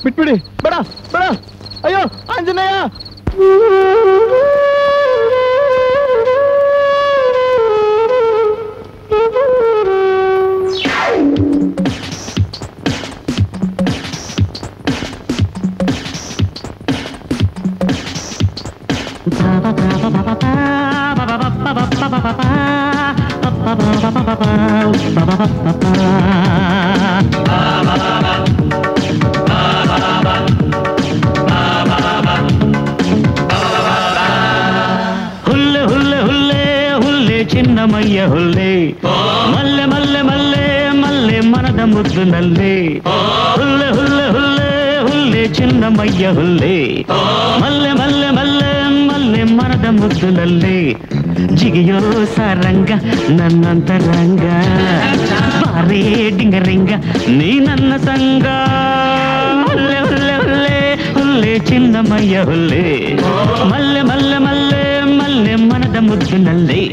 ಬಿಟ್ಬಿಡಿ ಬೇಡ ಬೇಡ ಅಯ್ಯೋ ಆಂಜನೇಯ ಹುಲ್ಲೆ ಹುಲ್ಲೆ ಹುಲ್ಲೆ ಹುಲ್ಲೆ ಚಿನ್ನಮಯ್ಯ ಹುಲ್ಲೆ ಮಲ್ಲೆ ಮಲ್ಲೆ ಮಲ್ಲೆ ಮಲ್ಲೆ ಮನದ ಮುದ್ದಿನಲ್ಲಿ ಹುಲ್ಲೆ ಹುಲ್ಲೆ ಹುಲ್ಲೆ ಹುಲ್ಲೆ ಚಿನ್ನಮಯ್ಯ ಹುಲ್ಲೆ ಮಲ್ಲೆ ಮಲ್ಲೆ ಮಲ್ಲೆ ಮಲ್ಲೆ ಮನದ ಮುದ್ದಿನಲ್ಲಿ ಜಿಗಿಯೋ ಸಾರಂಗ ನನ್ನಂತರಂಗ ಬಾರೇ ಡಿಂಗರಿಂಗ ನೀ ನನ್ನ ಸಂಗ ಹುಲ್ಲೆ ಹುಲ್ಲೆ ಹುಲ್ಲೆ ಹುಲ್ಲೆ ಚಿನ್ನಮಯ್ಯ ಹುಲ್ಲೆ ಮಲ್ಲೆ ಮಲ್ಲೆ ಮಲ್ಲೆ ಮಲ್ಲೆ ಮನದ ಮುದ್ದಿನಲ್ಲಿ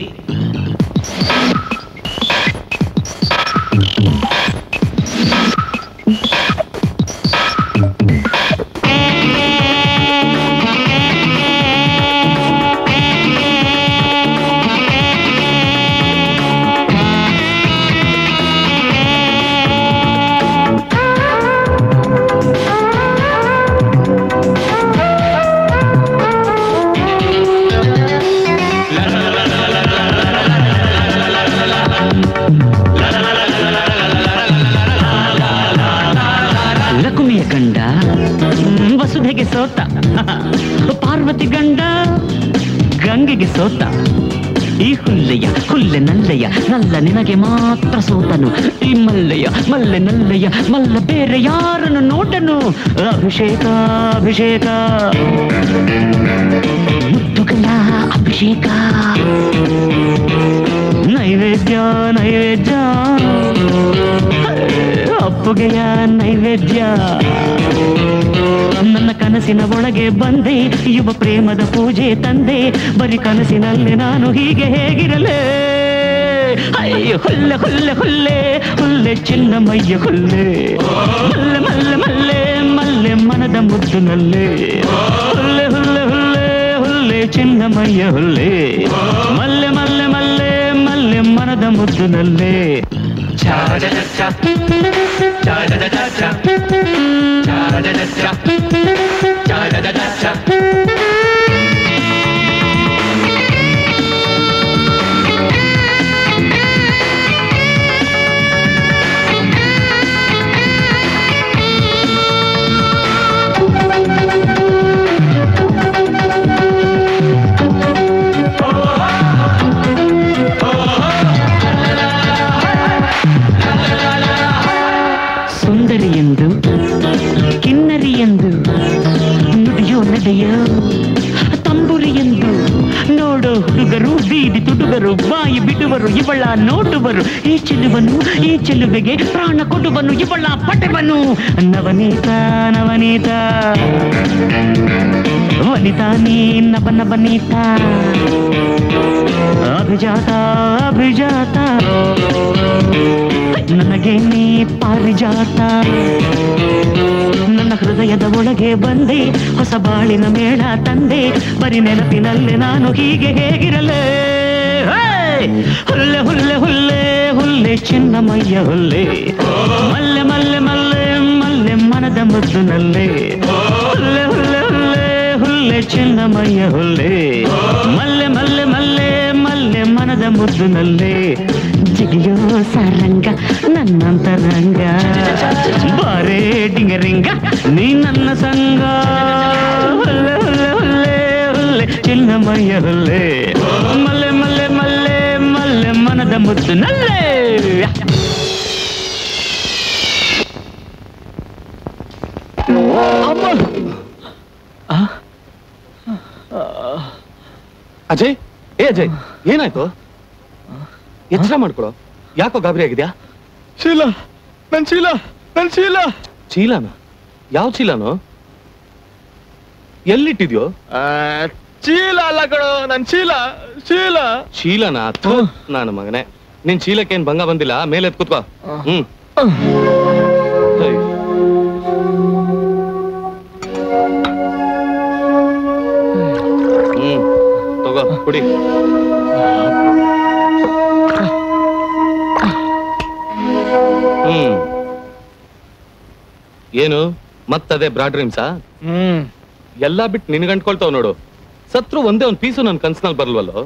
ಲಕುಮಿಯ ಗಂಡ ಹ್ಮ್, ವಸುಧೆಗೆ ಸೋತ ಪಾರ್ವತಿ ಗಂಡ ಗಂಗೆಗೆ ಸೋತ ಈ ಹುಲ್ಲೆಯ ಹುಲ್ಲೆ ನಲ್ಲೆಯ ನಲ್ಲ ನಿನಗೆ ಮಾತ್ರ ಸೋತನು ಈ ಮಲ್ಲೆಯ ಮಲ್ಲೆ ನಲ್ಲೆಯ ಮಲ್ಲ ಬೇರೆ ಯಾರನ್ನು ನೋಡನು ಅಭಿಷೇಕ ಅಭಿಷೇಕ ಮುತ್ತುಗಳ ಅಭಿಷೇಕ ನೈವೇದ್ಯ ನೈವೇದ್ಯ ಅಪ್ಪುಗೆಯ ನೈವೇದ್ಯ ನನ್ನ ಕನಸಿನ ಒಳಗೆ ಬಂದೆ ಯುವ ಪ್ರೇಮದ ಪೂಜೆ ತಂದೆ ಬರೀ ಕನಸಿನಲ್ಲಿ ನಾನು ಹೀಗೆ ಹೇಗಿರಲೇ ಅಯ್ಯೋ ಹುಲ್ಲೆ ಹುಲ್ಲೆ ಹುಲ್ಲೆ ಹುಲ್ಲೆ ಚಿನ್ನಮಯ್ಯ ಹುಲ್ಲೆ ಮಲ್ಲೆ ಮಲ್ಲೆ ಮಲ್ಲೆ ಮಲ್ಲೆ ಮನದ ಮುದ್ದಿನಲ್ಲೇ ಹುಲ್ಲೆ ಹುಲ್ಲೆ ಹುಲ್ಲೆ ಹುಲ್ಲೆ ಚಿನ್ನಮಯ್ಯ ಹುಲ್ಲೆ ಮಲ್ಲೆ ಮಲ್ಲೆ ಮಲ್ಲೆ ಮಲ್ಲೆ ಮನದ ಮುದ್ದಿನಲ್ಲೇ ಸುಂದರಿ ಎಂದು ಕಿನ್ನರಿ ಎಂದು ನುಡಿಯೋ ನಡೆಯೋ ತಂಬುರಿ ಎಂದು ನೋಡೋ ಹುಡುಗರು ಬೀದಿ ತುಡುಗರು ಬಾಯಿ ಬಿಡುವರು ಇವಳ ನೋಡುವರು ಈ ಚೆಲುವನು ಈ ಚೆಲುವೆಗೆ ಪ್ರಾಣ ಕೊಡುವನು ಇವಳ ಪಟವನು ನವನೀತ ನವನೀತ ವನಿತಾ ನೀ ನವ ನವನೀತ ಅಭಿಜಾತ ಅಭಿಜಾತ ನನಗೆ ನೀ ಪಾರಿಜಾತ ನನ್ನ ಹೃದಯದ ಒಳಗೆ ಬಂದೆ ಹೊಸ ಬಾಳಿನ ಮೇಳ ತಂದೆ ಬರಿ ನೆನಪಿನಲ್ಲಿ ನಾನು ಹೀಗೆ ಹೇಗಿರಲೇ ಹೇ! ಹುಲ್ಲೆ ಹುಲ್ಲೆ ಹುಲ್ಲೆ ಹುಲ್ಲೆ ಚಿನ್ನಮಯ್ಯ ಹುಲ್ಲೆ ಮಲ್ಲೆ ಮಲ್ಲೆ ಮಲ್ಲೆ ಮಲ್ಲೆ ಮನದ ಮುದ್ದಿನಲ್ಲೇ ಹುಲ್ಲೆ ಹುಲ್ಲೆ ಹುಲ್ಲೆ ಹುಲ್ಲೆ ಚಿನ್ನಮಯ್ಯ ಹುಲ್ಲೆ ಮಲ್ಲೆ ಮಲ್ಲೆ ಮಲ್ಲೆ ಮಲ್ಲೆ ಮನದ ಮುದ್ದಿನಲ್ಲೇ ಜಿಗಿಯೋ ಸಾರಂಗ ನನ್ನಂತರಂಗ ಬಾರೇ ಡಿಂಗರಿಂಗ ನೀ ನನ್ನ ಸಂಗ ಹುಲ್ಲೆ ಹುಲ್ಲೆ ಹುಲ್ಲೆ ಹುಲ್ಲೆ ಚಿನ್ನಮಯ್ಯ ಹುಲ್ಲೆ ಮಲ್ಲೆ ಮಲ್ಲೆ ಮಲ್ಲೆ ಮಲ್ಲೆ ಮನದ ಮುದ್ದಿನಲ್ಲೇ ಅಜಯ್ ಏ ಅಜಯ್ ಏನಾಯ್ತು ಎಚ್ಚರ ಮಾಡ್ಕೊಳೋ ಯಾಕೋ ಗಾಬರಿ ಆಗಿದ್ಯಾ ಶೀಲ ನನ್ ಶೀಲ ನನ್ ಶೀಲ ಚೀಲನ ಯಾವ ಚೀಲನೋ ಎಲ್ಲಿಟ್ಟಿದ್ಯೋ ಚೀಲ ಅಲ್ಲ ಕಣೋ ನನ್ ಶೀಲ ಶೀಲ ಚೀಲನ ಥು, ನಾನು ಮಗನೇ ನಿನ್ ಚೀಲಕ್ಕೇನ್ ಭಂಗ ಬಂದಿಲ್ಲ ಮೇಲೆ ಎತ್ ಕೂತ್ಕೋ ಹ್ಮ್ ಹೈ. ಕುಡಿ ಹ್ಮ್ ಏನು ಮತ್ತದೇ ಬ್ರಾಡ್ ಡ್ರೀಮ್ಸಾ ಹ್ಮ್ ಎಲ್ಲಾ ಬಿಟ್ಟು ನಿನ್ಗಂಟ್ಕೊಳ್ತಾವ್ ನೋಡು ಸತ್ರು ಒಂದೇ ಒಂದ್ ಪೀಸು ನನ್ ಕನ್ಸ್ನಲ್ಲಿ ಬರ್ಲ್ವಲ್ಲೋ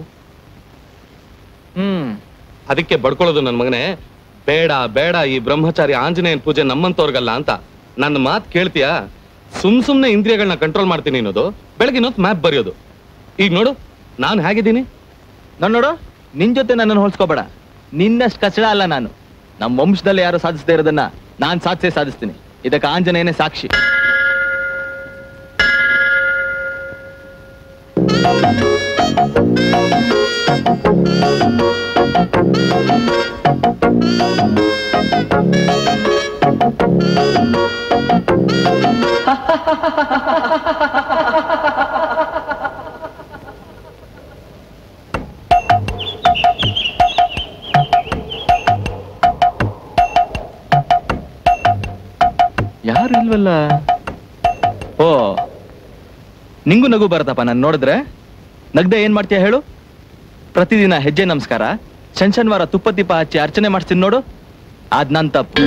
ಹ್ಮ್ ಅದಕ್ಕೆ ಬಡ್ಕೊಳ್ಳೋದು ನನ್ ಮಗನೇ ಬೇಡ ಬೇಡ ಈ ಬ್ರಹ್ಮಚಾರಿ ಆಂಜನೇಯನ್ ಪೂಜೆ ನಮ್ಮಂತವ್ರಿಗಲ್ಲ ಅಂತ ನನ್ನ ಮಾತ್ ಕೇಳ್ತೀಯಾ ಸುಮ್ ಸುಮ್ನೆ ಇಂದ್ರಿಯಗಳನ್ನ ಕಂಟ್ರೋಲ್ ಮಾಡ್ತೀನಿ ಅನ್ನೋದು ಬೆಳಗಿನ ಹೊತ್ತು ಮ್ಯಾಪ್ ಬರೆಯೋದು ಈಗ ನೋಡು ನಾನು ಹೇಗಿದ್ದೀನಿ ನಾನ್ ನೋಡು ನಿನ್ ಜೊತೆ ನನ್ನನ್ನು ಹೋಲ್ಸ್ಕೋಬೇಡ ನಿನ್ನಷ್ಟು ಕಚಡ ಅಲ್ಲ ನಾನು ನಮ್ಮ ವಂಶದಲ್ಲಿ ಯಾರು ಸಾಧಿಸದೇ ಇರೋದನ್ನ ನಾನ್ ಸಾಧಿಸೇ ಸಾಧಿಸ್ತೀನಿ ಇದಕ್ಕೆ ಆಂಜನೇಯನೇ ಸಾಕ್ಷಿ ಯಾರು ಇಲ್ವಲ್ಲ ಓ ನಿಂಗೂ ನಗು ಬರತ್ತಪ್ಪ ನಾನು ನೋಡಿದ್ರೆ ನಗ್ದೆ ಏನ್ ಮಾಡ್ತೀಯ ಹೇಳು ಪ್ರತಿದಿನ ಹೆಜ್ಜೆ ನಮಸ್ಕಾರ ಶನ್ ಶನಿವಾರ ತುಪ್ಪ ದೀಪ ಹಚ್ಚಿ ಅರ್ಚನೆ ಮಾಡ್ತೀನಿ ನೋಡು ಅದ್ ನನ್ ತಪ್ಪು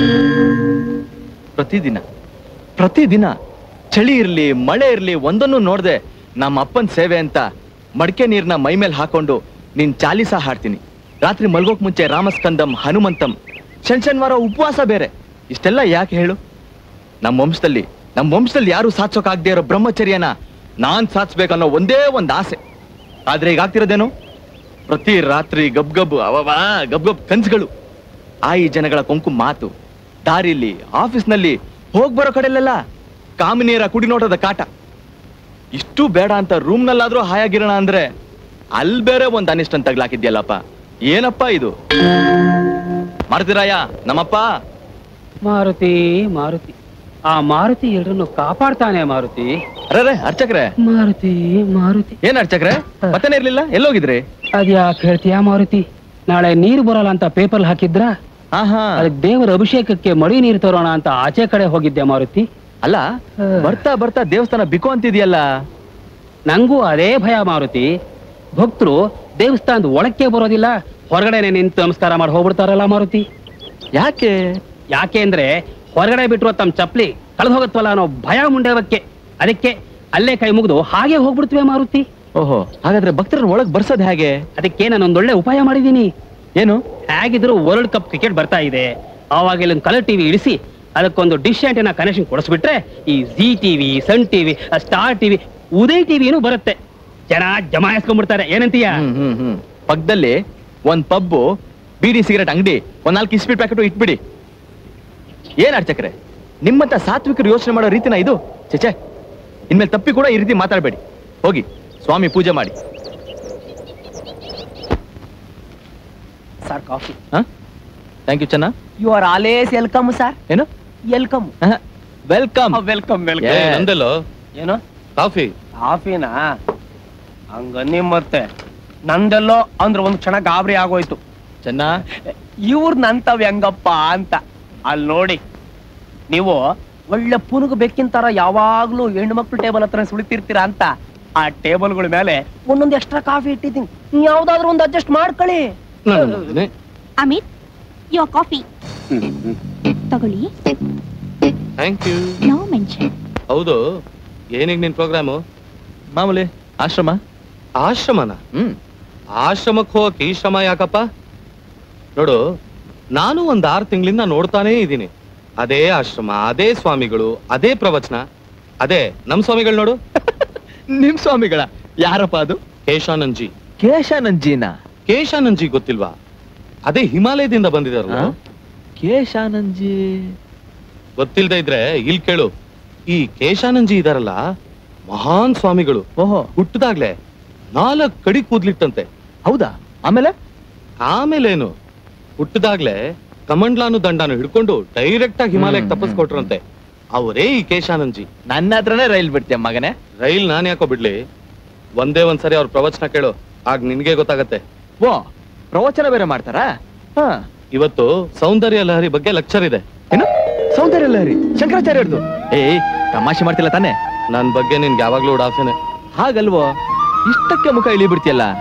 ಪ್ರತಿದಿನ ಪ್ರತಿದಿನ ಚಳಿ ಇರ್ಲಿ ಮಳೆ ಇರ್ಲಿ ಒಂದನ್ನು ನೋಡ್ದೆ ನಮ್ಮ ಅಪ್ಪನ್ ಸೇವೆ ಅಂತ ಮಡಕೆ ನೀರ್ನ ಮೈ ಮೇಲೆ ಹಾಕೊಂಡು ನಿನ್ ಚಾಲಿಸ ಹಾಡ್ತೀನಿ ರಾತ್ರಿ ಮಲ್ಗೋಕ್ ಮುಂಚೆ ರಾಮಸ್ಕಂದಂ ಹನುಮಂತಂ ಶನ್ ಶನಿವಾರ ಉಪವಾಸ ಬೇರೆ ಇಷ್ಟೆಲ್ಲ ಯಾಕೆ ಹೇಳು ನಮ್ಮ ವಂಶದಲ್ಲಿ ನಮ್ಮ ವಂಶದಲ್ಲಿ ಯಾರು ಸಾಧಿಸೋಕಾಗದೇ ಇರೋ ಬ್ರಹ್ಮಚರ್ಯನ ನಾನ್ ಸಾಧಿಸ್ಬೇಕನ್ನೋ ಒಂದೇ ಒಂದು ಆಸೆ ಆದ್ರೆ ಈಗ ಆಗ್ತಿರೋದೇನು ಪ್ರತಿ ರಾತ್ರಿ ಗಬ್ ಗಬ್ ಅವವಾ ಗಬ್ ಗಬ್ ಕನ್ಸುಗಳು ಆ ಈ ಜನಗಳ ಕೊಂಕು ಮಾತು ದಾರಿಲಿ ಆಫೀಸ್ನಲ್ಲಿ ಹೋಗ್ ಬರೋ ಕಡೆಲೆಲ್ಲ ಕಾಮಿನಿಯರ ಕುಡಿನೋಟದ ಕಾಟ ಇಷ್ಟು ಬೇಡ ಅಂತ ರೂಮ್ನಲ್ಲಾದ್ರೂ ಹಾಯಾಗಿರೋಣ ಅಂದ್ರೆ ಅಲ್ಲಿ ಬೇರೆ ಒಂದ್ ಅನಿಷ್ಟನ್ ತಗ್ಲಾಕಿದ್ಯಲ್ಲಪ್ಪ ಏನಪ್ಪ ಇದು ಮಾರುತಿರಾಯ ನಮ್ಮಪ್ಪ ಮಾರುತಿ ಮಾರುತಿ ಆ ಮಾರುತಿ ಎಲ್ರನ್ನು ಕಾಪಾಡ್ತಾನೆ ಮಾರುತಿ ಅರೆ ಅರ್ಚಕ್ರೆ ಮಾರುತಿ ಮಾರುತಿ ಏನ್ ಅರ್ಚಕ್ರೆ ಪತ್ತೆನೇ ಇರ್ಲಿಲ್ಲ ಎಲ್ಲೋಗಿದ್ರಿ ಅದ್ಯಾಕೆ ಹೇಳ್ತೀಯಾ ಮಾರುತಿ ನಾಳೆ ನೀರು ಬರಲ್ಲ ಅಂತ ಪೇಪರ್ ಹಾಕಿದ್ರ ಹಾ ಹಾ ಅದಕ್ಕೆ ದೇವರ ಅಭಿಷೇಕಕ್ಕೆ ಮಡಿ ನೀರು ತರೋಣ ಅಂತ ಆಚೆ ಕಡೆ ಹೋಗಿದ್ದೆ ಮಾರುತಿ ಅಲ್ಲ ಹಾ. ಬರ್ತಾ ಬರ್ತಾ ದೇವಸ್ಥಾನ ಬಿಕೋ ಅಂತಿದ್ಯಲ್ಲ ನಂಗೂ ಅದೇ ಭಯ ಮಾರುತಿ ಭಕ್ತರು ದೇವಸ್ಥಾನದ ಒಳಕ್ಕೆ ಬರೋದಿಲ್ಲ ಹೊರಗಡೆನೆ ನಿಂತು ನಮಸ್ಕಾರ ಮಾಡಿ ಹೋಗ್ಬಿಡ್ತಾರಲ್ಲ ಮಾರುತಿ ಯಾಕೆ ಯಾಕೆ ಅಂದ್ರೆ ಹೊರಗಡೆ ಬಿಟ್ಟಿರೋ ತಮ್ಮ ಚಪ್ಲಿ ಕಳೆದು ಹೋಗುತ್ತವಲ್ಲ ಅನ್ನೋ ಭಯ ಮುಂಡೆವಕ್ಕೆ ಅದಕ್ಕೆ ಅಲ್ಲೇ ಕೈ ಮುಗಿದು ಹಾಗೆ ಹೋಗ್ಬಿಡ್ತೀವಿ ಮಾರುತಿ ಓಹೋ ಹಾಗಾದ್ರೆ ಭಕ್ತರನ್ನ ಒಳಗ್ ಬರ್ಸೋದ್ ಹೇಗೆ ಅದಕ್ಕೆ ನಾನೊಂದೊಳ್ಳೆ ಉಪಾಯ ಮಾಡಿದ್ದೀನಿ ಏನು ಹೇಗಿದ್ರು ವರ್ಲ್ಡ್ ಕಪ್ ಕ್ರಿಕೆಟ್ ಬರ್ತಾ ಇದೆ ಆವಾಗ ಇಲ್ಲೊಂದು ಕಲರ್ ಟಿವಿ ಇಳಿಸಿ ಅದಕ್ಕೊಂದು ಡಿಶ್ ಆಂಟಿನ ಕನೆಕ್ಷನ್ ಕೊಡಿಸ್ಬಿಟ್ರೆ ಈ Zee TV Sun TV Star TV Uday ಟಿವಿನೂ ಬರುತ್ತೆ ಜನ ಜಮಾಯಿಸ್ಕೊಂಡ್ಬಿಡ್ತಾರೆ ಏನಂತೀಯ ಹ್ಮ್ ಹ್ಮ್ ಹ್ಮ್ ಪಕ್ಕದಲ್ಲಿ ಒಂದ್ ಪಬ್ಬು ಬೀಡಿ ಸಿಗರೆಟ್ ಅಂಗಡಿ ಒಂದ್ ನಾಲ್ಕು ಇಸ್ಪೀಟ್ ಪ್ಯಾಕೆಟ್ ಇಟ್ಬಿಡಿ ಏನ್ ಅರ್ಚಕ್ರೆ ನಿಮ್ಮಂತ ಸಾತ್ವಿಕರು ಯೋಚನೆ ಮಾಡೋ ರೀತಿನ ಇದು ಚೇಚೆ ಇನ್ಮೇಲೆ ತಪ್ಪಿ ಕೂಡ ಈ ರೀತಿ ಮಾತಾಡಬೇಡಿ ಹೋಗಿ ಸ್ವಾಮಿ ಪೂಜೆ ಮಾಡಿ sir coffee thank you Chenna you are always welcome sir ಏನು ವೆಲ್ಕಮ್ ವೆಲ್ಕಮ್ ವೆಲ್ಕಮ್ ಏ, Yeah. ನಂದೆಲ್ಲೋ ಏನು ಕಾಫಿ ಕಾಫಿನಾ ಹಂಗನ್ನಿ ಮತ್ತೆ ನಂದೆಲ್ಲೋ ಅಂದ್ರೆ ಒಂದ್ ಕ್ಷಣ ಗಾಬರಿ ಆಗೋಯ್ತು ಚೆನ್ನ ಇವ್ರ ನಂತವ್ ಹೆಂಗಪ್ಪ ಅಂತ ಅಲ್ಲಿ ನೋಡಿ ನೀವು ಒಳ್ಳೆ ಪುನುಗು ಬೆಕ್ಕಿನ ಯಾವಾಗ್ಲೂ ಹೆಣ್ಣು ಮಕ್ಳು ಟೇಬಲ್ ಹತ್ರ ಸುಳಿತಿರ್ತೀರಾ ಅಂತ ಆ ಟೇಬಲ್ಗಳ ಮೇಲೆ ಒಂದೊಂದು ಎಕ್ಸ್ಟ್ರಾ ಕಾಫಿ ಇಟ್ಟಿದ್ದೀನಿ ನೀವ್ ಯಾವ್ದಾದ್ರು ಒಂದು ಅಡ್ಜಸ್ಟ್ ಮಾಡ್ಕೊಳ್ಳಿ ನಾನು ನೋಡ್ತೀನಿ. ಅಮಿತ್ ಯುವರ್ ಕಾಫಿ ತಗೊಳ್ಳಿ ಥ್ಯಾಂಕ್ ಯು ನೋ ಮೆನ್ಷನ್ ಹೌದು ಏನೀಗ ನಿನ್ ಪ್ರೋಗ್ರಾಮು ಮಾಮೂಲಿ ಆಶ್ರಮ ಆಶ್ರಮನ ಹ್ಮ್ ಆಶ್ರಮಕ್ಕೆ ಹೋಗಕ್ ಈ ಶ್ರಮ ಯಾಕಪ್ಪ ನೋಡು ನಾನು ಒಂದ್ ಆರು ತಿಂಗಳಿಂದ ನೋಡ್ತಾನೇ ಇದ್ದೀನಿ ಅದೇ ಆಶ್ರಮ ಅದೇ ಸ್ವಾಮಿಗಳು ಅದೇ ಪ್ರವಚನ ಅದೇ ನಮ್ ಸ್ವಾಮಿಗಳು ನೋಡು ನಿಮ್ ಸ್ವಾಮಿಗಳ ಯಾರಪ್ಪ ಅದು ಕೇಶಾನಂದ್ಜಿ ಕೇಶಾನಂದಜಿನ ಕೇಶಾನಂದ್ಜಿ ಗೊತ್ತಿಲ್ವಾ ಅದೇ ಹಿಮಾಲಯದಿಂದ ಬಂದಿದಾರಲ್ಲ ಆ? ಕೇಶಾನಂದಜಿ ಗೊತ್ತಿಲ್ದೇ ಇದ್ರೆ ಇಲ್ಲಿ ಕೇಳು ಈ ಕೇಶಾನಂದ್ಜಿ ಇದಾರಲ್ಲ ಮಹಾನ್ ಸ್ವಾಮಿಗಳು ಓಹೋ ಹುಟ್ಟದಾಗ್ಲೆ ನಾಲ್ಕ್ ಕಡಿ ಕೂದ್ಲಿಟ್ಟಂತೆ ಹೌದಾ ಆಮೇಲೆ ಆಮೇಲೇನು ಹುಟ್ಟದಾಗ್ಲೆ ಕಮಂಡ್ಲಾನು ದಂಡಾನು ಹಿಡ್ಕೊಂಡು ಡೈರೆಕ್ಟ್ ಆಗಿ ಹಿಮಾಲಯಕ್ಕೆ ಹ್ಮ್, ತಪ್ಪಿಸ್ಕೊಟ್ರಂತೆ ಅವರೇ ಈ ಕೇಶಾನಂದ್ಜಿ ನನ್ನ ಹತ್ರನೇ ರೈಲ್ ಬಿಡ್ತೀಯ ಮಗನೇ ರೈಲ್ ನಾನ್ ಯಾಕೋ ಬಿಡ್ಲಿ ಒಂದೇ ಒಂದ್ಸರಿ ಅವ್ರ ಪ್ರವಚನ ಕೇಳು ಆಗ ನಿನ್ಗೆ ಗೊತ್ತಾಗತ್ತೆ ಓ ಪ್ರವಚನ ಬೇರೆ ಮಾಡ್ತಾರಾ ಹಾ ಇವತ್ತು ಸೌಂದರ್ಯ ಲಹರಿ ಬಗ್ಗೆ ಲೆಕ್ಚರ್ ಇದೆ ಏನು ಸೌಂದರ್ಯ ಲಹರಿ ಶಂಕರಾಚಾರ್ಯರ್ದು ಏಯ್ ತಮಾಷೆ ಮಾಡ್ತಿಲ್ಲ ತಾನೆ ನನ್ ಬಗ್ಗೆ ನಿನ್ಗೆ ಯಾವಾಗ್ಲೂ ಉಡಾಫೆನೆ ಹಾಗಲ್ವೋ ಇಷ್ಟಕ್ಕೆ ಮುಖ ಇಳಿ ಬಿಡ್ತೀಯಲ್ಲ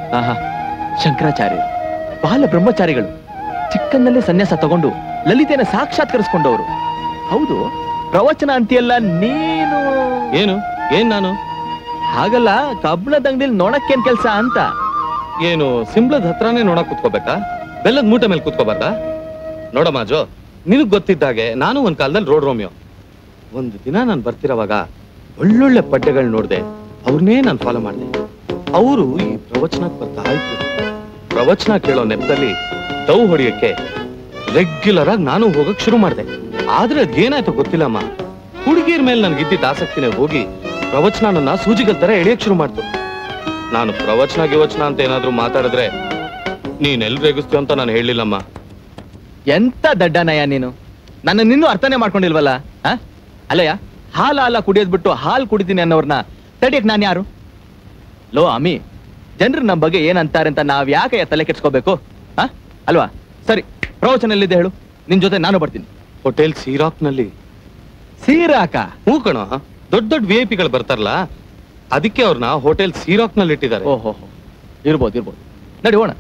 ಆಹಾ ಶಂಕರಾಚಾರ್ಯರು ಬಾಲ ಬ್ರಹ್ಮಚಾರಿಗಳು ಚಿಕ್ಕಂದಲ್ಲೇ ಸನ್ಯಾಸ ತಗೊಂಡು ಲಲಿತೆನ ಸಾಕ್ಷಾತ್ಕರಿಸ್ಕೊಂಡವರು ಹೌದು ಪ್ರವಚನ ಅಂತೀಯಲ್ಲ ನೀನು ಏನು ಏನ್ ನಾನು ಹಾಗಲ್ಲ ಕಬ್ಬಣದ ಅಂಗಡಿಲಿ ನೋಡಕ್ಕೇನ್ ಕೆಲ್ಸ ಅಂತ ಏನು ಸಿಂಬ್ಳದ ಹತ್ರನೇ ನೋಡಕ್ ಕುತ್ಕೋಬೇಕಾ ಬೆಲ್ಲದ ಮೂಟೆ ಮೇಲೆ ಕುತ್ಕೋಬಾರ್ದಾ ನೋಡ ಮಾಜು ನಿನಗ್ ಗೊತ್ತಿದ್ದಾಗೆ ನಾನು ಒಂದ್ ಕಾಲದಲ್ಲಿ ರೋಡ್ ರೋಮಿಯೋ ಒಂದು ದಿನ ನಾನು ಬರ್ತಿರೋವಾಗ ಒಳ್ಳೊಳ್ಳೆ ಪಡ್ಡೆಗಳು ನೋಡ್ದೆ ಅವ್ರನ್ನೇ ನಾನು ಫಾಲೋ ಮಾಡಿದೆ ಅವರು ಈ ಪ್ರವಚನಕ್ಕೆ ಬರ್ತಾ ಇದ್ರು ಪ್ರವಚನ ಕೇಳೋ ನೆಪದಲ್ಲಿ ಡವ್ ಹೊಡಿಯಕ್ಕೆ ರೆಗ್ಯುಲರ್ ಆಗಿ ನಾನು ಹೋಗಕ್ ಶುರು ಮಾಡಿದೆ ಆದ್ರೆ ಅದೇನಾಯ್ತು ಗೊತ್ತಿಲ್ಲಮ್ಮ ಹುಡುಗಿಯರ ಮೇಲೆ ನನ್ಗಿದ್ದಿದ್ದ ಆಸಕ್ತಿನೇ ಹೋಗಿ ಪ್ರವಚನ ನನ್ನ ಸೂಜಿಗಲ್ ತರ ಎಳೆಯಕ್ ಶುರು ಮಾಡ್ತು ನಾನು ಪ್ರವಚನ ಗಿವಚನ ಅಂತ ಏನಾದ್ರೂ ಮಾತಾಡಿದ್ರೆ ನೀನ್ ಎಲ್ ರೇಗಿಸ್ತೀಯ ಅಂತ ನಾನು ಹೇಳಿಲ್ಲಮ್ಮ ಎಂತ ದಡ್ಡನಯ್ಯ ನೀನು ನನ್ನ ನಿನ್ನೂ ಅರ್ಥನೇ ಮಾಡ್ಕೊಂಡಿಲ್ವಲ್ಲ ಆ? ಅಲ್ಲಯ್ಯ ಹಾಲ ಹಾಲ ಕುಡಿಯೋದ್ ಬಿಟ್ಟು ಹಾಲು ಕುಡಿತೀನಿ ಅನ್ನೋರ್ನ ತಡಿಯಕ್ ನಾನು ಯಾರು ಲೋ ಅಮಿ ಜನರು ನಮ್ಮ ಬಗ್ಗೆ ಏನಂತಾರೆ ಅಂತ ನಾವ್ ಯಾಕೆ ತಲೆ ಕೆಡ್ಸ್ಕೋಬೇಕು ಆ ಅಲ್ವಾ ಸರಿ ಪ್ರವಚನ ಎಲ್ಲಿದೆ ಹೇಳು ನಿನ್ ಜೊತೆ ನಾನು ಬರ್ತೀನಿ ಹೋಟೆಲ್ ಸೀರಾಕ್ ನಲ್ಲಿ ಸೀರಾಕ ಹೂ ಕಣ ದೊಡ್ಡ ದೊಡ್ಡ ವಿ ಐ ಪಿಗಳು ಬರ್ತಾರಲ್ಲ ಅದಕ್ಕೆ ಅವ್ರನ್ನ ಹೋಟೆಲ್ ಸೀರಾಕ್ ನಲ್ಲಿ ಇಟ್ಟಿದ್ದಾರೆ ಓಹೋ ಇರ್ಬೋದು ಇರ್ಬೋದು ನಡಿ ಹೋಣ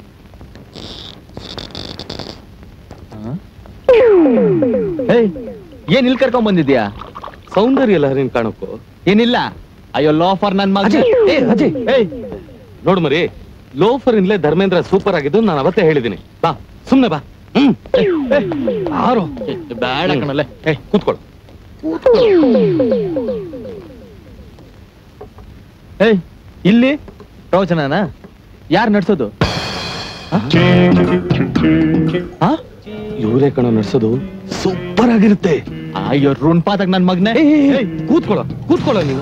ಏಯ್ ಏನ್ ಇಲ್ಲಿ ಕರ್ಕೊಂಡ್ ಬಂದಿದ್ಯಾ ಸೌಂದರ್ಯ ಲಹರಿನ್ ಕಾಣಕ್ಕೂ ಏನಿಲ್ಲ ಅಯ್ಯೋ ಲಾಫರ್ ನನ್ ಮಗ ಅಜಯ್, ಏ, ಅಜಯ್. ಏಯ್ ನೋಡು ಮರಿ ಲೋಫರ್ ಇಂದಲೇ ಧರ್ಮೇಂದ್ರ ಸೂಪರ್ ಆಗಿದ್ದು ನಾನು ಅವತ್ತೇ ಹೇಳಿದ್ದೀನಿ ಬಾ ಸುಮ್ನೆ ಬಾ ಹ್ಮ್ ಯಾರು ಬೇಡ ಕಣಲೆ ಏ ಕೂತ್ಕೊಳ್ಳು ಏಯ್ ಇಲ್ಲಿ ಪ್ರವಚನನ ಯಾರು ನಡ್ಸೋದು ಇವರೇ ಕಣ ನಡ್ಸೋದು ಸೂಪರ್ ಆಗಿರುತ್ತೆ ಅಯ್ಯೋ ರುಣ್ ಪಾತಕ್ ನನ್ ಮಗ್ನೆ ಏ, ಏ, ಏ, ಕೂತ್ಕೊಳ್ಳೋ ಕೂತ್ಕೊಳ್ಳೋ ನೀವು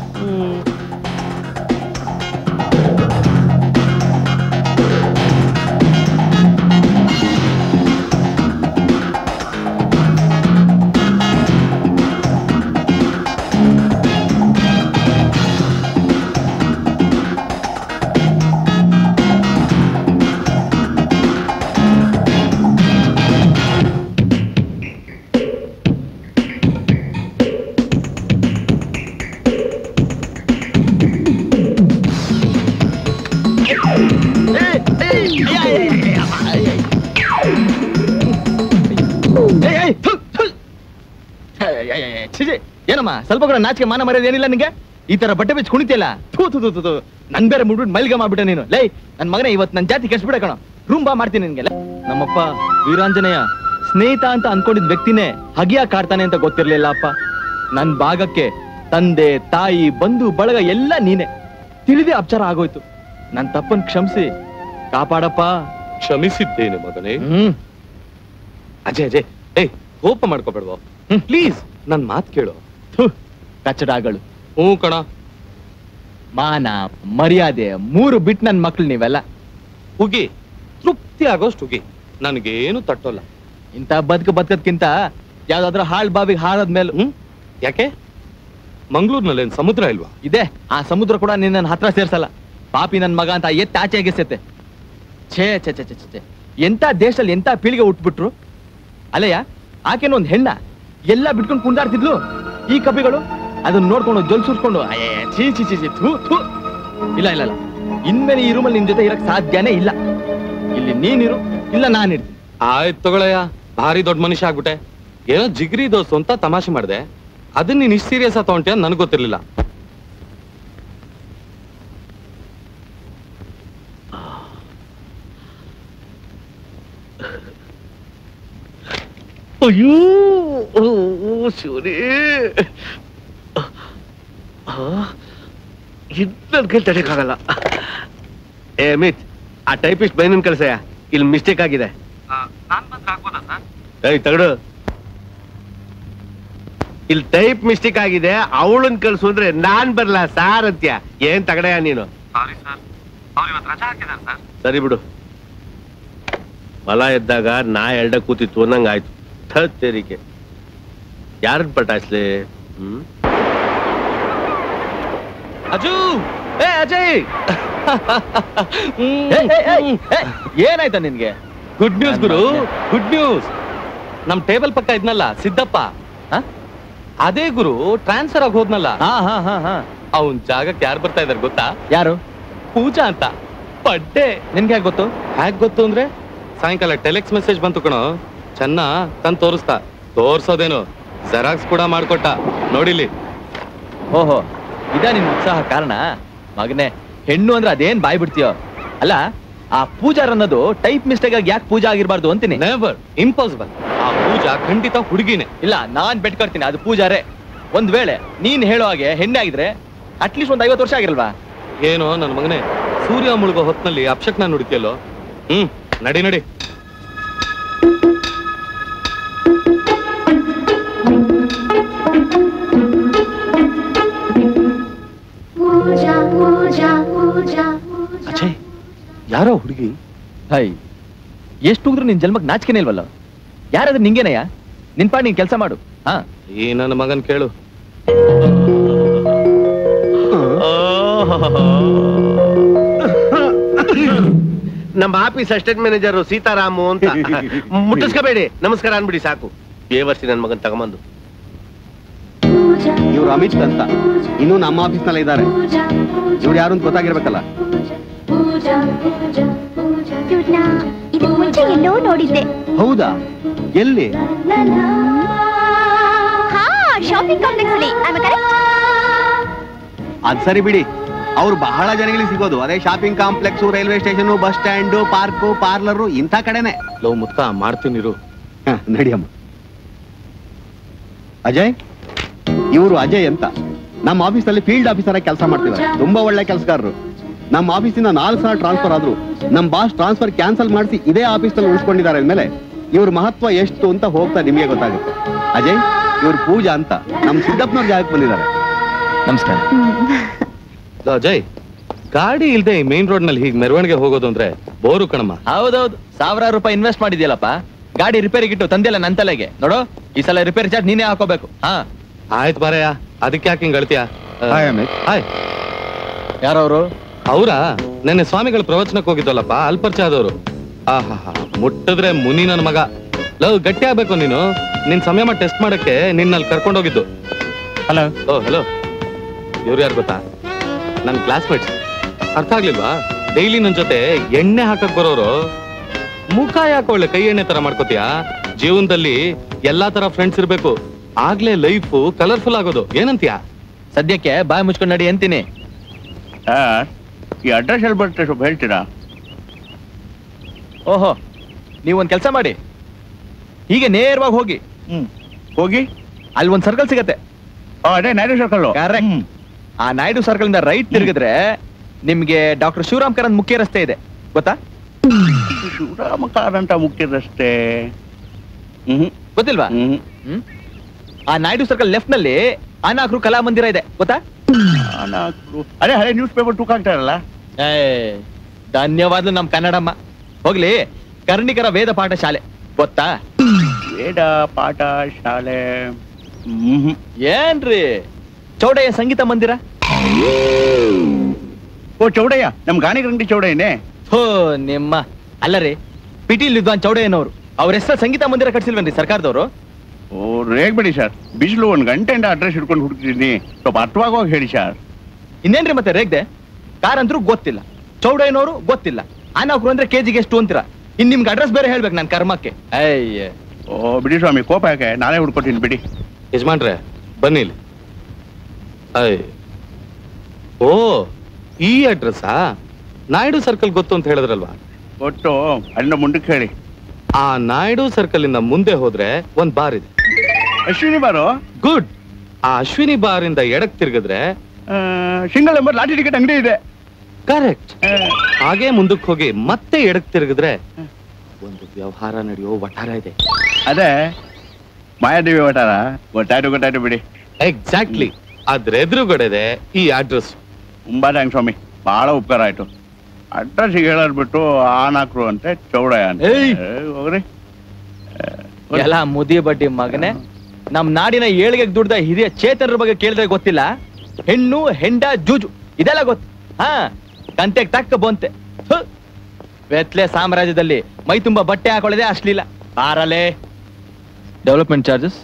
ಏಯ್, ಏಯ್, ಥು, ಥು. ಏಯ್, ಏಯ್, ಏಯ್, ಏಯ್, ಛೀ, ಛೀ. ಏನಮ್ಮ ಸ್ವಲ್ಪ ಕೂಡ ನಾಚಿಕೆ ಮಾನ ಮರ್ಯಾದೆ ಏನಿಲ್ಲ ನಿಂಗೆ ಈ ತರ ಬಟ್ಟೆ ಬೆಚ್ಚ ಕುಣಿತಿಯಲ್ಲ ಥೂ ಥೂ ಥೂ ಥೂ, ಥೂ ನನ್ ಬೇರೆ ಮುಡ್ಬಿಟ್ಟು ಮೈಲ್ಗೆ ಮಾಡ್ಬಿಟ್ಟೆ ನೀನು ಲೈ ನನ್ ಮಗನೇ ಇವತ್ತು ನನ್ ಜಾತಿ ಕೆಡ್ಸ್ಬಿಡ ಕಣ ರೂಮ್ ಬಾ ಮಾಡ್ತೀನಿ ನಿನ್ಗೆ ಲೇ. ನಮ್ಮಪ್ಪ ವೀರಾಂಜನೇಯ ಸ್ನೇಹಿತ ಅಂತ ಅನ್ಕೊಂಡಿದ್ ವ್ಯಕ್ತಿನೇ ಹಗಿಯ ಕಾಡ್ತಾನೆ ಅಂತ ಗೊತ್ತಿರ್ಲಿಲ್ಲ ಅಪ್ಪ ನನ್ ಭಾಗಕ್ಕೆ ತಂದೆ ತಾಯಿ ಬಂಧು ಬಳಗ ಎಲ್ಲ ನೀನೆ ತಿಳಿದೇ ಅಪಚಾರ ಆಗೋಯ್ತು ನನ್ ತಪ್ಪನ್ ಕ್ಷಮಿಸಿ ಕಾಪಾಡಪ್ಪ ಕ್ಷಮಿಸಿದ್ದೇನೆ ಮಗನೇ ಹ್ಮ್ ಅಜಯ್ ಅಜಯ್ ಏಯ್ ಕೋಪ ಮಾಡ್ಕೋಬೇಡ್ವೋ ಹ್ಮ್. ಪ್ಲೀಸ್ ನನ್ ಮಾತ್ ಕೇಳು ಥು, ಕಚಡಗಳು ಹ್ಞೂ ಕಣ ಮಾನ ಮರ್ಯಾದೆ ಮೂರು ಬಿಟ್ ನನ್ ಮಕ್ಳು ನೀವೆಲ್ಲ ಉಗಿ ತೃಪ್ತಿ ಆಗೋಷ್ಟು ಉಗಿ ನನಗೇನು ತಟ್ಟೋಲ್ಲ ಇಂಥ ಬದುಕು ಬದುಕದ್ಕಿಂತ ಯಾವ್ದಾದ್ರು ಹಾಳ್ ಬಾವಿಗೆ ಹಾಳದ ಮೇಲೆ ಹ್ಮ್ ಯಾಕೆ ಮಂಗ್ಳೂರ್ನಲ್ಲಿ ಏನ್ ಸಮುದ್ರ ಇಲ್ವಾ ಇದೆ ಆ ಸಮುದ್ರ ಕೂಡ ನಿನ್ನ ಹತ್ರ ಸೇರ್ಸಲ್ಲ ಪಾಪಿ ನನ್ ಮಗ ಅಂತ ಎತ್ತ ಆಚೆ ಎಗೆಸತ್ತೆ ಛೇ ಛೇ ಛೇ ಛೇ ಛೇ, ಛೇ ಎಂತ ದೇಶದಲ್ಲಿ ಎಂತ ಪೀಳಿಗೆ ಹುಟ್ಬಿಟ್ರು ಅಲ್ಲಯ್ಯ ಆಕೆನ ಒಂದ್ ಹೆಣ್ಣ ಎಲ್ಲ ಬಿಟ್ಕೊಂಡು ಕುಂದಾಡ್ತಿದ್ಲು ಈ ಕಪಿಗಳು ಅದನ್ನ ನೋಡ್ಕೊಂಡು ಜೊಲ್ ಸುರ್ಸ್ಕೊಂಡು ಅಯ್ಯೇ ಛೀ ಛೀ ಛೀ ಛೀ, ಥು ಥು ಇಲ್ಲ ಇಲ್ಲ ಇಲ್ಲ ಇನ್ಮೇಲೆ ಈ ರೂಮಲ್ಲಿ ನಿನ್ ಜೊತೆ ಇರಕ್ ಸಾಧ್ಯನೇ ಇಲ್ಲ ಇಲ್ಲಿ ನೀನಿರು ಇಲ್ಲ ನಾನಿರ್ತೀನಿ ಆಯ್ತು ತಗೊಳಯ್ಯ ಭಾರಿ ದೊಡ್ಡ ಮನುಷ್ಯ ಆಗ್ಬಿಟ್ಟೆ ಏನೋ ಜಿಗ್ರಿ ದೋಸ್ತು ಅಂತ ತಮಾಷೆ ಮಾಡಿದೆ ಅದನ್ನ ನೀನ್ ಇಷ್ಟು ಸೀರಿಯಸ್ ಆಗಿ ತಗೊಂತೀಯ ನನಗೆ ಗೊತ್ತಿರ್ಲಿಲ್ಲ ಅಯ್ಯೋ ಶಿವನೇ ಇದ್ ಕೈ ತಡೆಯಕ್ಕಾಗಲ್ಲ ಏ ಮಿತ್ ಆ ಟೈಪಿಸ್ಟ್ ಬೈನನ್ ಕಳ್ಸಯ್ಯ ಇಲ್ಲಿ ಮಿಸ್ಟೇಕ್ ಆಗಿದೆ ಏಯ್ ತಗಡು ಇಲ್ಲಿ ಟೈಪ್ ಮಿಸ್ಟೇಕ್ ಆಗಿದೆ ಅವಳನ್ ಕಳ್ಸು ಅಂದ್ರೆ ನಾನ್ ಬರ್ಲಾ ಸಾರ್ ಅಂತ್ಯ ಏನ್ ತಗಡೆಯ ನೀನು ಸರಿ ಬಿಡು ಹೊಲ ಎದ್ದಾಗ ನಾ ಎಲ್ಡ ಕೂತಿತ್ತು ಅನ್ನಂಗ ಆಯ್ತು ಥತ್ ತೆರಿಗೆ ಯಾರನ್ ಪಟಾಯಿಸ್ಲಿ ಹ್ಮ್ ಅಜು ಏ ಅಜಯ್ ಏ, ಏ, ಏ, ಏ, ಏನಾಯ್ತಾ ನಿನ್ಗೆ ಗುಡ್ ನ್ಯೂಸ್ ಗುರು ಗುಡ್ ನ್ಯೂಸ್ ನಮ್ ಟೇಬಲ್ ಪಕ್ಕ ಇದ್ನಲ್ಲ ಸಿದ್ದಪ್ಪ ಆ? ಅದೇ ಗುರು ಟ್ರಾನ್ಸ್ಫರ್ ಆಗಿ ಹೋದ್ನಲ್ಲ ಹಾ ಹಾ ಹಾ ಹಾ ಅವನ್ ಜಾಗಕ್ಕೆ ಯಾರು ಬರ್ತಾ ಇದಾರೆ ಗೊತ್ತಾ ಯಾರು ಪೂಜಾ ಅಂತ ಪಡ್ಡೆ ನಿನ್ಗೆ ಹೇಗೆ ಗೊತ್ತು ಹ್ಯಾಕ್ ಗೊತ್ತು ಅಂದ್ರೆ ಸಾಯಂಕಾಲ ಟೆಲೆಕ್ಸ್ ಮೆಸೇಜ್ ಬಂತು ಕಣೋ ಚೆನ್ನ ತಂದ್ ತೋರಿಸ್ತಾ ತೋರ್ಸೋದೇನು ಜೆರಾಕ್ಸ್ ಕೂಡ ಮಾಡ್ಕೊಟ್ಟ ನೋಡಿಲಿ ಓಹೋ ಇದ ನಿನ್ ಉತ್ಸಾಹ ಕಾರಣ ಮಗನೇ ಹೆಣ್ಣು ಅಂದ್ರೆ ಅದೇನ್ ಬಾಯ್ ಬಿಡ್ತೀಯೋ ಅಲ್ಲ ಆ ಪೂಜಾರ್ ಅನ್ನೋದು ಟೈಪ್ ಮಿಸ್ಟೇಕ್ ಆಗಿ ಯಾಕೆ ಪೂಜಾ ಆಗಿರ್ಬಾರ್ದು ಅಂತೀನಿ ನೆವರ್ ಇಂಪಾಸಿಬಲ್ ಆ ಪೂಜಾ ಖಂಡಿತ ಹುಡುಗಿನೇ ಇಲ್ಲ ನಾನ್ ಬೆಟ್ ಕಟ್ತೀನಿ ಅದು ಪೂಜಾರೇ ಒಂದ್ ವೇಳೆ ನೀನ್ ಹೇಳೋ ಹಾಗೆ ಹೆಣ್ಣೆ ಆಗಿದ್ರೆ ಅಟ್ಲೀಸ್ಟ್ ಒಂದ್ ಐವತ್ತು ವರ್ಷ ಆಗಿರಲ್ವಾ ಏನೋ ನನ್ನ ಮಗನೇ ಸೂರ್ಯ ಮುಳುಗೋ ಹೊತ್ನಲ್ಲಿ ಅಪ್ಶಕ್ನ ನುಡಿತಿಯಲ್ಲೋ ಹ್ಮ್ ನಡಿ ನಡಿ ಪೂಜಾ ಪೂಜಾ ಪೂಜಾ ಪೂಜಾ ಅಜಯ್ ಯಾರೋ ಹುಡುಗಿ ಹೈ ಎಷ್ಟು ಹೋದ್ರು ನಿನ್ ಜನ್ಮಕ್ ನಾಚಿಕೆನೇ ಇಲ್ವಲ್ಲ ಯಾರಾದ್ರೂ ನಿಂಗೇನಯ್ಯ ನಿನ್ ಪಾಡ್ ನೀನ್ ಕೆಲಸ ಮಾಡು ಹಾ ಈ ನನ್ನ ಮಗನ್ ಕೇಳು ನಮ್ಮ ಆಫೀಸ್ ಅಸಿಸ್ಟೆಂಟ್ ಮ್ಯಾನೇಜರ್ ಸೀತಾರಾಮು ಅಂತ ಮುಟ್ಟಿಸ್ಕೋಬೇಡಿ ನಮಸ್ಕಾರ ಅನ್ಬಿಡಿ ಸಾಕು ಬೇವರ್ಸಿ ನನ್ ಮಗನ್ ತಗೊಂಬಂದು ಇವ್ರು ಅಮಿತ್ ಅಂತ ಇನ್ನೂ ನಮ್ಮ ಆಫೀಸ್ ನಲ್ಲಿ ಇದ್ದಾರೆ ಇವ್ರು ಯಾರು ಅಂತ ಗೊತ್ತಾಗಿರ್ಬೇಕಲ್ಲ ಇವ್ರನ್ನ ಇದಕ್ ಮುಂಚೆ ಎಲ್ಲೋ ನೋಡಿದ್ದೆ ಹೌದಾ ಎಲ್ಲಿ ಹಾ ಶಾಪಿಂಗ್ ಕಾಂಪ್ಲೆಕ್ಸ್ ಅಲ್ಲಿ I'm correct? ಅದ್ ಸರಿ ಬಿಡಿ ಅವ್ರು ಬಹಳ ಜನಗಳಿಗೆ ಸಿಗೋದು ಅದೇ shopping complex railway station bus stand park parlour ಇಂಥ ಕಡೆನೆ ಲವ್ ಮುತ್ತ ಮಾಡ್ತೀನಿರು ಹ, ನಡಿಯಮ್ಮ ಅಜಯ್ ಇವರು ಅಜಯ್ ಅಂತ ನಮ್ಮ ಆಫೀಸ್ ನಲ್ಲಿ ಫೀಲ್ಡ್ ಆಫೀಸರ್ ಆಗಿ ಕೆಲಸ ಮಾಡ್ತಿದ್ದಾರೆ ತುಂಬಾ ಒಳ್ಳೆ ಕೆಲಸಗಾರರು ನಮ್ಮ ಆಫೀಸಿಂದ ನಾಲ್ಕು ಸಲ ಟ್ರಾನ್ಸ್ಫರ್ ಆದ್ರು ನಮ್ಮ ಬಾಸ್ ಟ್ರಾನ್ಸ್ಫರ್ ಕ್ಯಾನ್ಸಲ್ ಮಾಡಿಸಿ ಇದೇ ಆಫೀಸ್ ನಲ್ಲಿ ಉಳಿಸ್ಕೊಂಡಿದ್ದಾರೆ ಅಂದ್ಮೇಲೆ ಇವ್ರ ಮಹತ್ವ ಎಷ್ಟು ಅಂತ ಹೋಗ್ತಾ ನಿಮಗೆ ಗೊತ್ತಾಗುತ್ತೆ ಅಜಯ್ ಇವ್ರು ಪೂಜಾ ಅಂತ ನಮ್ಮ ಸಿದ್ದಪ್ಪನವ್ರ ಜಾಗಕ್ಕೆ ಬಂದಿದ್ದಾರೆ ನಮಸ್ಕಾರ ಲೋ, ಅಜಯ್ ಗಾಡಿ ಇಲ್ದೆ ಮೇನ್ ರೋಡ್ ನಲ್ಲಿ ಹೀಗ್ ಮೆರವಣಿಗೆ ಹೋಗೋದು ಅಂದ್ರೆ ಬೋರು ಕಣಮ್ಮ ಹೌದೌದು ಸಾವಿರಾರು ರೂಪಾಯಿ ಇನ್ವೆಸ್ಟ್ ಮಾಡಿದ್ಯಲ್ಲಪ್ಪ ಗಾಡಿ ರಿಪೇರಿಗೆ ಇಟ್ಟು ತಂದೆಲ್ಲ ನನ್ ತಲೆಗೆ ನೋಡು ಈ ಸಲ ರಿಪೇರಿ ಚಾರ್ಜ್ ನೀನೇ ಹಾಕೋಬೇಕು ಹಾ ಆಯ್ತು ಬಾರಯ್ಯ ಅದಕ್ಕೆ ಯಾಕೆ ಹಿಂಗ್ ಅಳ್ತೀಯ Hi, ಅಮಿತ್. ಹಾಯ್ ಯಾರವರು ಅವ್ರಾ ನೆನ್ನೆ ಸ್ವಾಮಿಗಳ ಪ್ರವಚನಕ್ಕೆ ಹೋಗಿದ್ವಲ್ಲಪ್ಪ ಅಲ್ಪರ್ಚ ಆದವರು ಆಹಾ ಮುಟ್ಟಿದ್ರೆ ಮುನಿ ನನ್ನ ಮಗ ಲವ್ ಗಟ್ಟಿ ಆಗ್ಬೇಕು ನೀನು ನಿನ್ ಸಂಯಮ ಟೆಸ್ಟ್ ಮಾಡಕ್ಕೆ ನಿನ್ನಲ್ಲಿ ಕರ್ಕೊಂಡು ಹೋಗಿದ್ದು ಹಲೋ ಓ ಹಲೋ ಇವ್ರು ಯಾರು ಗೊತ್ತಾ ನನ್ನ ಕ್ಲಾಸ್ಮೇಟ್ಸ್ ಅರ್ಥ ಆಗ್ಲಿಲ್ವಾ ಡೈಲಿ ನನ್ ಜೊತೆ ಎಣ್ಣೆ ಹಾಕಕ್ ಬರೋರು ಮುಖ ಯಾಕೆ ಒಳ್ಳೆ ಕೈ ಎಣ್ಣೆ ತರ ಮಾಡ್ಕೋತೀಯಾ ಜೀವನದಲ್ಲಿ ಎಲ್ಲಾ ತರ ಫ್ರೆಂಡ್ಸ್ ಇರ್ಬೇಕು ಆಗ್ಲೇ ಲೈಫ್ ಕಲರ್ಫುಲ್ ಆಗೋದು ಏನಂತೀಯಾ ಸದ್ಯಕ್ಕೆ ಬಾಯಿ ಮುಚ್ಕೊಂಡು ನಡಿ ಅಂತೀನಿ ಈ ಅಡ್ರೆಸ್ ಎಲ್ಲಿ ಬರುತ್ತೆ ಸ್ವಲ್ಪ ಹೇಳ್ತೀರಾ ಓಹೋ ನೀವೊಂದ್ ಕೆಲಸ ಮಾಡಿ ಹೀಗೆ ನೇರವಾಗಿ ಹೋಗಿ ಹ್ಮ್ ಹೋಗಿ ಅಲ್ಲಿ ಒಂದ್ ಸರ್ಕಲ್ ಸಿಗತ್ತೆ ಆ, ಅದೇ ನಾಯ್ಡು ಸರ್ಕಲ್ Correct. ಆ ನಾಯ್ಡು ಸರ್ಕಲ್ ಇಂದ ರೈಟ್ ತಿರುಗಿದ್ರೆ ನಿಮ್ಗೆ ಡಾಕ್ಟರ್ ಶಿವರಾಮ್ ಕರಂದ್ ಮುಖ್ಯ ರಸ್ತೆ ಇದೆ ಗೊತ್ತಾ ಶಿವರಾಮ ಕಾರಂತ ಮುಖ್ಯ ರಸ್ತೆ ಹ್ಮ್ ಗೊತ್ತಿಲ್ವಾ ಹ್ಮ್ ಹ್ಮ್ ಆ ನಾಯ್ಡು ಸರ್ಕಲ್ ಲೆಫ್ಟ್ ನಲ್ಲಿ ಅನಾಕ್ರು ಕಲಾ ಮಂದಿರ ಇದೆ ಗೊತ್ತಾ ನಾಲ್ಕು ಅದೇ ಹಳೆ ನ್ಯೂಸ್ ಪೇಪರ್ ತೂಕ ಹಾಕ್ತಾರಲ್ಲ ಏ ಧನ್ಯವಾದ ನಮ್ ಕನ್ನಡಮ್ಮ ಹೋಗ್ಲಿ ಕರ್ಣಿಕರ ವೇದ ಪಾಠ ಶಾಲೆ ಗೊತ್ತಾ ವೇದ ಪಾಠ ಶಾಲೆ ಹ್ಮ್ ಏನ್ರಿ ಚೌಡಯ್ಯ ಸಂಗೀತ ಮಂದಿರ ಓ ಚೌಡಯ್ಯ ನಮ್ ಗಾಣಿಗರಂಗಡಿ ಚೌಡಯ್ಯನೇ ಹೋ ನಿಮ್ಮ ಅಲ್ಲರಿ ಪಿಟೀಲ್ ವಿದ್ವಾನ್ ಚೌಡಯ್ಯನವರು ಅವ್ರ ಹೆಸರು ಸಂಗೀತ ಮಂದಿರ ಕಟ್ಸಿಲ್ವೇನ್ರಿ ಸರ್ಕಾರದವರು ಓ ರೇಗ್ಬೇಡಿ ಸರ್ ಬಿಸಿಲು ಒಂದ್ ಗಂಟೆಯಿಂದ ಅಡ್ರೆಸ್ ಹಿಡ್ಕೊಂಡು ಹುಡುಕ್ತಿದ್ದೀನಿ ಸ್ವಲ್ಪ ಅರ್ಥವಾಗುವಾಗ ಹೇಳಿ ಸರ್ ಇನ್ನೇನ್ರಿ ಮತ್ತೆ ರೇಗ್ದೆ ಕಾರ್ ಅಂದ್ರೂ ಗೊತ್ತಿಲ್ಲ ಚೌಡಯ್ಯನವರು ಗೊತ್ತಿಲ್ಲ ಅನಾಕ್ರು ಅಂದ್ರೆ ಕೆಜಿಗೆ ಎಷ್ಟು ಅಂತೀರ ಇನ್ ನಿಮ್ಗೆ ಅಡ್ರೆಸ್ ಬೇರೆ ಹೇಳ್ಬೇಕು ನನ್ ಕರ್ಮಕ್ಕೆ ಅಯ್ಯ ಓ ಬಿಡಿ ಸ್ವಾಮಿ ಕೋಪ ಯಾಕೆ ನಾನೇ ಹುಡ್ಕೊತೀನಿ ಬಿಡಿ ಯಜಮಾನ್ರೆ ಬನ್ನಿ ಇಲ್ಲಿ ಅಯ್ ಓ ಈ ಅಡ್ರೆಸ್ಸಾ ನಾಯ್ಡು ಸರ್ಕಲ್ ಗೊತ್ತು ಅಂತ ಹೇಳಿದ್ರಲ್ವಾ ಒಟ್ಟು ಅಲ್ಲಿಂದ ಮುಂದಕ್ಕೆ ಹೇಳಿ ಆ ನಾಯ್ಡು ಸರ್ಕಲ್ ಇಂದ ಮುಂದೆ ಹೋದ್ರೆ ಒಂದ್ ಬಾರ್ ಇದೆ ಅಶ್ವಿನಿ ಬಾರು ಗುಡ್ ಆ ಅಶ್ವಿನಿ ಬಾರ್ ಇಂದ ಎಡಕ್ ತಿರ್ಗಿದ್ರೆ ಸಿಂಗಲ್ ನಂಬರ್ ಲಾಟಿ ಟಿಕೆಟ್ ಅಂಗಡಿ ಇದೆ ಕರೆಕ್ಟ್ ಆ, ಹಾಗೆ ಮುಂದಕ್ಕೆ ಹೋಗಿ ಮತ್ತೆ ಎಡಕ್ ತಿರುಗಿದ್ರೆ ಒಂದು ವ್ಯವಹಾರ ನಡೆಯೋ ವಠಾರ ಇದೆ ಅದೇ ಮಾಯಾದೇವಿ ಒಟ್ಟಾರ ಗೊತ್ತಾಯ್ತು ಗೊತ್ತಾಯ್ತು ಬಿಡಿ ಎಕ್ಸಾಕ್ಟ್ಲಿ ಅದ್ರ ಎದುರುಗಡೆ ಇದೆ ಈ ಅಡ್ರೆಸ್ ತುಂಬಾ ಥ್ಯಾಂಕ್ಸ್ ಸ್ವಾಮಿ ಬಹಳ ಉಪಕಾರ ಆಯ್ತು ಅಡ್ರೆಸ್ ಹೇಳೋದ್ಬಿಟ್ಟು ಆನಾಕ್ರು ಅಂತೆ ಚೌಡಯ್ಯ ಅಂತ ಏಯ್! ಏ, ಹೋಗ್ರಿ ಎಲ್ಲ ಮುದಿ ಬಡ್ಡಿ ಮಗನೇ ನಮ್ ನಾಡಿನ ಏಳಿಗೆಗೆ ದುಡ್ದ ಹಿರಿಯ ಚೇತನರ ಬಗ್ಗೆ ಕೇಳಿದ್ರೆ ಗೊತ್ತಿಲ್ಲ ಹೆಣ್ಣು ಹೆಂಡ ಜೂಜು ಇದೆಲ್ಲ ಗೊತ್ತು ಹಾ ಕಂತೆಗ್ ತಕ್ಕ ಬಂತೆ ಥು. ವೆತ್ಲೆ ಸಾಮ್ರಾಜ್ಯದಲ್ಲಿ ಮೈ ತುಂಬಾ ಬಟ್ಟೆ ಹಾಕೊಳ್ಳದೆ ಅಶ್ಲೀಲ ಆರಲೆ development charges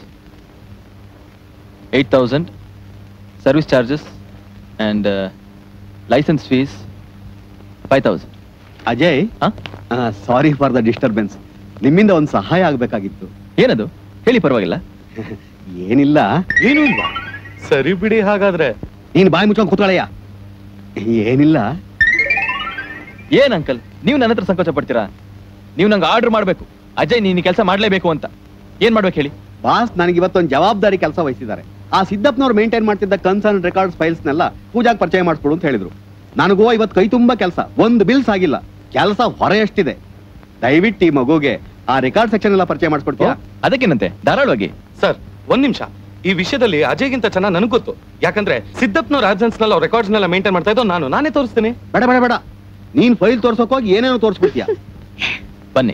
eight thousand service charges and license fees five thousand Ajay sorry for the disturbance ನಿಮ್ಮಿಂದ ಒಂದು ಸಹಾಯ ಆಗ್ಬೇಕಾಗಿತ್ತು ಏನದು ಹೇಳಿ ಪರವಾಗಿಲ್ಲ ಏನಿಲ್ಲ ಏನೂ ಇಲ್ವಾ ಸರಿ ಬಿಡಿ ಹಾಗಾದ್ರೆ ನೀನ್ ಬಾಯಿ ಮುಚ್ಕೊಂಡು ಕೂತ್ಕೊಳ್ಳಯ್ಯ ಏನಿಲ್ಲ ಏನ್ ಅಂಕಲ್ ನೀವು ನನ್ನ ಹತ್ರ ಸಂಕೋಚ ಪಡ್ತೀರಾ ನೀವು ನಂಗೆ ಆರ್ಡರ್ ಮಾಡ್ಬೇಕು ಅಜಯ್ ನೀನ್ ಕೆಲಸ ಮಾಡ್ಲೇಬೇಕು ಅಂತ ಏನ್ ಮಾಡ್ಬೇಕು ಹೇಳಿ ಬಾಸ್ ನನಗೆ ಇವತ್ತೊಂದು ಜವಾಬ್ದಾರಿ ಕೆಲಸ ವಹಿಸಿದ್ದಾರೆ ಆ ಸಿದ್ದಪ್ಪನವ್ರು ಮೇಂಟೈನ್ ಮಾಡ್ತಿದ್ದ ಕನ್ಸರ್ನ್ ರೆಕಾರ್ಡ್ಸ್ ಫೈಲ್ಸ್ನೆಲ್ಲ ಪೂಜಾಗ್ ಪರಿಚಯ ಮಾಡಿಸ್ಕೊಡು ಅಂತ ಹೇಳಿದ್ರು ನನಗೂ ಇವತ್ತು ಕೈ ತುಂಬಾ ಕೆಲಸ ಒಂದು ಬಿಲ್ಸ್ ಆಗಿಲ್ಲ ಕೆಲಸ ಹೊರೆ ಎಷ್ಟಿದೆ ದಯವಿಟ್ಟು ಈ ಮಗುಗೆ ಆ ರೆಕಾರ್ಡ್ ಸೆಕ್ಷನ್ ಎಲ್ಲ ಪರಿಚಯ ಮಾಡಿಸ್ಕೊಡ್ತೀಯಾ ಅದಕ್ಕೇನಂತೆ ಧಾರಾಳವಾಗಿ ಸರ್ ಒಂದ್ ನಿಮಿಷ ಈ ವಿಷಯದಲ್ಲಿ ಅಜಯ್ಗಿಂತ ಚೆನ್ನಾಗಿ ನನಗೆ ಗೊತ್ತು ಯಾಕಂದ್ರೆ ಸಿದ್ದಪ್ಪನವ್ರ ಆಬ್ಸೆನ್ಸ್ ನಲ್ಲಿ ರೆಕಾರ್ಡ್ಸ್ ನೆಲ್ಲ ಮೇಂಟೈನ್ ಮಾಡ್ತಾ ಇದ್ದೋ ನಾನು ನಾನೇ ತೋರಿಸ್ತೀನಿ ಬೇಡ ಬೇಡ ಬೇಡ ನೀನ್ ಫೈಲ್ ತೋರ್ಸೋಕ್ ಹೋಗಿ ಏನೇನೋ ತೋರಿಸ್ಬಿಡ್ತೀಯ ಬನ್ನಿ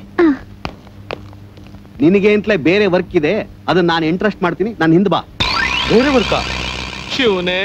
ನಿನಗೆ ಅಂತಲೇ ಬೇರೆ ವರ್ಕ್ ಇದೆ ಅದನ್ನ ನಾನು ಇಂಟ್ರೆಸ್ಟ್ ಮಾಡ್ತೀನಿ ನಾನು ಹಿಂದ್ ಬಾ ಬೇರೆ ವರ್ಕ ಶಿವನೇ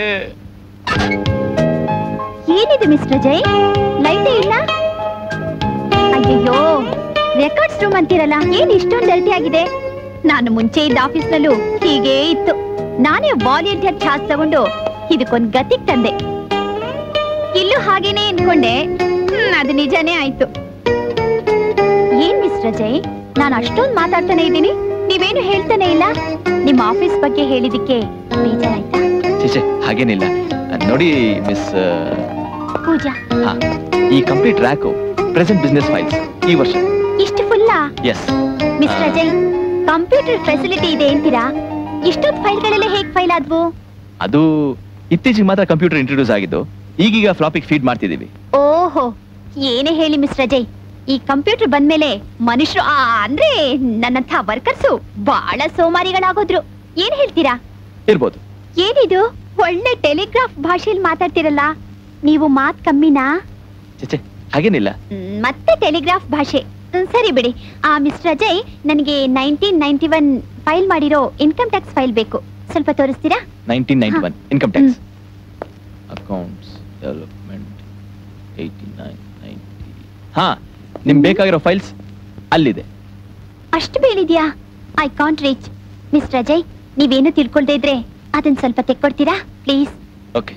ಏನಿದೆ ಮಿಸ್ಟರ್ ಜೈ ಲೈಟೇ ಇಲ್ಲ ಅಯ್ಯಯ್ಯೋ ರೆಕಾರ್ಡ್ಸ್ ರೂಮ್ ಅಂತೀರಲ್ಲ ಏನ್ ಇಷ್ಟೊಂದು ಡಲ್ಟಿ ಆಗಿದೆ ನಾನು ಮುಂಚೆ ಇದ್ದ ಆಫೀಸ್ನಲ್ಲೂ ಹೀಗೇ ಇತ್ತು ನಾನೇ ವಾಲಂಟಿಯರ್ ಚಾರ್ಜ್ ತಗೊಂಡು ಇದಕ್ಕೊಂದ್ ಗತಿಗ್ ತಂದೆ ಇಲ್ಲೂ ಹಾಗೇನೆ ಅನ್ಕೊಂಡೆ ಹ್ಮ್, ಅದು ನಿಜಾನೇ ಆಯ್ತು ಏನ್ ಮಿಸ್ಟರ್ ಜೈ ನಾನು ಅಷ್ಟೊಂದು ಮಾತಾಡ್ತಾನೆ ಇದ್ದೀನಿ ನೀವೇನು ಹೇಳ್ತಾನೆ ಇಲ್ಲ ನಿಮ್ಮ ಆಫೀಸ್ ಬಗ್ಗೆ ಹೇಳಿದಕ್ಕೆ ಬೇಜಾರಾಯ್ತಾ ಚೇಚೆ ಹಾಗೇನಿಲ್ಲ ನೋಡಿ ಮಿಸ್ ಪೂಜಾ ಹಾ ಈ complete track present business files ಈ ವರ್ಷ ಇಷ್ಟು ಫುಲ್ಲಾ yes mister Ajay computer facility ಇದೆ ಅಂತೀರಾ ಇಷ್ಟೊಂದು ಫೈಲ್ಗಳೆಲ್ಲ ಹೇಗ್ ಫೈಲ್ ಆದ್ವು ಅದು ಇತ್ತೀಚೆಗೆ ಮಾತ್ರ ಕಂಪ್ಯೂಟರ್ ಇಂಟ್ರೊಡ್ಯೂಸ್ ಆಗಿದ್ದು ಈಗೀಗ ಫ್ಲಾಪಿಗೆ ಫೀಡ್ ಮಾಡ್ತಿದ್ದೀವಿ ಓಹೋ ಏನೇ ಹೇಳಿ ಮಿಸ್ಟರ್ ಅಜಯ್ ಈ ಕಂಪ್ಯೂಟರ್ ಬಂದ್ಮೇಲೆ ಮನುಷ್ಯರು ಆ ಅಂದ್ರೆ ನನ್ನಂಥ ವರ್ಕರ್ಸು ಬಹಳ ಸೋಮಾರಿಗಳಾಗೋದ್ರು ಏನ್ ಹೇಳ್ತೀರಾ ಇರ್ಬೋದು ಏನಿದು ಒಳ್ಳೆ ಟೆಲಿಗ್ರಾಫ್ ಭಾಷೆಯಲ್ಲಿ ಮಾತಾಡ್ತಿರಲ್ಲ ನೀವು ಮಾತ್ ಕಮ್ಮಿನಾ ಚೇಚೆ ಹಾಗೇನಿಲ್ಲ ಮ್, ಮತ್ತೆ ಟೆಲಿಗ್ರಾಫ್ ಭಾಷೆ ಹ್ಮ್, ಸರಿ ಬಿಡಿ ಆ ಮಿಸ್ಟರ್ ಅಜಯ್ ನನಗೆ ನೈನ್ಟೀನ್ ನೈನ್ಟಿ ಒನ್ ಫೈಲ್ ಮಾಡಿರೋ ಇನ್ಕಮ್ ಟ್ಯಾಕ್ಸ್ ಫೈಲ್ ಬೇಕು ಸ್ವಲ್ಪ ತೋರಿಸ್ತೀರಾ nineteen ninety one income tax accounts development eighty nine ninety ಹಾ ನಿಮ್ ಬೇಕಾಗಿರೋ ಫೈಲ್ಸ್ ಅಲ್ಲಿದೆ ಅಷ್ಟು ಬೇಳಿದ್ಯಾ I can't reach mister Ajay ನೀವೇನು ತಿಳ್ಕೊಳ್ದೇ ಇದ್ರೆ ಅದನ್ನ ಸ್ವಲ್ಪ ತೆಕ್ಕೊಡ್ತೀರಾ ಪ್ಲೀಸ್ ಓಕೆ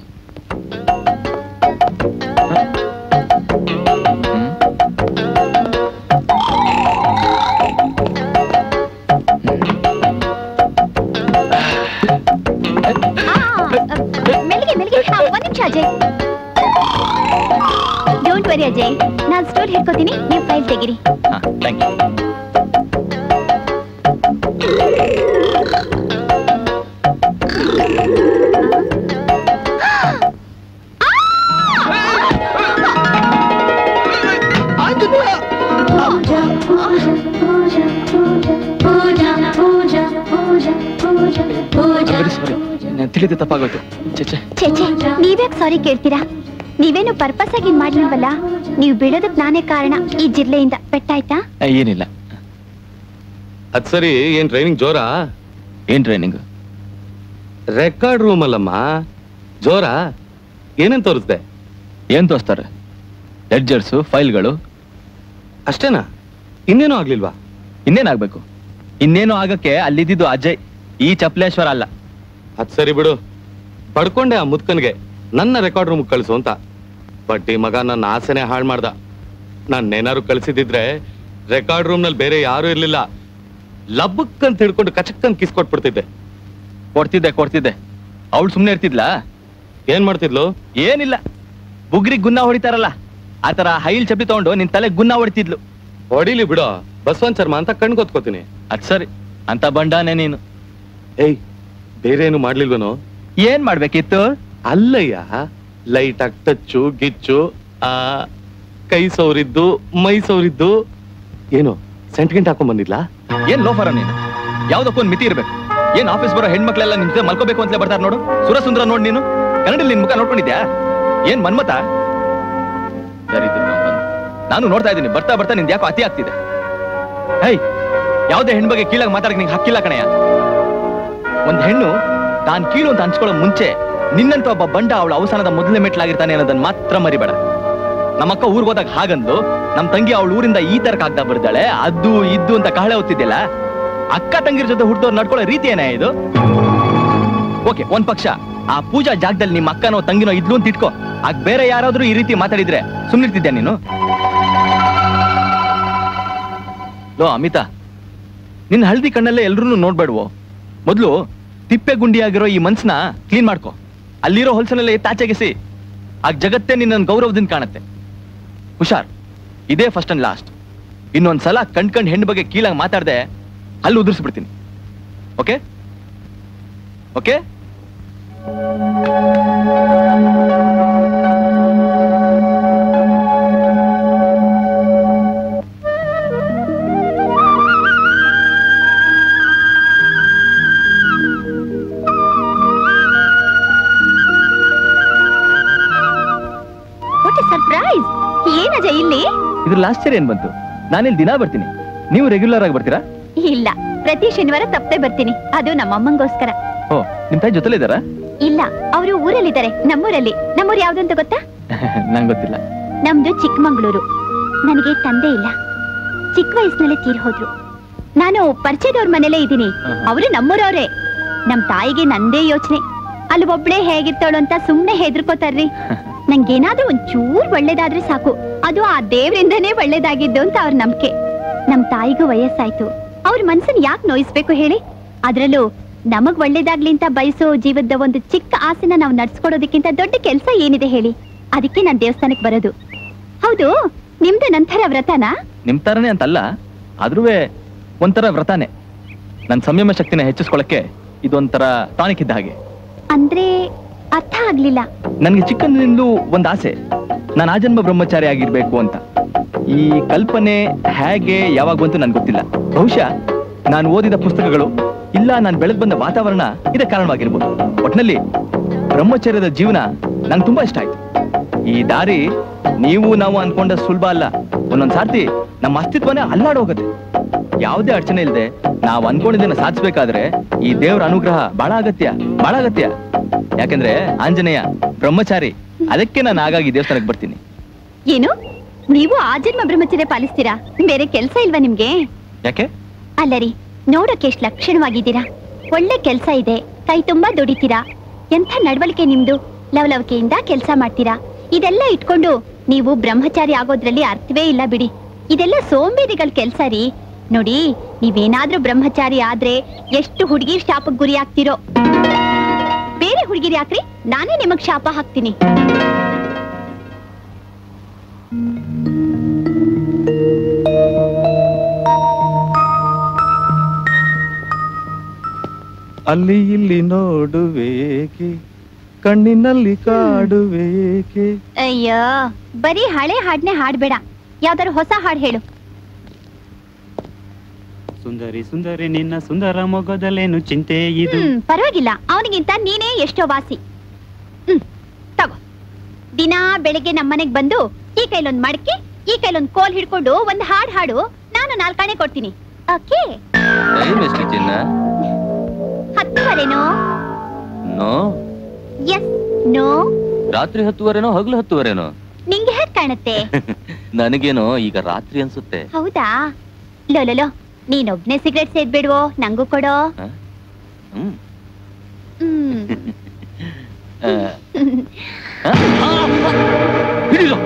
ಮೆಲ್ಲಿಗೆ ಮೆಲ್ಲಿಗೆ ಹಾ, ಒಂದ್ ನಿಮಿಷ ಅಜಯ್ ಡೋಂಟ್ ವರಿ ಅಜಯ್ ನಾನ್ ಸ್ಟೋರ್ ಹಿಡ್ಕೋತೀನಿ ನೀವು ಫೈಲ್ ತೆಗಿರಿ ಹಾ ಥ್ಯಾಂಕ್ ಯು ವೆರಿ ಸಾರಿ ತಿಳಿದು ತಪ್ಪಾಗೋಯ್ತು ಚೇಚೆ ಛೇ ಛೇ ನೀವ್ಯಾಕ್ ಸಾರಿ ಕೇಳ್ತೀರಾ ನೀವೇನು ಪರ್ಪಸ್ ಆಗಿ ಇದ್ ಮಾಡ್ಲಿಲ್ವಲ್ಲ ನೀವು ಬೀಳೋದಕ್ ನಾನೇ ಕಾರಣ ಈ ಜಿಲ್ಲೆಯಿಂದ ಪೆಟ್ಟಾಯ್ತಾ ಆ, ಏನಿಲ್ಲ ಅದ್ ಸರಿ ಏನ್ ಟ್ರೈನಿಂಗ್ ಜೋರಾ ಏನ್ ಟ್ರೈನಿಂಗ್ ರೆಕಾರ್ಡ್ ರೂಮ್ ಅಲ್ಲಮ್ಮ ಜೋರಾ ಏನೇನ್ ತೋರಿಸ್ದೆ ಏನ್ ತೋರಿಸ್ತಾರೆ ಲೆಡ್ಜರ್ಸು ಫೈಲ್ಗಳು ಅಷ್ಟೇನಾ ಇನ್ನೇನೂ ಆಗ್ಲಿಲ್ವಾ ಇನ್ನೇನಾಗ್ಬೇಕು ಇನ್ನೇನು ಆಗಕ್ಕೆ ಅಲ್ಲಿದ್ದು ಅಜಯ್ ಈ ಚಪ್ಲೇಶ್ವರ ಅಲ್ಲ ಅದ್ ಸರಿ ಬಿಡು ಪಡ್ಕೊಂಡೆ ಆ ಮುದ್ಕನ್ಗೆ ನನ್ನ ರೆಕಾರ್ಡ್ ರೂಮ್ ಕಳಿಸು ಅಂತ ಬಟ್ ಈ ಮಗ ನನ್ನ ಆಸೆನೆ ಹಾಳು ಮಾಡ್ದ ನಾನು ಏನಾರು ಕಳ್ಸಿದಿದ್ರೆ ರೆಕಾರ್ಡ್ ರೂಮ್ ನಲ್ಲಿ ಬೇರೆ ಯಾರು ಇರ್ಲಿಲ್ಲ ಲಬ್ಬಕ್ ಅಂತ ಹಿಡ್ಕೊಂಡು ಕಚಕ್ ಅಂತ ಕಿಸ್ ಕೊಟ್ಬಿಡ್ತಿದ್ದೆ ಕೊಡ್ತಿದ್ದೆ ಕೊಡ್ತಿದ್ದೆ ಅವಳು ಸುಮ್ನೆ ಇರ್ತಿದ್ಲಾ ಏನ್ ಮಾಡ್ತಿದ್ಲು ಏನಿಲ್ಲ ಬುಗ್ರಿಗೆ ಗುನ್ನ ಹೊಡಿತಾರಲ್ಲ ಆತರ ಹೈಲ್ ಚಪ್ಪಲಿ ತಗೊಂಡು ನಿನ್ ತಲೆ ಗುನ್ನ ಹೊಡಿತಿದ್ಲು ಹೊಡಿಲಿ ಬಿಡೋ ಬಸವನ್ ಶರ್ಮಾ ಅಂತ ಕಣ್ಗೊತ್ಕೋತೀನಿ ಅದ್ ಸರಿ ಅಂತ ಬಂಡಾನೆ ನೀನು ಏಯ್ ಬೇರೆ ಏನು ಮಾಡ್ಲಿಲ್ವನೋ ಏನ್ ಮಾಡ್ಬೇಕಿತ್ತು ಅಲ್ಲಯ್ಯ ಲೈಟ್ ಆಗಿ ಟಚ್ಚು ಗಿಚ್ಚು ಆ ಕೈ ಸೌರಿದ್ದು ಮೈ ಸೌರಿದ್ದು ಏನು ಸೆಂಟ್ಗೆಂಟ್ ಹಾಕೊಂಡ್ ಬಂದಿದ್ಲಾ ಏನ್ ಲೋಫರ ನೀನು ಯಾವ್ದಕ್ಕೊಂದ್ ಮಿತಿ ಇರ್ಬೇಕು ಏನ್ ಆಫೀಸ್ ಬರೋ ಹೆಣ್ಮಕ್ಳೆಲ್ಲ ನಿನ್ ಜೊತೆ ಮಲ್ಕೋಬೇಕು ಅಂತಲೇ ಬರ್ತಾರ ನೋಡು ಸುರಸುಂದರ ನೋಡ್ ನೀನು ಕನ್ನಡದಲ್ಲಿ ನಿನ್ ಮುಖ ನೋಡ್ಕೊಂಡಿದ್ಯಾ ಏನ್ ಮನ್ಮತ ದರಿದ್ರ ನಮ್ಮನ್ನ. ನಾನು ನೋಡ್ತಾ ಇದ್ದೀನಿ ಬರ್ತಾ ಬರ್ತಾ ನಿಂದ ಯಾಕೋ ಅತಿ ಆಗ್ತಿದೆ ಹೇ ಯಾವ್ದೇ ಹೆಣ್ ಬಗ್ಗೆ ಕೀಳಾಗಿ ಮಾತಾಡಕ್ ನಿಂಗೆ ಹಕ್ಕಿಲ್ಲ ಕಣಯ್ಯ ಒಂದ್ ಹೆಣ್ಣು ತಾನ್ ಕೀಳು ಅಂತ ಅನ್ಸ್ಕೊಳ್ಳೋ ಮುಂಚೆ ನಿನ್ನಂತ ಒಬ್ಬ ಬಂಡ ಅವಳ ಅವಸಾನದ ಮೊದಲನೇ ಮೆಟ್ಲಾಗಿರ್ತಾನೆ ಅನ್ನೋದನ್ನ ಮಾತ್ರ ಮರಿಬೇಡ ನಮ್ಮಕ್ಕ ಊರ್ಗ್ ಹೋದಾಗ ಹಾಗಂದ್ಲು ನಮ್ ತಂಗಿ ಅವಳ ಊರಿಂದ ಈ ತರ ಕಾಗ್ದ ಬರ್ದಾಳೆ ಅದು ಇದ್ದು ಅಂತ ಕಹಳೆ ಹೊತ್ತಿದ್ದಿಲ್ಲ ಅಕ್ಕ ತಂಗಿರ ಜೊತೆ ಹುಟ್ಟಿದವ್ರು ನಡ್ಕೊಳ್ಳೋ ರೀತಿ ಏನೇ ಇದು ಓಕೆ ಒಂದ್ ಪಕ್ಷ ಆ ಪೂಜಾ ಜಾಗದಲ್ಲಿ ನಿಮ್ಮ ಅಕ್ಕನೋ ತಂಗಿನೋ ಇದ್ಲು ಅಂತ ಇಟ್ಕೋ ಆಗ ಬೇರೆ ಯಾರಾದ್ರೂ ಈ ರೀತಿ ಮಾತಾಡಿದ್ರೆ ಸುಮ್ನಿರ್ತಿದ್ಯಾ ನೀನು ಲೋ ಅಮಿತಾ ನಿನ್ನ ಹಳದಿ ಕಣ್ಣಲ್ಲೇ ಎಲ್ರೂ ನೋಡ್ಬೇಡ್ವೋ ಮೊದಲು ತಿಪ್ಪೆ ಗುಂಡಿಯಾಗಿರೋ ಈ ಮನ್ಸನ್ನ ಕ್ಲೀನ್ ಮಾಡ್ಕೊ ಅಲ್ಲಿರೋ ಹೊಲಸನೆಲ್ಲ ಎತ್ತಾಚೆಗೆಸಿ ಆ ಜಗತ್ತೇ ನಿನ್ನ ಗೌರವದಿಂದ ಕಾಣುತ್ತೆ ಹುಷಾರ್ ಇದೇ ಫಸ್ಟ್ ಅಂಡ್ ಲಾಸ್ಟ್ ಇನ್ನೊಂದ್ಸಲ ಕಣ್ ಕಣ್ ಹೆಣ್ಣು ಬಗ್ಗೆ ಕೀಳಾಗಿ ಮಾತಾಡ್ದೆ ಅಲ್ಲಿ ಉದುರಿಸ್ಬಿಡ್ತೀನಿ ಓಕೆ ಓಕೆ ವಾಟ್ ಸರ್ಪ್ರೈಸ್ ಏನಜ ಇಲ್ಲಿ ಇದ್ರ ಲಾಸ್ಟ್ ಇಯರ್ ಏನ್ ಬಂತು ನಾನಿಲ್ಲಿ ದಿನ ಬರ್ತೀನಿ ನೀವು ರೆಗ್ಯುಲರ್ ಆಗಿ ಬರ್ತೀರಾ ಇಲ್ಲ ಪ್ರತಿ ಶನಿವಾರ ತಪ್ಪದೆ ಬರ್ತೀನಿ ಅದು ನಮ್ಮ ಅಮ್ಮಂಗೋಸ್ಕರ ಓ ನಿಮ್ ತಾಯಿ ಜೊತೆಲೇ ಇದ್ದಾರಾ ಇಲ್ಲ ಅವರು ಊರಲ್ಲಿದ್ದಾರೆ ನಮ್ಮೂರಲ್ಲಿ ನಮ್ಮೂರು ಯಾವ್ದು ಅಂತ ಗೊತ್ತಾ ನಂಗೆ ಗೊತ್ತಿಲ್ಲ ನಮ್ದು ಚಿಕ್ಕಮಂಗ್ಳೂರು ನನಗೆ ತಂದೆ ಇಲ್ಲ ಚಿಕ್ಕ ವಯಸ್ಸಿನಲ್ಲೇ ತೀರ್ ಹೋದ್ರು ನಾನು ಪರಿಚಯದವ್ರ ಮನೇಲೇ ಇದ್ದೀನಿ ಆಹಾ. ಅವರು ನಮ್ಮೂರವ್ರೆ ನಮ್ ತಾಯಿಗೆ ನಂದೇ ಯೋಚನೆ ಅಲ್ಲಿ ಒಬ್ಳೆ ಹೇಗಿರ್ತಾಳು ಅಂತ ಸುಮ್ನೆ ಹೆದರ್ಕೋತಾರ್ರಿ ನಂಗೇನಾದ್ರೂ ಒಂಚೂರ್ ಒಳ್ಳೇದಾದ್ರೆ ಸಾಕು ಅದು ಆ ದೇವ್ರಿಂದನೇ ಒಳ್ಳೇದಾಗಿದ್ದು ಅಂತ ಅವ್ರ ನಂಬಿಕೆ ನಮ್ ತಾಯಿಗೂ ವಯಸ್ಸಾಯ್ತು ಅವ್ರ ಮನ್ಸನ್ ಯಾಕೆ ನೋಯಿಸ್ಬೇಕು ಹೇಳಿ ಅದ್ರಲ್ಲೂ ನಮಗ್ ಒಳ್ಳೇದಾಗ್ಲಿ ಅಂತ ಬಯಸೋ ಜೀವದ ಒಂದು ಚಿಕ್ಕ ಆಸೆನ ನಾವು ನಡ್ಸ್ಕೊಡೋದಕ್ಕಿಂತ ದೊಡ್ಡ ಕೆಲ್ಸ ಏನಿದೆ ಹೇಳಿ ಅದಕ್ಕೆ ನಾನ್ ದೇವಸ್ಥಾನಕ್ಕೆ ಬರೋದು ಹೌದು ನಿಮ್ದು ನಂತರ ವ್ರತನಾ ನಿಮ್ ತರನೇ ಅಂತಲ್ಲ ಆದ್ರೂ ಒಂಥರ ವ್ರತಾನೆ ನನ್ನ ಸಂಯಮ ಶಕ್ತಿನ ಹೆಚ್ಚಿಸ್ಕೊಳಕ್ಕೆ ಇದೊಂಥರ ಟಾನಿಕ್ ಇದ್ದ ಹಾಗೆ ಅಂದ್ರೆ ಅರ್ಥ ಆಗ್ಲಿಲ್ಲ ನನಗೆ ಚಿಕ್ಕಂದಿನಿಂದಲೂ ಒಂದು ಆಸೆ ನಾನು ಆಜನ್ಮ ಬ್ರಹ್ಮಚಾರಿ ಆಗಿರ್ಬೇಕು ಅಂತ ಈ ಕಲ್ಪನೆ ಹೇಗೆ ಯಾವಾಗ ಬಂತು ನನ್ಗೆ ಗೊತ್ತಿಲ್ಲ ಬಹುಶಃ ನಾನು ಓದಿದ ಪುಸ್ತಕಗಳು ಇಲ್ಲ ನಾನು ಬೆಳೆದ್ ಬಂದ ವಾತಾವರಣ ಇದಕ್ಕೆ ಕಾರಣವಾಗಿರ್ಬೋದು ಒಟ್ನಲ್ಲಿ ಬ್ರಹ್ಮಚರ್ಯದ ಜೀವನ ನಂಗೆ ತುಂಬಾ ಇಷ್ಟ ಆಯ್ತು ಈ ದಾರಿ ನೀವು ನಾವು ಅನ್ಕೊಂಡ ಸುಲಭ ಅಲ್ಲ ಒಂದೊಂದ್ ಸಾರ್ತಿ ನಮ್ಮ ಅಸ್ತಿತ್ವನೇ ಅಲ್ಲಾಡೋಗುತ್ತೆ ಯಾವುದೇ ಅಡಚಣೆ ಇಲ್ಲದೆ ನಾವು ಅನ್ಕೊಂಡಿದ್ದನ್ನ ಸಾಧಿಸ್ಬೇಕಾದ್ರೆ ಈ ದೇವರ ಅನುಗ್ರಹ ಬಹಳ ಅಗತ್ಯ ಬಹಳ ಅಗತ್ಯ ಯಾಕಂದ್ರೆ ಆಂಜನೇಯ ಬ್ರಹ್ಮಚಾರಿ ಅದಕ್ಕೆ ನಾನು ಆಗಾಗಿ ದೇವಸ್ಥಾನಕ್ಕೆ ಬರ್ತೀನಿ ಏನು ನೀವು ಆಜನ್ಮ ಬ್ರಹ್ಮಚರ್ಯ ಪಾಲಿಸ್ತೀರಾ ಬೇರೆ ಕೆಲ್ಸ ಇಲ್ವಾ ನಿಮ್ಗೆ ಯಾಕೆ ಅಲ್ಲರಿ ನೋಡಕ್ಕೆ ಎಷ್ಟ್ ಲಕ್ಷಣವಾಗಿದ್ದೀರಾ ಒಳ್ಳೆ ಕೆಲ್ಸ ಇದೆ ಕೈ ತುಂಬಾ ದುಡಿತೀರಾ ಎಂಥ ನಡವಳಿಕೆ ನಿಮ್ದು ಲವಲವಿಕೆಯಿಂದ ಕೆಲ್ಸ ಮಾಡ್ತೀರಾ ಇದೆಲ್ಲ ಇಟ್ಕೊಂಡು ನೀವು ಬ್ರಹ್ಮಚಾರಿ ಆಗೋದ್ರಲ್ಲಿ ಅರ್ಥವೇ ಇಲ್ಲ ಬಿಡಿ ಇದೆಲ್ಲ ಸೋಂಬೇರಿಗಳ ಕೆಲ್ಸ ರೀ ನೋಡಿ ನೀವೇನಾದ್ರೂ ಬ್ರಹ್ಮಚಾರಿ ಆದ್ರೆ ಎಷ್ಟು ಹುಡುಗಿರ್ ಶಾಪಕ್ ಗುರಿ ಆಗ್ತಿರೋ ಬೇರೆ ಹುಡುಗಿರ್ ಯಾಕ್ರಿ ನಾನೇ ನಿಮಗ್ ಶಾಪ ಹಾಕ್ತೀನಿ ಅಲ್ಲಿ ಇಲ್ಲಿ ನೋಡುವೇಕೆ ಕಣ್ಣಿನಲ್ಲಿ ಕಾಡುವೇಕೆ ಅಯ್ಯೋ ಬರೀ ಹಳೆ ಹಾಡ್ನೆ ಹಾಡ್ಬೇಡ ಯಾವ್ದಾದ್ರು ಹೊಸ ಹಾಡ್ ಹೇಳು ಸುಂದರಿ ಸುಂದರಿ ನಿನ್ನ ಸುಂದರ ಮೊಗದಲ್ಲೇನು ಚಿಂತೆ ಇದು ಹ್ಮ್ ಪರವಾಗಿಲ್ಲ ಅವನಿಗಿಂತ ನೀನೇ ಎಷ್ಟೋ ವಾಸಿ ಹ್ಮ್ ತಗೋ ದಿನಾ ಬೆಳಿಗ್ಗೆ ನಮ್ಮನೆಗ್ ಬಂದು ಈ ಕೈಲೊಂದ್ ಮಡಕೆ ಈ ಕೈಲೊಂದ್ ಕೋಲ್ ಹಿಡ್ಕೊಂಡು ಒಂದ್ ಹಾಡ್ ಹಾಡು ನಾನು ನಾಲ್ಕಾಣೆ ಕೊಡ್ತೀನಿ ಓಕೆ ಚಿನ್ನ ಹತ್ತುವರೆನೋ ನೋ ಎಸ್ ನೋ ರಾತ್ರಿ ಹತ್ತುವರೆನೋ ಹಗಲು ಹತ್ತುವರೆನೋ ನಿಂಗೆ ಹೇಗ್ ಕಾಣುತ್ತೆ ನನಗೇನೋ ಈಗ ರಾತ್ರಿ ಅನ್ಸುತ್ತೆ ಹೌದಾ ಲೋ ಲೋ ಲೋ ನೀನೊಬ್ನೇ ಸಿಗರೇಟ್ ಸೇದ್ಬೇಡ್ವೋ ನಂಗೂ ಕೊಡೋ ಹ್ಮ್ ಹ್ಮ್ ಆ, ಆ, ಆ, ಹಿಡಿದು.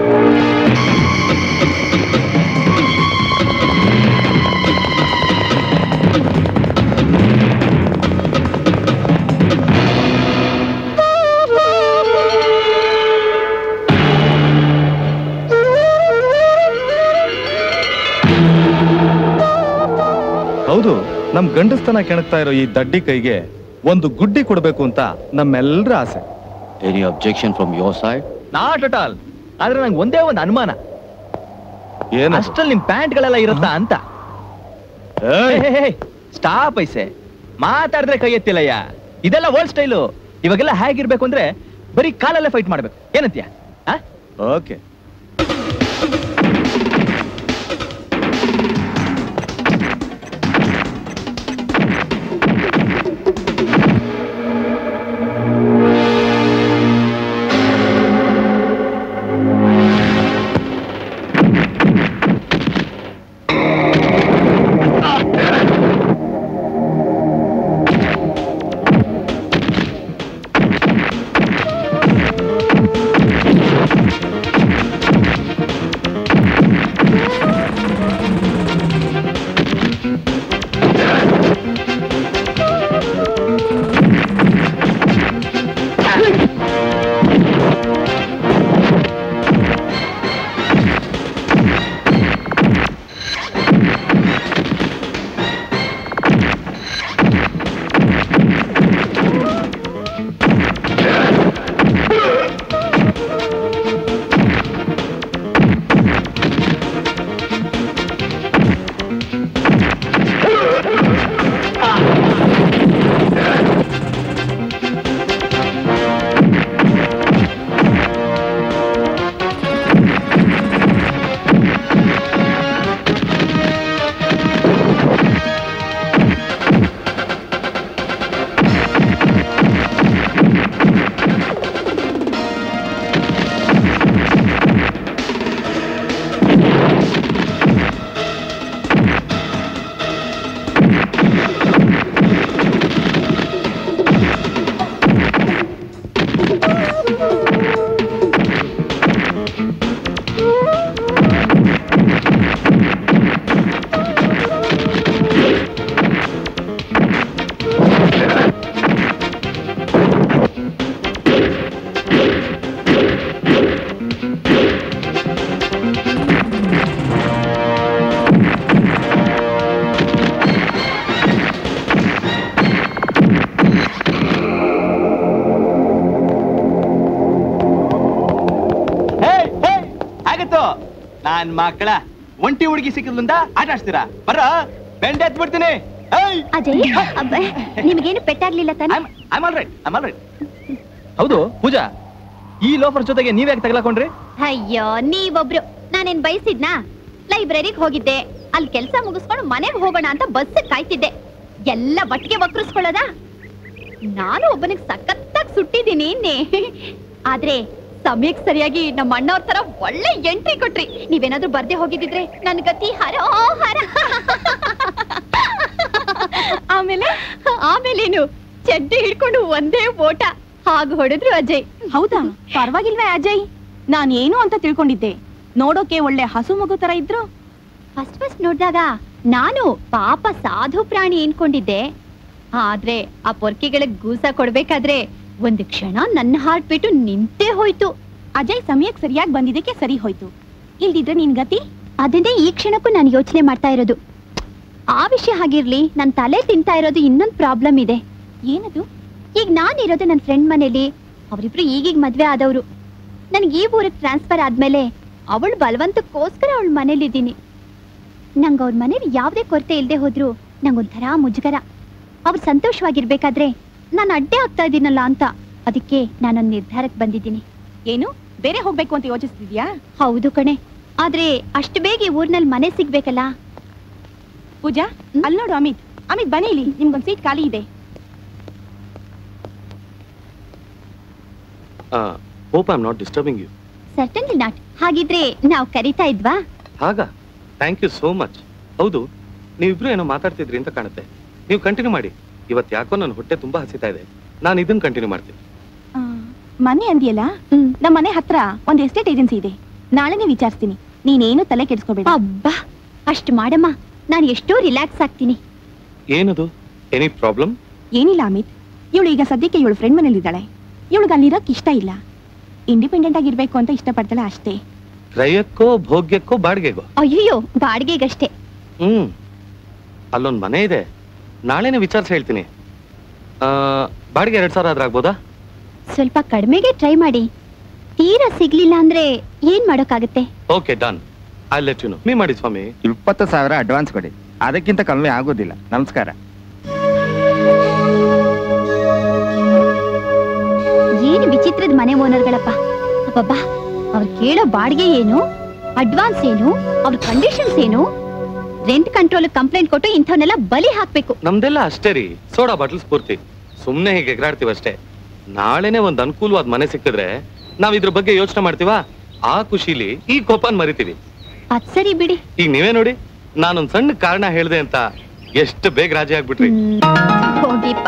ಹೌದು ನಮ್ ಗಂಡಸ್ತನ ಕೆಣಕ್ತಾ ಇರೋ ಈ ದಡ್ಡಿ ಕೈಗೆ ಒಂದು ಗುಡ್ಡಿ ಕೊಡ್ಬೇಕು ಅಂತ ನಮ್ಮೆಲ್ಲರ ಆಸೆ any objection from your side not at all ಆದ್ರೆ ನಂಗೆ ಒಂದೇ ಒಂದು ಅನುಮಾನ ಏನು ಅಷ್ಟ್ರಲ್ಲಿ ನಿಮ್ ಪ್ಯಾಂಟ್ ಗಳೆಲ್ಲ ಇರುತ್ತಾ ಅಂತ ಸ್ಟಾಪ್ ಐಸೆ ಮಾತಾಡಿದ್ರೆ ಕೈ ಎತ್ತಿಲ್ಲಯ್ಯ ಇದೆಲ್ಲ ಓಲ್ಡ್ ಸ್ಟೈಲು ಇವಾಗೆಲ್ಲ ಹೇಗಿರ್ಬೇಕು ಅಂದ್ರೆ ಬರೀ ಕಾಲಲ್ಲೇ ಫೈಟ್ ಮಾಡ್ಬೇಕು ಏನಂತೀಯ ಓಕೆ ಆಗಿತ್ತು ನಾನ್ ಮಕ್ಕಳ ಒಂಟಿ ಹುಡುಗಿ ಸಿಕ್ಕಿದ್ಲಿಂದ ಆಟ ಆಡ್ಸ್ತೀರಾ ಬರ ಬೆಂಡೆ ಎತ್ ಬಿಡ್ತೀನಿ ಅಜಯ್ ಅಬ್ಬ, ನಿಮ್ಗೇನು ಪೆಟ್ಟಾಗ್ಲಿಲ್ಲ ತಾನೆ ಹೌದು ಪೂಜಾ ಈ ಲೋಫರ್ ಜೊತೆಗೆ ನೀವ್ಯಾಕೆ ತಗಲಾಕೊಂಡ್ರಿ ಅಯ್ಯೋ ನೀವೊಬ್ರು ನಾನೇನ್ ಬಯಸಿದ್ನಾ ಲೈಬ್ರರಿಗೆ ಹೋಗಿದ್ದೆ ಅಲ್ಲಿ ಕೆಲಸ ಮುಗಿಸ್ಕೊಂಡು ಮನೆಗೆ ಹೋಗೋಣ ಅಂತ ಬಸ್ ಕಾಯ್ತಿದ್ದೆ ಎಲ್ಲ ಒಟ್ಟಿಗೆ ವಕ್ರಿಸ್ಕೊಳ್ಳೋದಾ ನಾನು ಒಬ್ಬನಿಗೆ ಸಖತ್ತಾಗಿ ಸುಟ್ಟಿದ್ದೀನಿ ಇನ್ನೇ ಆದ್ರೆ ಸಮಯಕ್ಕೆ ಸರಿಯಾಗಿ ನಮ್ಮ ಅಣ್ಣವ್ರ ತರ ಒಳ್ಳೆ ಎಂಟ್ರಿ ಕೊಟ್ರಿ ನೀವೇನಾದ್ರೂ ಬರ್ದೆ ಹೋಗಿದ್ದಿದ್ರೆ ನನ್ ಗತಿ ಹರೋ ಹರ ಆಮೇಲೆ ಆಮೇಲೇನು ಚಡ್ಡಿ ಹಿಡ್ಕೊಂಡು ಒಂದೇ ಓಟ ಹಾಗೆ ಹೊಡೆದ್ರು ಅಜಯ್ ಹೌದಾ ಪರವಾಗಿಲ್ವೇ ಅಜಯ್ ನಾನೇನು ಅಂತ ತಿಳ್ಕೊಂಡಿದ್ದೆ ನೋಡೋಕೆ ಒಳ್ಳೆ ಹಸು ಮಗು ತರ ಇದ್ರು ಫಸ್ಟ್ ಫಸ್ಟ್ ನೋಡಿದಾಗ ನಾನು ಪಾಪ ಸಾಧು ಪ್ರಾಣಿ ಅನ್ಕೊಂಡಿದ್ದೆ ಆದ್ರೆ ಆ ಪೊರ್ಕಿಗಳಿಗೆ ಗೂಸ ಕೊಡ್ಬೇಕಾದ್ರೆ ಒಂದು ಕ್ಷಣ ನನ್ನ ಹಾರ್ಟ್ ಬಿಟ್ಟು ನಿಂತೇ ಹೋಯ್ತು ಅಜಯ್ ಸಮಯಕ್ಕೆ ಸರಿಯಾಗಿ ಬಂದಿದ್ದಕ್ಕೆ ಸರಿ ಹೋಯ್ತು ಇಲ್ದಿದ್ರೆ ನಿನ್ ಗತಿ ಅದನ್ನೇ ಈ ಕ್ಷಣಕ್ಕೂ ನಾನು ಯೋಚನೆ ಮಾಡ್ತಾ ಇರೋದು ಆ ವಿಷಯ ಹಾಗಿರ್ಲಿ ನನ್ ತಲೆ ತಿಂತಾ ಇರೋದು ಇನ್ನೊಂದು ಪ್ರಾಬ್ಲಮ್ ಇದೆ ಏನದು ಈಗ ನಾನಿರೋದು ನನ್ನ ಫ್ರೆಂಡ್ ಮನೇಲಿ ಅವರಿಬ್ರು ಈಗೀಗ ಮದ್ವೆ ಆದವರು ನನ್ಗೆ ಈ ಊರಿಗೆ ಟ್ರಾನ್ಸ್ಫರ್ ಆದ್ಮೇಲೆ ಅವಳು ಬಲವಂತಕ್ಕೋಸ್ಕರ ಅವಳ ಮನೇಲಿದ್ದೀನಿ ನಂಗೆ ಅವ್ರ ಮನೇಲಿ ಯಾವುದೇ ಕೊರತೆ ಇಲ್ಲದೆ ಹೋದ್ರು ನಂಗೊಂಥರ ಮುಜುಗರ ಅವ್ರು ಸಂತೋಷವಾಗಿರ್ಬೇಕಾದ್ರೆ ನಾನು ಅಡ್ಡೆ ಆಗ್ತಾ ಇದ್ದೀನಲ್ಲ ಅಂತ ಅದಕ್ಕೆ ನಾನೊಂದು ನಿರ್ಧಾರಕ್ಕೆ ಬಂದಿದ್ದೀನಿ ಏನು ಬೇರೆ ಹೋಗ್ಬೇಕು ಅಂತ ಯೋಚಿಸ್ತಿದ್ಯಾ ಹೌದು ಕಣೆ ಆದ್ರೆ ಅಷ್ಟು ಬೇಗ ಈ ಊರ್ನಲ್ಲಿ ಮನೆ ಸಿಗ್ಬೇಕಲ್ಲ ಪೂಜಾ ಅಲ್ಲಿ ನೋಡು ಅಮಿತ್ ಅಮಿತ್ ಬನ್ನಿ ಇಲ್ಲಿ ನಿಮ್ಗೊಂದ್ ಸೀಟ್ ಖಾಲಿ ಇದೆ hope I am not disturbing you certainly not ಹಾಗಿದ್ರೆ ನಾವು ಕರಿತಾ ಇದ್ವಾ ಹಾಗ ಥ್ಯಾಂಕ್ ಯು ಸೋ ಮಚ್ ಹೌದು ನೀವಿಬ್ರು ಏನೋ ಮಾತಾಡ್ತಿದ್ರಿ ಅಂತ ಕಾಣುತ್ತೆ ನೀವು ಕಂಟಿನ್ಯೂ ಮಾಡಿ ಇವತ್ತು ಯಾಕೋ ನನ್ನ ಹೊಟ್ಟೆ ತುಂಬಾ ಹಸಿತಾ ಇದೆ ನಾನು ಇದನ್ನ ಕಂಟಿನ್ಯೂ ಮಾಡ್ತೀನಿ ಆ, ಮನೆ ಅಂದಿಯಲ್ಲ ನಮ್ಮ ಮನೆ ಹತ್ರ ಒಂದ್ ಎಸ್ಟೇಟ್ ಏಜೆನ್ಸಿ ಇದೆ ನಾಳೆನೆ ವಿಚಾರಿಸ್ತೀನಿ ನೀನೇನು ತಲೆ ಕೆಡಿಸ್ಕೋಬೇಡ ಅಬ್ಬಾ ಅಷ್ಟು ಮಾಡಮ್ಮ ನಾನು ಎಷ್ಟೋ ರಿಲ್ಯಾಕ್ಸ್ ಆಗ್ತೀನಿ ಏನದು ಎನಿ ಪ್ರಾಬ್ಲಮ್ ಏನಿಲ್ಲ ಅಮಿತ್ ಇವಳು ಈಗ ಸದ್ಯಕ್ಕೆ ಇವಳು ಫ್ರೆಂಡ್ ಮನೇಲಿದ್ದಾಳೆ ಇವಳಿಗೆ ಅಲ್ಲಿರೋಕ್ ಇಷ್ಟ ಇಲ್ಲ ಇಂಡಿಪೆಂಡೆಂಟ್ ಆಗಿರ್ಬೇಕು ಅಂತ ಇಷ್ಟಪಡ್ತಾಳೆ ಅಷ್ಟೇ ಕ್ರಯಕ್ಕೋ ಭೋಗ್ಯಕ್ಕೋ ಬಾಡಿಗೆಗೋ ಅಯ್ಯೋ ಬಾಡಿಗೆಗಷ್ಟೇ ಹ್ಮ್ ಅಲ್ಲೊಂದ್ ಮನೆ ಇದೆ ನಾಳೆನೆ ವಿಚಾರಿಸಿ ಹೇಳ್ತೀನಿ ಆ, ಬಾಡಿಗೆ ಎರಡ್ ಸಾವಿರ ಆದ್ರೆ ಆಗ್ಬೋದಾ ಸ್ವಲ್ಪ ಕಡಿಮೆಗೆ ಟ್ರೈ ಮಾಡಿ ತೀರಾ ಸಿಗ್ಲಿಲ್ಲ ಅಂದ್ರೆ ಏನ್ ಮಾಡೋಕ್ಕಾಗತ್ತೆ okay done I let you know me ಮಾಡಿ ಸ್ವಾಮಿ ಇಪ್ಪತ್ತು ಸಾವಿರ ಅಡ್ವಾನ್ಸ್ ಕೊಡಿ ಅದಕ್ಕಿಂತ ಕಮ್ಮಿ ಆಗೋದಿಲ್ಲ ನಮಸ್ಕಾರ ಏನು ವಿಚಿತ್ರದ ಮನೆ ಓನರ್ಗಳಪ್ಪ ಅಬ್ಬಬ್ಬಾ ಅವ್ರು ಕೇಳೋ ಬಾಡಿಗೆ ಏನು ಅಡ್ವಾನ್ಸ್ ಏನು ಅವ್ರ ಕಂಡೀಷನ್ಸ್ ಏನು ರೆಂಟ್ ಕಂಟ್ರೋಲ್ ಕಂಪ್ಲೇಂಟ್ ಕೊಟ್ಟು ಇಂಥವನ್ನೆಲ್ಲ ಬಲಿ ಹಾಕ್ಬೇಕು ನಮ್ದೆಲ್ಲ ಅಷ್ಟೇ ರೀ ಸೋಡಾ ಬಾಟಲ್ ಸ್ಫೂರ್ತಿ ಸುಮ್ನೆ ಹೀಗೆ ಎಗರಾಡ್ತೀವಿ ಅಷ್ಟೇ ನಾಳೆನೆ ಒಂದ್ ಅನುಕೂಲವಾದ ಮನೆ ಸಿಕ್ಕಿದ್ರೆ ನಾವ್ ಇದ್ರ ಬಗ್ಗೆ ಯೋಚನೆ ಮಾಡ್ತೀವಾ ಆ ಖುಷಿಲಿ ಈ ಕೋಪನ್ ಮರಿತೀವಿ ಅದ್ ಸರಿ ಬಿಡಿ ಈಗ ನೀವೇ ನೋಡಿ ನಾನೊಂದ್ ಸಣ್ಣ ಕಾರಣ ಹೇಳ್ದೆ ಅಂತ ಎಷ್ಟು ಬೇಗ ರಾಜಿ ಆಗ್ಬಿಟ್ರಿ ಹೋಗಿಪ್ಪ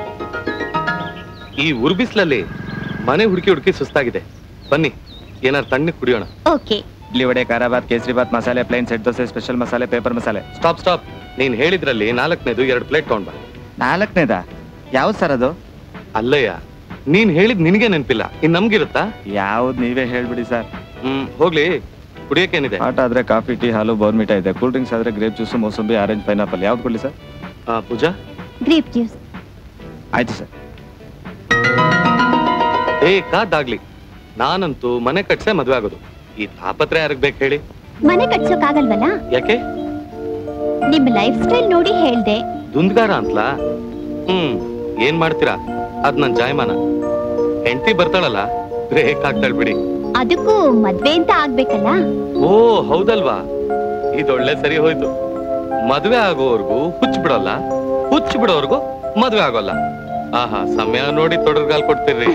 ಈ ಉರ್ಬಿಸ್ಲಲ್ಲಿ ಮನೆ ಹುಡುಕಿ ಹುಡುಕಿ ಸುಸ್ತಾಗಿದೆ ಬನ್ನಿ ಏನಾರು ತಣ್ಣಗೆ ಕುಡಿಯೋಣ ಓಕೆ ಇಡ್ಲಿ ವಡೆ ಖಾರ Baat kesari bath masala plain set dosa special masala paper masala stop stop ನೀನ್ ಹೇಳಿದ್ರಲ್ಲಿ ನಾಲ್ಕನೇದು ಎರಡು ಪ್ಲೇಟ್ ತಗೊಂಡ್ ಬಾ ನಾಲ್ಕನೇದಾ ಯಾವ್ದು ಸರ್ ಅದು ಅಲ್ಲಯ್ಯ ನೀನ್ ಹೇಳಿದ್ ನಿನಗೆ ನೆನಪಿಲ್ಲ ಇನ್ ನಮ್ಗಿರುತ್ತಾ ಯಾವ್ದು ನೀವೇ ಹೇಳ್ಬಿಡಿ ಸರ್ ಹ್ಮ್ ಹೋಗ್ಲಿ ಕುಡಿಯಕ್ಕೇನಿದೆ ಆಟ ಆದ್ರೆ ಕಾಫಿ ಟೀ ಹಾಲು ಬೋರ್ಮಿಟಾ ಇದೆ ಕೂಲ್ ಡ್ರಿಂಕ್ಸ್ ಆದ್ರೆ grape juice mosambi orange pineapple ಯಾವ್ದು ಕೊಡ್ಲಿ ಸರ್ ಆ, ಪೂಜಾ ಗ್ರೇಪ್ ಜ್ಯೂಸ್ ಆಯ್ತು ಸರ್ ಬೇಕಾದಾಗ್ಲಿ ನಾನಂತೂ ಮನೆ ಕಟ್ಸೆ ಮದ್ವೆ ಆಗೋದು ಈ ತಾಪತ್ರೆ ಯಾರಿಗ್ ಬೇಕು ಹೇಳಿ ಮನೆ ಕಟ್ಸೋಕಾಗಲ್ವಲ್ಲ ಯಾಕೆ ನಿಮ್ ಲೈಫ್ ಸ್ಟೈಲ್ ನೋಡಿ ಹೇಳ್ದೆ ದುಂದ್ಗಾರ ಅಂತಲಾ ಹ್ಮ್ ಏನ್ ಮಾಡ್ತೀರಾ ಅದ್ ನನ್ ಜಾಯಮಾನ ಹೆಂಡತಿ ಬರ್ತಾಳಲ್ಲ ಬೇಕಾಗ್ತಾಳ್ ಬಿಡಿ ಅದಕ್ಕೂ ಮದ್ವೆ ಅಂತ ಆಗ್ಬೇಕಲ್ಲ ಓ ಹೌದಲ್ವಾ ಇದೊಳ್ಳೆ ಸರಿ ಹೋಯ್ತು ಮದ್ವೆ ಆಗೋವರ್ಗು ಹುಚ್ಚ ಬಿಡೋಲ್ಲ ಹುಚ್ಚ ಬಿಡೋರ್ಗು ಮದ್ವೆ ಆಗೋಲ್ಲ ಆಹಾ ಸಮಯ ನೋಡಿ ತೊಡರ್ಗಾಲ್ ಕೊಡ್ತೀರ್ರಿ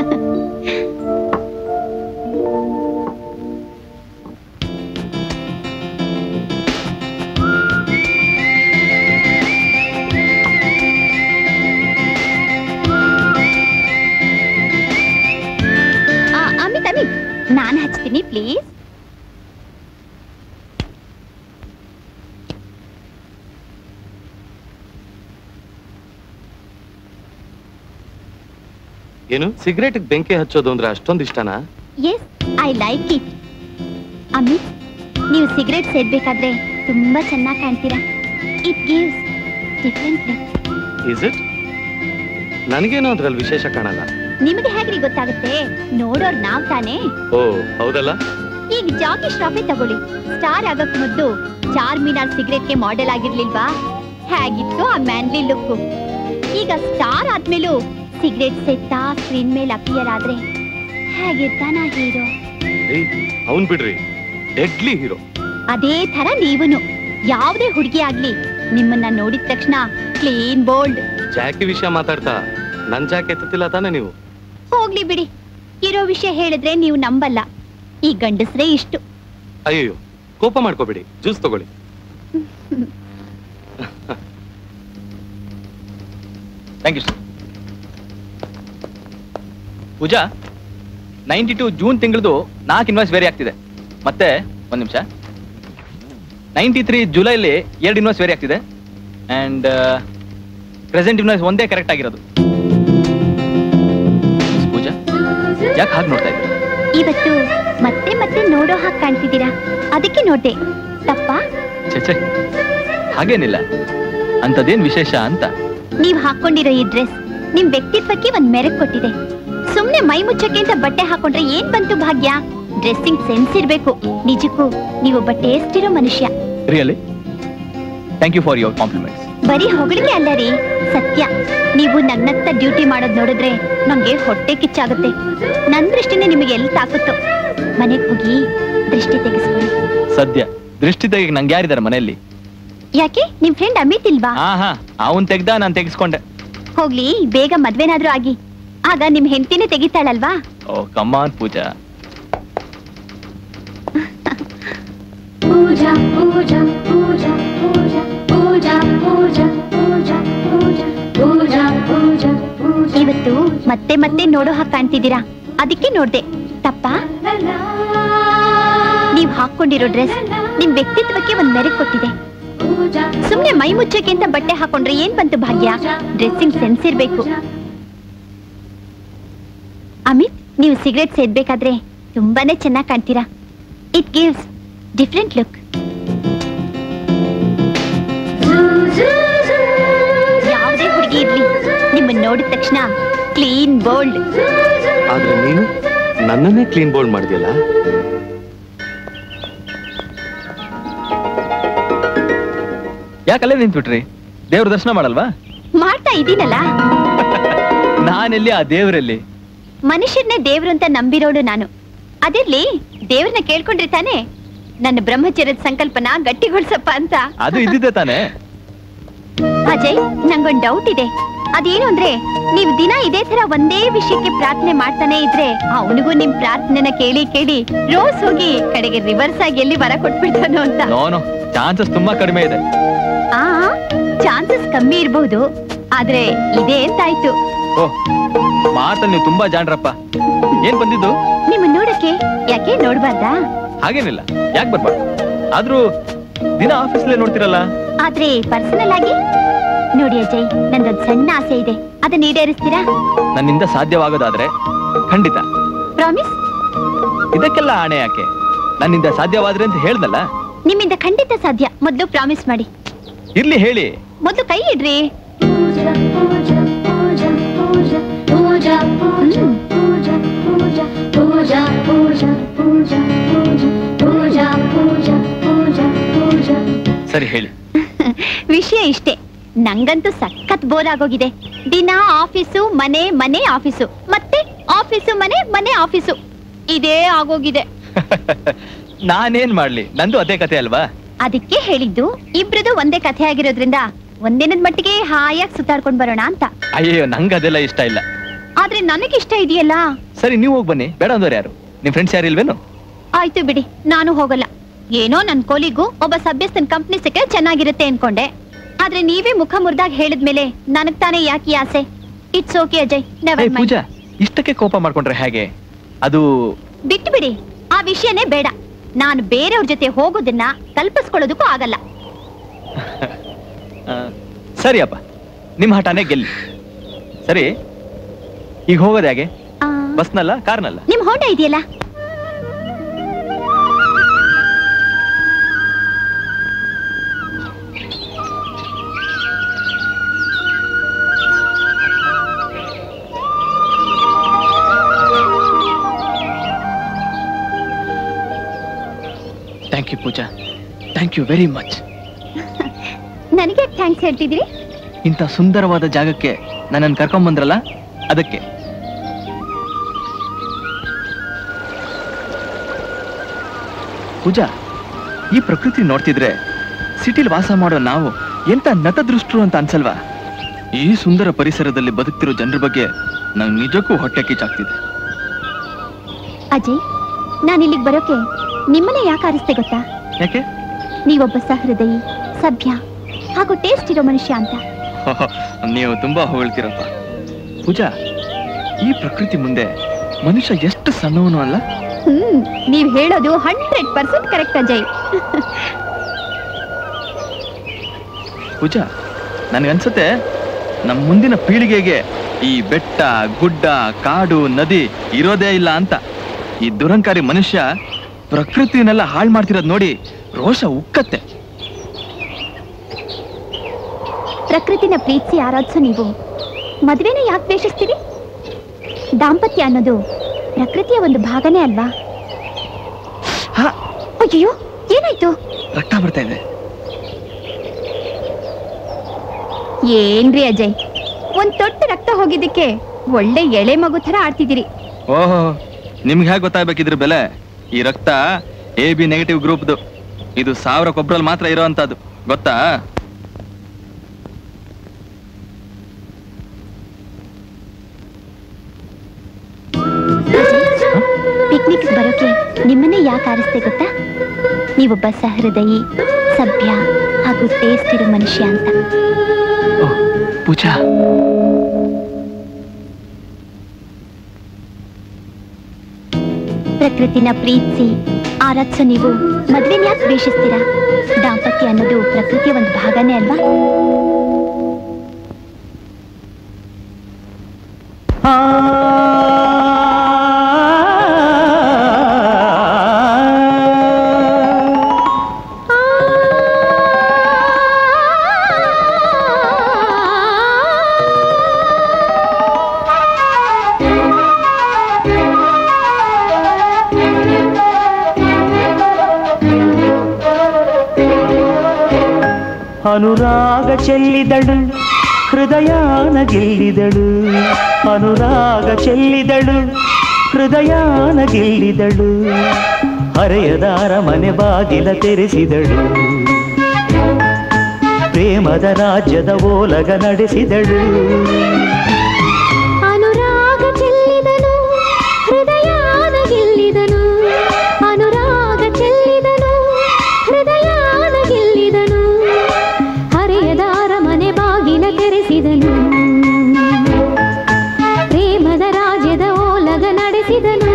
ಆ, ಅಮಿತ್ ಅಮಿತ್ ನಾನ್ ಹಚ್ತೀನಿ ಪ್ಲೀಸ್ ಏನು ಸಿಗರೇಟ್ ಬೆಂಕಿ ಹಚ್ಚೋದು ಅಂದ್ರೆ ಅಷ್ಟೊಂದ್ ಇಷ್ಟನಾ yes I like it Amit ನೀವು ಸಿಗರೇಟ್ ಸೇದ್ಬೇಕಾದ್ರೆ ತುಂಬಾ ಚೆನ್ನಾಗಿ ಕಾಣ್ತೀರಾ it gives different look is it ನನಗೇನೋ ಅದ್ರಲ್ಲಿ ವಿಶೇಷ ಕಾಣಲ್ಲ ನಿಮಗೆ ಹೇಗ್ರಿ ಗೊತ್ತಾಗುತ್ತೆ ನೋಡೋರ್ ನಾವ್ ತಾನೇ ಓ ಹೌದಲ್ಲ ಈಗ ಜಾಕಿ ಶ್ರಾಫೆ ತಗೊಳ್ಳಿ ಸ್ಟಾರ್ ಆಗಕ್ ಮೊದ್ಲು ಚಾರ್ ಮಿನಾರ್ ಸಿಗರೇಟ್ಗೆ ಮಾಡೆಲ್ ಆಗಿರ್ಲಿಲ್ವಾ ಹೇಗಿತ್ತು ಆ ಮ್ಯಾನ್ಲಿ ಲುಕ್ ಈಗ ಸ್ಟಾರ್ ಆದ್ಮೇಲೂ ಸಿಗರೇಟ್ ಸೆತ್ತಾ ಸ್ಕ್ರೀನ್ ಮೇಲೆ ಅಪಿಯರ್ ಆದ್ರೆ ಹೇಗಿರ್ತಾನ ಹೀರೋ ಅವನ್ ಬಿಡ್ರಿ ಡೆಡ್ಲಿ ಹೀರೋ ಅದೇ ತರ ನೀವುನು ಯಾವ್ದೇ ಹುಡುಗಿ ಆಗ್ಲಿ ನಿಮ್ಮನ್ನ ನೋಡಿದ ತಕ್ಷಣ ಕ್ಲೀನ್ ಬೋಲ್ಡ್ ಜಾಕಿ ವಿಷಯ ಮಾತಾಡ್ತಾ ನನ್ ಜಾಕ್ ಎತ್ತುತ್ತಿಲ್ಲ ತಾನೇ ನೀವು ಹೋಗ್ಲಿ ಬಿಡಿ ಇರೋ ವಿಷಯ ಹೇಳಿದ್ರೆ ನೀವು ನಂಬಲ್ಲ ಈ ಗಂಡಸ್ರೇ ಇಷ್ಟು ಅಯ್ಯೋ ಕೋಪ ಮಾಡ್ಕೋಬೇಡಿ ಜ್ಯೂಸ್ ತಗೊಳ್ಳಿ thank you sir Pooja ninety two June ತಿಂಗಳದು ನಾಲ್ಕು ಇನ್ವಾಯ್ಸ್ ವೇರಿ ಆಗ್ತಿದೆ ಮತ್ತೆ ಒಂದು ನಿಮಿಷ ನೈಂಟಿ ತ್ರೀ ಜುಲೈಲಿ ಎರಡು ಇನ್ವಾಯ್ಸ್ ವೇರಿ ಆಗ್ತಿದೆ ಆ್ಯಂಡ್ ಪ್ರೆಸೆಂಟ್ ಇನ್ವಾಯ್ಸ್ ಒಂದೇ ಕರೆಕ್ಟ್ ಆಗಿರೋದು ಪೂಜಾ ಯಾಕೆ ಹಾಗೆ ನೋಡ್ತಾ ಇದ್ದೀರಾ ಇವತ್ತು ಮತ್ತೆ ಮತ್ತೆ ನೋಡೋ ಹಾಗೆ ಕಾಣ್ತಿದ್ದೀರಾ ಅದಕ್ಕೆ ನೋಡ್ದೆ ತಪ್ಪಾ ಛೆ ಛೆ ಹಾಗೇನಿಲ್ಲ ಅಂಥದ್ದೇನು ವಿಶೇಷ ಅಂತ ನೀವ್ ಹಾಕೊಂಡಿರೋ ಈ ಡ್ರೆಸ್ ನಿಮ್ ವ್ಯಕ್ತಿತ್ವಕ್ಕೆ ಒಂದ್ ಮೆರಗ್ ಕೊಟ್ಟಿದೆ ಸುಮ್ನೆ ಮೈ ಮುಚ್ಚಕ್ಕೆ ಅಂತ ಬಟ್ಟೆ ಹಾಕೊಂಡ್ರೆ ಏನ್ ಬಂತು ಭಾಗ್ಯ ಡ್ರೆಸ್ಸಿಂಗ್ ಸೆನ್ಸ್ ಇರ್ಬೇಕು ನಿಜಕ್ಕೂ ನೀವೊಬ್ಬ ಟೇಸ್ಟ್ ಇರೋ ಮನುಷ್ಯ really thank you for your compliments ಬರೀ ಹೊಗಳಿಕೆ ಅಲ್ಲ ರೀ ಸತ್ಯ ನೀವು ನಗ್ನತ್ತ ಡ್ಯೂಟಿ ಮಾಡೋದ್ ನೋಡಿದ್ರೆ ನಂಗೆ ಹೊಟ್ಟೆ ಕಿಚ್ಚಾಗುತ್ತೆ ನನ್ ದೃಷ್ಟಿನೇ ನಿಮಗೆ ಎಲ್ಲಿ ತಾಕುತ್ತೋ ಮನೆಗ್ ಹೋಗಿ ದೃಷ್ಟಿ ತೆಗೆಸ್ಕೊಳ್ಳಿ ಸದ್ಯ ದೃಷ್ಟಿ ತೆಗಿಗೆ ನಂಗೆ ಯಾರಿದ್ದಾರೆ ಮನೆಯಲ್ಲಿ ಯಾಕೆ ನಿಮ್ ಫ್ರೆಂಡ್ ಅಮಿತ್ ಇಲ್ವಾ ಹಾ ಹಾ ಅವನ್ ತೆಗ್ದ ನಾನು ತೆಗೆಸ್ಕೊಂಡೆ ಹೋಗ್ಲಿ ಬೇಗ ಮದ್ವೆನಾದ್ರೂ ಆಗಿ ಆಗ ನಿಮ್ ಹೆಂಡತಿನೇ ತೆಗಿತಾಳಲ್ವಾ ಓ ಕಮ್ಮಾನ್ ಪೂಜಾ ಪೂಜಾ ಪೂಜಾ ಪೂಜಾ ಪೂಜಾ ಪೂಜಾ ಪೂಜಾ ಪೂಜಾ ಪೂಜಾ ಪೂಜಾ ಪೂಜಾ ಪೂಜಾ ಇವತ್ತು ಮತ್ತೆ ಮತ್ತೆ ನೋಡೋ ಹಾಗೆ ಕಾಣ್ತಿದ್ದೀರಾ ಅದಕ್ಕೆ ನೋಡ್ದೆ ತಪ್ಪಾ ನೀವ್ ಹಾಕೊಂಡಿರೋ ಡ್ರೆಸ್ ನಿಮ್ ವ್ಯಕ್ತಿತ್ವಕ್ಕೆ ಒಂದ್ ಮೆರಗ್ ಕೊಟ್ಟಿದೆ ಸುಮ್ನೆ ಮೈ ಮುಚ್ಚಕ್ಕೆ ಅಂತ ಬಟ್ಟೆ ಹಾಕೊಂಡ್ರೆ ಏನ್ ಬಂತು ಭಾಗ್ಯ ಡ್ರೆಸ್ಸಿಂಗ್ ಸೆನ್ಸ್ ಇರ್ಬೇಕು ಅಮಿತ್ ನೀವು ಸಿಗರೇಟ್ ಸೇದ್ಬೇಕಾದ್ರೆ ತುಂಬಾನೇ ಚೆನ್ನಾಗಿ ಕಾಣ್ತೀರಾ ಇಟ್ ಗಿವ್ಸ್ ಡಿಫ್ರೆಂಟ್ ಲುಕ್ ಯಾವುದೇ ಹುಡುಗಿ ಇರ್ಲಿ ನಿಮ್ಮನ್ನ ನೋಡಿದ ತಕ್ಷಣ ಕ್ಲೀನ್ ಬೋಲ್ಡ್ ಆದ್ರೆ ನೀನು ನನ್ನನ್ನೇ ಕ್ಲೀನ್ ಬೋಲ್ಡ್ ಮಾಡಿದ್ಯಲ್ಲ ಯಾಕಲ್ಲೇ ನಿಂತ್ಬಿಟ್ರಿ ದೇವ್ರ ದರ್ಶನ ಮಾಡಲ್ವಾ ಮಾಡ್ತಾ ಇದೀನಲ್ಲ ನಾನೆಲ್ಲಿ ಆ ದೇವರಲ್ಲಿ ಮನುಷ್ಯರನ್ನೇ ದೇವ್ರು ಅಂತ ನಂಬಿರೋಳು ನಾನು ಅದಿರ್ಲಿ ದೇವ್ರನ್ನ ಕೇಳ್ಕೊಂಡ್ರಿ ತಾನೆ ನನ್ನ ಬ್ರಹ್ಮಚರ್ಯದ ಸಂಕಲ್ಪನ ಗಟ್ಟಿಗೊಳ್ಸಪ್ಪ ಅಂತ ಅದು ಇದ್ದಿದ್ದೆ ತಾನೇ ಅಜಯ್ ನಂಗೊಂದ್ ಡೌಟ್ ಇದೆ ಅದೇನು ಅಂದ್ರೆ ನೀವು ದಿನ ಇದೇ ತರ ಒಂದೇ ವಿಷಯಕ್ಕೆ ಪ್ರಾರ್ಥನೆ ಮಾಡ್ತಾನೆ ಇದ್ರೆ ಅವನಿಗೂ ನಿಮ್ ಪ್ರಾರ್ಥನೆನ ಕೇಳಿ ಕೇಳಿ ರೋಸ್ ಹೋಗಿ ಕಡೆಗೆ ರಿವರ್ಸ್ ಆಗಿ ಎಲ್ಲಿ ವರ ಕೊಟ್ಬಿಡ್ತಾನೋ ಅಂತ ನೋನು ಚಾನ್ಸಸ್ ತುಂಬಾ ಕಡಿಮೆ ಇದೆ ಆ ಚಾನ್ಸಸ್ ಕಮ್ಮಿ ಇರ್ಬಹುದು ಆದ್ರೆ ಇದೇ ಅಂತಾಯ್ತು ಓ ಮಾತಲ್ಲಿ ನೀವು ತುಂಬಾ ಜಾಣ್ರಪ್ಪ ಏನ್ ಬಂದಿದ್ದು ನಿಮ್ಮ ನೋಡಕ್ಕೆ ಯಾಕೆ ನೋಡ್ಬಾರ್ದಾ ಹಾಗೇನಿಲ್ಲ ಯಾಕೆ ಬರ್ಬಾರ್ದು ಆದ್ರೂ ದಿನ ಆಫೀಸಲ್ಲೇ ನೋಡ್ತಿರಲ್ಲ ಆದ್ರೆ ಪರ್ಸನಲ್ ಆಗಿ ನೋಡಿ ಅಜಯ್ ನಂದೊಂದ್ ಸಣ್ಣ ಆಸೆ ಇದೆ ಅದನ್ನ ಈಡೇರಿಸ್ತೀರಾ ನನ್ನಿಂದ ಸಾಧ್ಯವಾಗೋದಾದ್ರೆ ಖಂಡಿತ ಪ್ರಾಮಿಸ್ ಇದಕ್ಕೆಲ್ಲ ಆಣೆ ಯಾಕೆ ನನ್ನಿಂದ ಸಾಧ್ಯವಾದ್ರೆ ಅಂತ ಹೇಳ್ದಲ್ಲ ನಿಮ್ಮಿಂದ ಖಂಡಿತ ಸಾಧ್ಯ ಮೊದ್ಲು ಪ್ರಾಮಿಸ್ ಮಾಡಿ ಇರ್ಲಿ ಹೇಳಿ ಮೊದ್ಲು ಕೈ ಇಡ್ರಿ ಪೂಜಾ ಪೂಜಾ ಪೂಜಾ ಪೂಜಾ ಪೂಜಾ ಪೂಜಾ पूजा पूजा पूजा पूजा पूजा पूजा पूजा पूजा ಸರಿ ಹೇಳಿ ವಿಷಯ ಇಷ್ಟೇ ನಂಗಂತೂ ಸಖತ್ ಬೋರ್ ಆಗೋಗಿದೆ ದಿನ ಆಫೀಸು ಮನೆ ಮನೆ ಆಫೀಸು ಮತ್ತೆ ಆಫೀಸು ಮನೆ ಮನೆ ಆಫೀಸು ಇದೇ ಆಗೋಗಿದೆ ನಾನೇನ್ ಮಾಡ್ಲಿ ನಂದು ಅದೇ ಕತೆ ಅಲ್ವಾ ಅದಕ್ಕೆ ಹೇಳಿದ್ದು ಇಬ್ರದು ಒಂದೇ ಕಥೆ ಆಗಿರೋದ್ರಿಂದ ಒಂದಿನದ ಮಟ್ಟಿಗೆ ಹಾಯಾಗಿ ಸುತ್ತಾಡ್ಕೊಂಡ್ ಬರೋಣ ಅಂತ ಅಯ್ಯೋ ನಂಗೆ ಅದೆಲ್ಲ ಇಷ್ಟ ಇಲ್ಲ ಆದ್ರೆ ನನಗಿಷ್ಟ ಇದೆಯಲ್ಲ ಸರಿ ನೀವು ಹೋಗಿ ಬನ್ನಿ ಬೇಡ ಅಂದವ್ರು ಯಾರು ನಿಮ್ ಫ್ರೆಂಡ್ಸ್ ಯಾರು ಇಲ್ವೇನು ಆಯ್ತು ಬಿಡಿ ನಾನು ಹೋಗಲ್ಲ ಏನೋ ನನ್ ಕೋಲಿಗೂ ಒಬ್ಬ ಸಭ್ಯಸ್ಥನ್ ಕಂಪ್ನಿ ಸಿಕ್ಕ ಚೆನ್ನಾಗಿರುತ್ತೆ ಅನ್ಕೊಂಡೆ ಆದ್ರೆ ನೀವೇ ಮುಖ ಮುರಿದಾಗ ಹೇಳಿದ್ಮೇಲೆ ನನಗ್ ತಾನೇ ಯಾಕೆ ಈ ಆಸೆ ಇಟ್ಸ್ ಓಕೆ ಅಜಯ್ ಏ, ನೆವರ್ ಮೈಂಡ್ ಪೂಜಾ ಇಷ್ಟಕ್ಕೆ ಕೋಪ ಮಾಡ್ಕೊಂಡ್ರೆ ಹೇಗೆ ಅದು ಬಿಟ್ಟು ಬಿಡಿ ಆ ವಿಷಯನೇ ಬೇಡ ನಾನು ಬೇರೆಯವ್ರ ಜೊತೆ ಹೋಗೋದನ್ನ ಕಲ್ಪಿಸ್ಕೊಳ್ಳೋದಕ್ಕೂ ಆಗಲ್ಲ ಆ, ಸರಿ ಅಪ್ಪ ನಿಮ್ ಹಠಾನೇ ಗೆಲ್ಲಿ ಸರಿ ಈಗ ಹೋಗೋದು ಹೇಗೆ ಆ, ಬಸ್ನಲ್ಲ ಕಾರ್ನಲ್ಲ ನಿಮ್ ಹೋಂಡ ಇದೆಯಲ್ಲ thank you Pooja thank you very much ನನಗೆ ಥ್ಯಾಂಕ್ಸ್ ಹೇಳ್ತಿದ್ದೀರಿ ಇಂಥ ಸುಂದರವಾದ ಜಾಗಕ್ಕೆ ನನ್ನನ್ನು ಕರ್ಕೊಂಬಂದ್ರಲ್ಲ ಅದಕ್ಕೆ ಪೂಜಾ ಈ ಪ್ರಕೃತಿ ನೋಡ್ತಿದ್ರೆ ಸಿಟಿಲಿ ವಾಸ ಮಾಡೋ ನಾವು ಎಂತ ನತದೃಷ್ಟರು ಅಂತ ಅನ್ಸಲ್ವಾ ಈ ಸುಂದರ ಪರಿಸರದಲ್ಲಿ ಬದುಕ್ತಿರೋ ಜನರ ಬಗ್ಗೆ ನಂಗೆ ನಿಜಕ್ಕೂ ಹೊಟ್ಟೆ ಕಿಚ್ಚಾಗ್ತಿದೆ ಅಜಯ್ ನಾನು ಇಲ್ಲಿಗೆ ಬರೋಕೆ ನಿಮ್ಮನ್ನೇ ಯಾಕೆ ಆರಿಸ್ತೆ ಗೊತ್ತಾ ಯಾಕೆ ನೀವೊಬ್ಬ ಸಹೃದಯಿ ಸಭ್ಯ ಹಾಗೂ ಟೇಸ್ಟ್ ಇರೋ ಮನುಷ್ಯ ಅಂತ ನೀವು ತುಂಬಾ ಹೊಗಳ್ತೀರಪ್ಪ ಪೂಜಾ ಈ ಪ್ರಕೃತಿ ಮುಂದೆ ಮನುಷ್ಯ ಎಷ್ಟು ಸಣ್ಣವನು ಅಲ್ಲ ಹ್ಮ್ ನೀವ್ ಹೇಳೋದು hundred percent correct Ajay Pooja ನನ್ಗನ್ಸುತ್ತೆ ನಮ್ಮ ಮುಂದಿನ ಪೀಳಿಗೆಗೆ ಈ ಬೆಟ್ಟ ಗುಡ್ಡ ಕಾಡು ನದಿ ಇರೋದೇ ಇಲ್ಲ ಅಂತ ಈ ದುರಂಕಾರಿ ಮನುಷ್ಯ ಪ್ರಕೃತಿನೆಲ್ಲ ಹಾಳು ಮಾಡ್ತಿರೋದ್ ನೋಡಿ ರೋಷ ಉಕ್ಕತ್ತೆ ಪ್ರಕೃತಿನ ಪ್ರೀತಿಸಿ ಆರಾಧಿಸೋ ನೀವು ಮದ್ವೆನ ಯಾಕೆ ದ್ವೇಷಿಸ್ತೀರಿ ದಾಂಪತ್ಯ ಅನ್ನೋದು ಪ್ರಕೃತಿಯ ಒಂದು ಭಾಗನೇ ಅಲ್ವಾ ಹಾ. ಅಯ್ಯೋ ಏನಾಯ್ತು ರಕ್ತ ಬರ್ತಾ ಇದೆ ಏನ್ರಿ ಅಜಯ್ ಒಂದ್ ತೊಟ್ಟು ರಕ್ತ ಹೋಗಿದ್ದಕ್ಕೆ ಒಳ್ಳೆ ಎಳೆ ಮಗು ತರ ಆಡ್ತಿದ್ದೀರಿ ಓಹೋ ನಿಮ್ಗೆ ಹೇಗೆ ಗೊತ್ತಾಗ್ಬೇಕಿದ್ರ ಬೆಲೆ ಈ ರಕ್ತ ಎ ಬಿ ನೆಗೆಟಿವ್ ಗ್ರೂಪ್ದು ಇದು ಸಾವಿರ ಕೊಬ್ರಲ್ಲಿ ಮಾತ್ರ ಇರೋವಂಥದ್ದು ಗೊತ್ತಾ ಪಿಕ್ನಿಕ್ ಬರೋಕೆ ನಿಮ್ಮನ್ನೇ ಯಾಕೆ ಆರಿಸ್ತೆ ಗೊತ್ತಾ ನೀವೊಬ್ಬ ಸಹೃದಯಿ ಸಭ್ಯ ಹಾಗೂ ಟೇಸ್ಟ್ ಇರೋ ಮನುಷ್ಯ ಅಂತ ಪೂಜಾ ಪ್ರಕೃತಿನ ಪ್ರೀತಿಸಿ ಆರಾಧಿಸೋ ನೀವು ಮದ್ವೆನ ಯಾಕೆ ದ್ವೇಷಿಸ್ತೀರಾ ದಾಂಪತ್ಯ ಅನ್ನೋದು ಪ್ರಕೃತಿಯ ಒಂದು ಭಾಗನೇ ಅಲ್ವಾ ಅನುರಾಗ ಚೆಲ್ಲಿದಳು ಹೃದಯಾನ ಗೆಲ್ಲಿದಳು ಅನುರಾಗ ಚೆಲ್ಲಿದಳು ಹೃದಯಾನ ಗೆಲ್ಲಿದಳು ಹರೆಯದಾರ ಮನೆ ಬಾಗಿಲ ತೆರೆಸಿದಳು ಪ್ರೇಮದ ರಾಜ್ಯದ ಓಲಗ ನಡೆಸಿದಳು ಅನುರಾಗ ಚೆಲ್ಲಿದನು ಹೃದಯಾನ ಗೆಲ್ಲಿದನು ಅನುರಾಗ ಚೆಲ್ಲಿದನು ಹೃದಯಾನ ಗೆಲ್ಲಿದನು ಹರೆಯದಾರ ಮನೆ ಬಾಗಿಲ ತೆರೆಸಿದನು ಪ್ರೇಮದ ರಾಜ್ಯದ ಓಲಗ ನಡೆಸಿದನು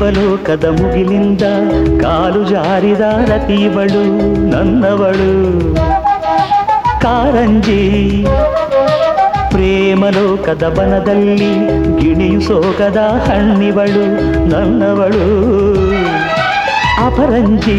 ದೇವಲೋಕದ ಮುಗಿಲಿಂದ ಕಾಲು ಜಾರಿದ ರತಿವಳು ನನ್ನವಳು ಕಾರಂಜಿ ಪ್ರೇಮಲೋಕದ ಬನದಲ್ಲಿ ಗಿಣಿಯು ಸೋಗದ ಹಣ್ಣಿವಳು ನನ್ನವಳು ಅಪರಂಜಿ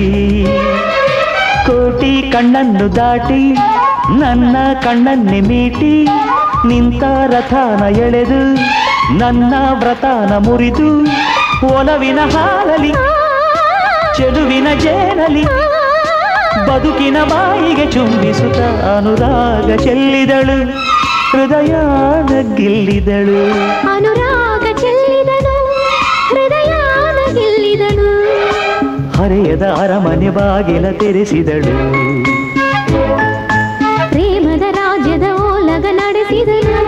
ಕೋಟಿ ಕಣ್ಣನ್ನು ದಾಟಿ ನನ್ನ ಕಣ್ಣನ್ನೆ ಮೀಟಿ ನಿಂತ ರಥಾನ ಎಳೆದು ನನ್ನ ವ್ರತಾನ ಮುರಿದು ಒಲವಿನ ಹಾಲಲಿ ಚೆಲುವಿನ ಜೇನಲಿ ಬದುಕಿನ ಬಾಯಿಗೆ ಚುಂಬಿಸುತ್ತ ಅನುರಾಗ ಚೆಲ್ಲಿದಳು ಹೃದಯಾನ ಗೆಲ್ಲಿದಳು ಅನುರಾಗ ಚೆಲ್ಲಿದನು ಹೃದಯಾನ ಗೆಲ್ಲಿದನು ಹರೆಯದ ಅರಮನೆ ಬಾಗಿಲ ತೆರೆಸಿದಳು ಪ್ರೇಮದ ರಾಜ್ಯದ ಓಲಗ ನಡೆಸಿದನು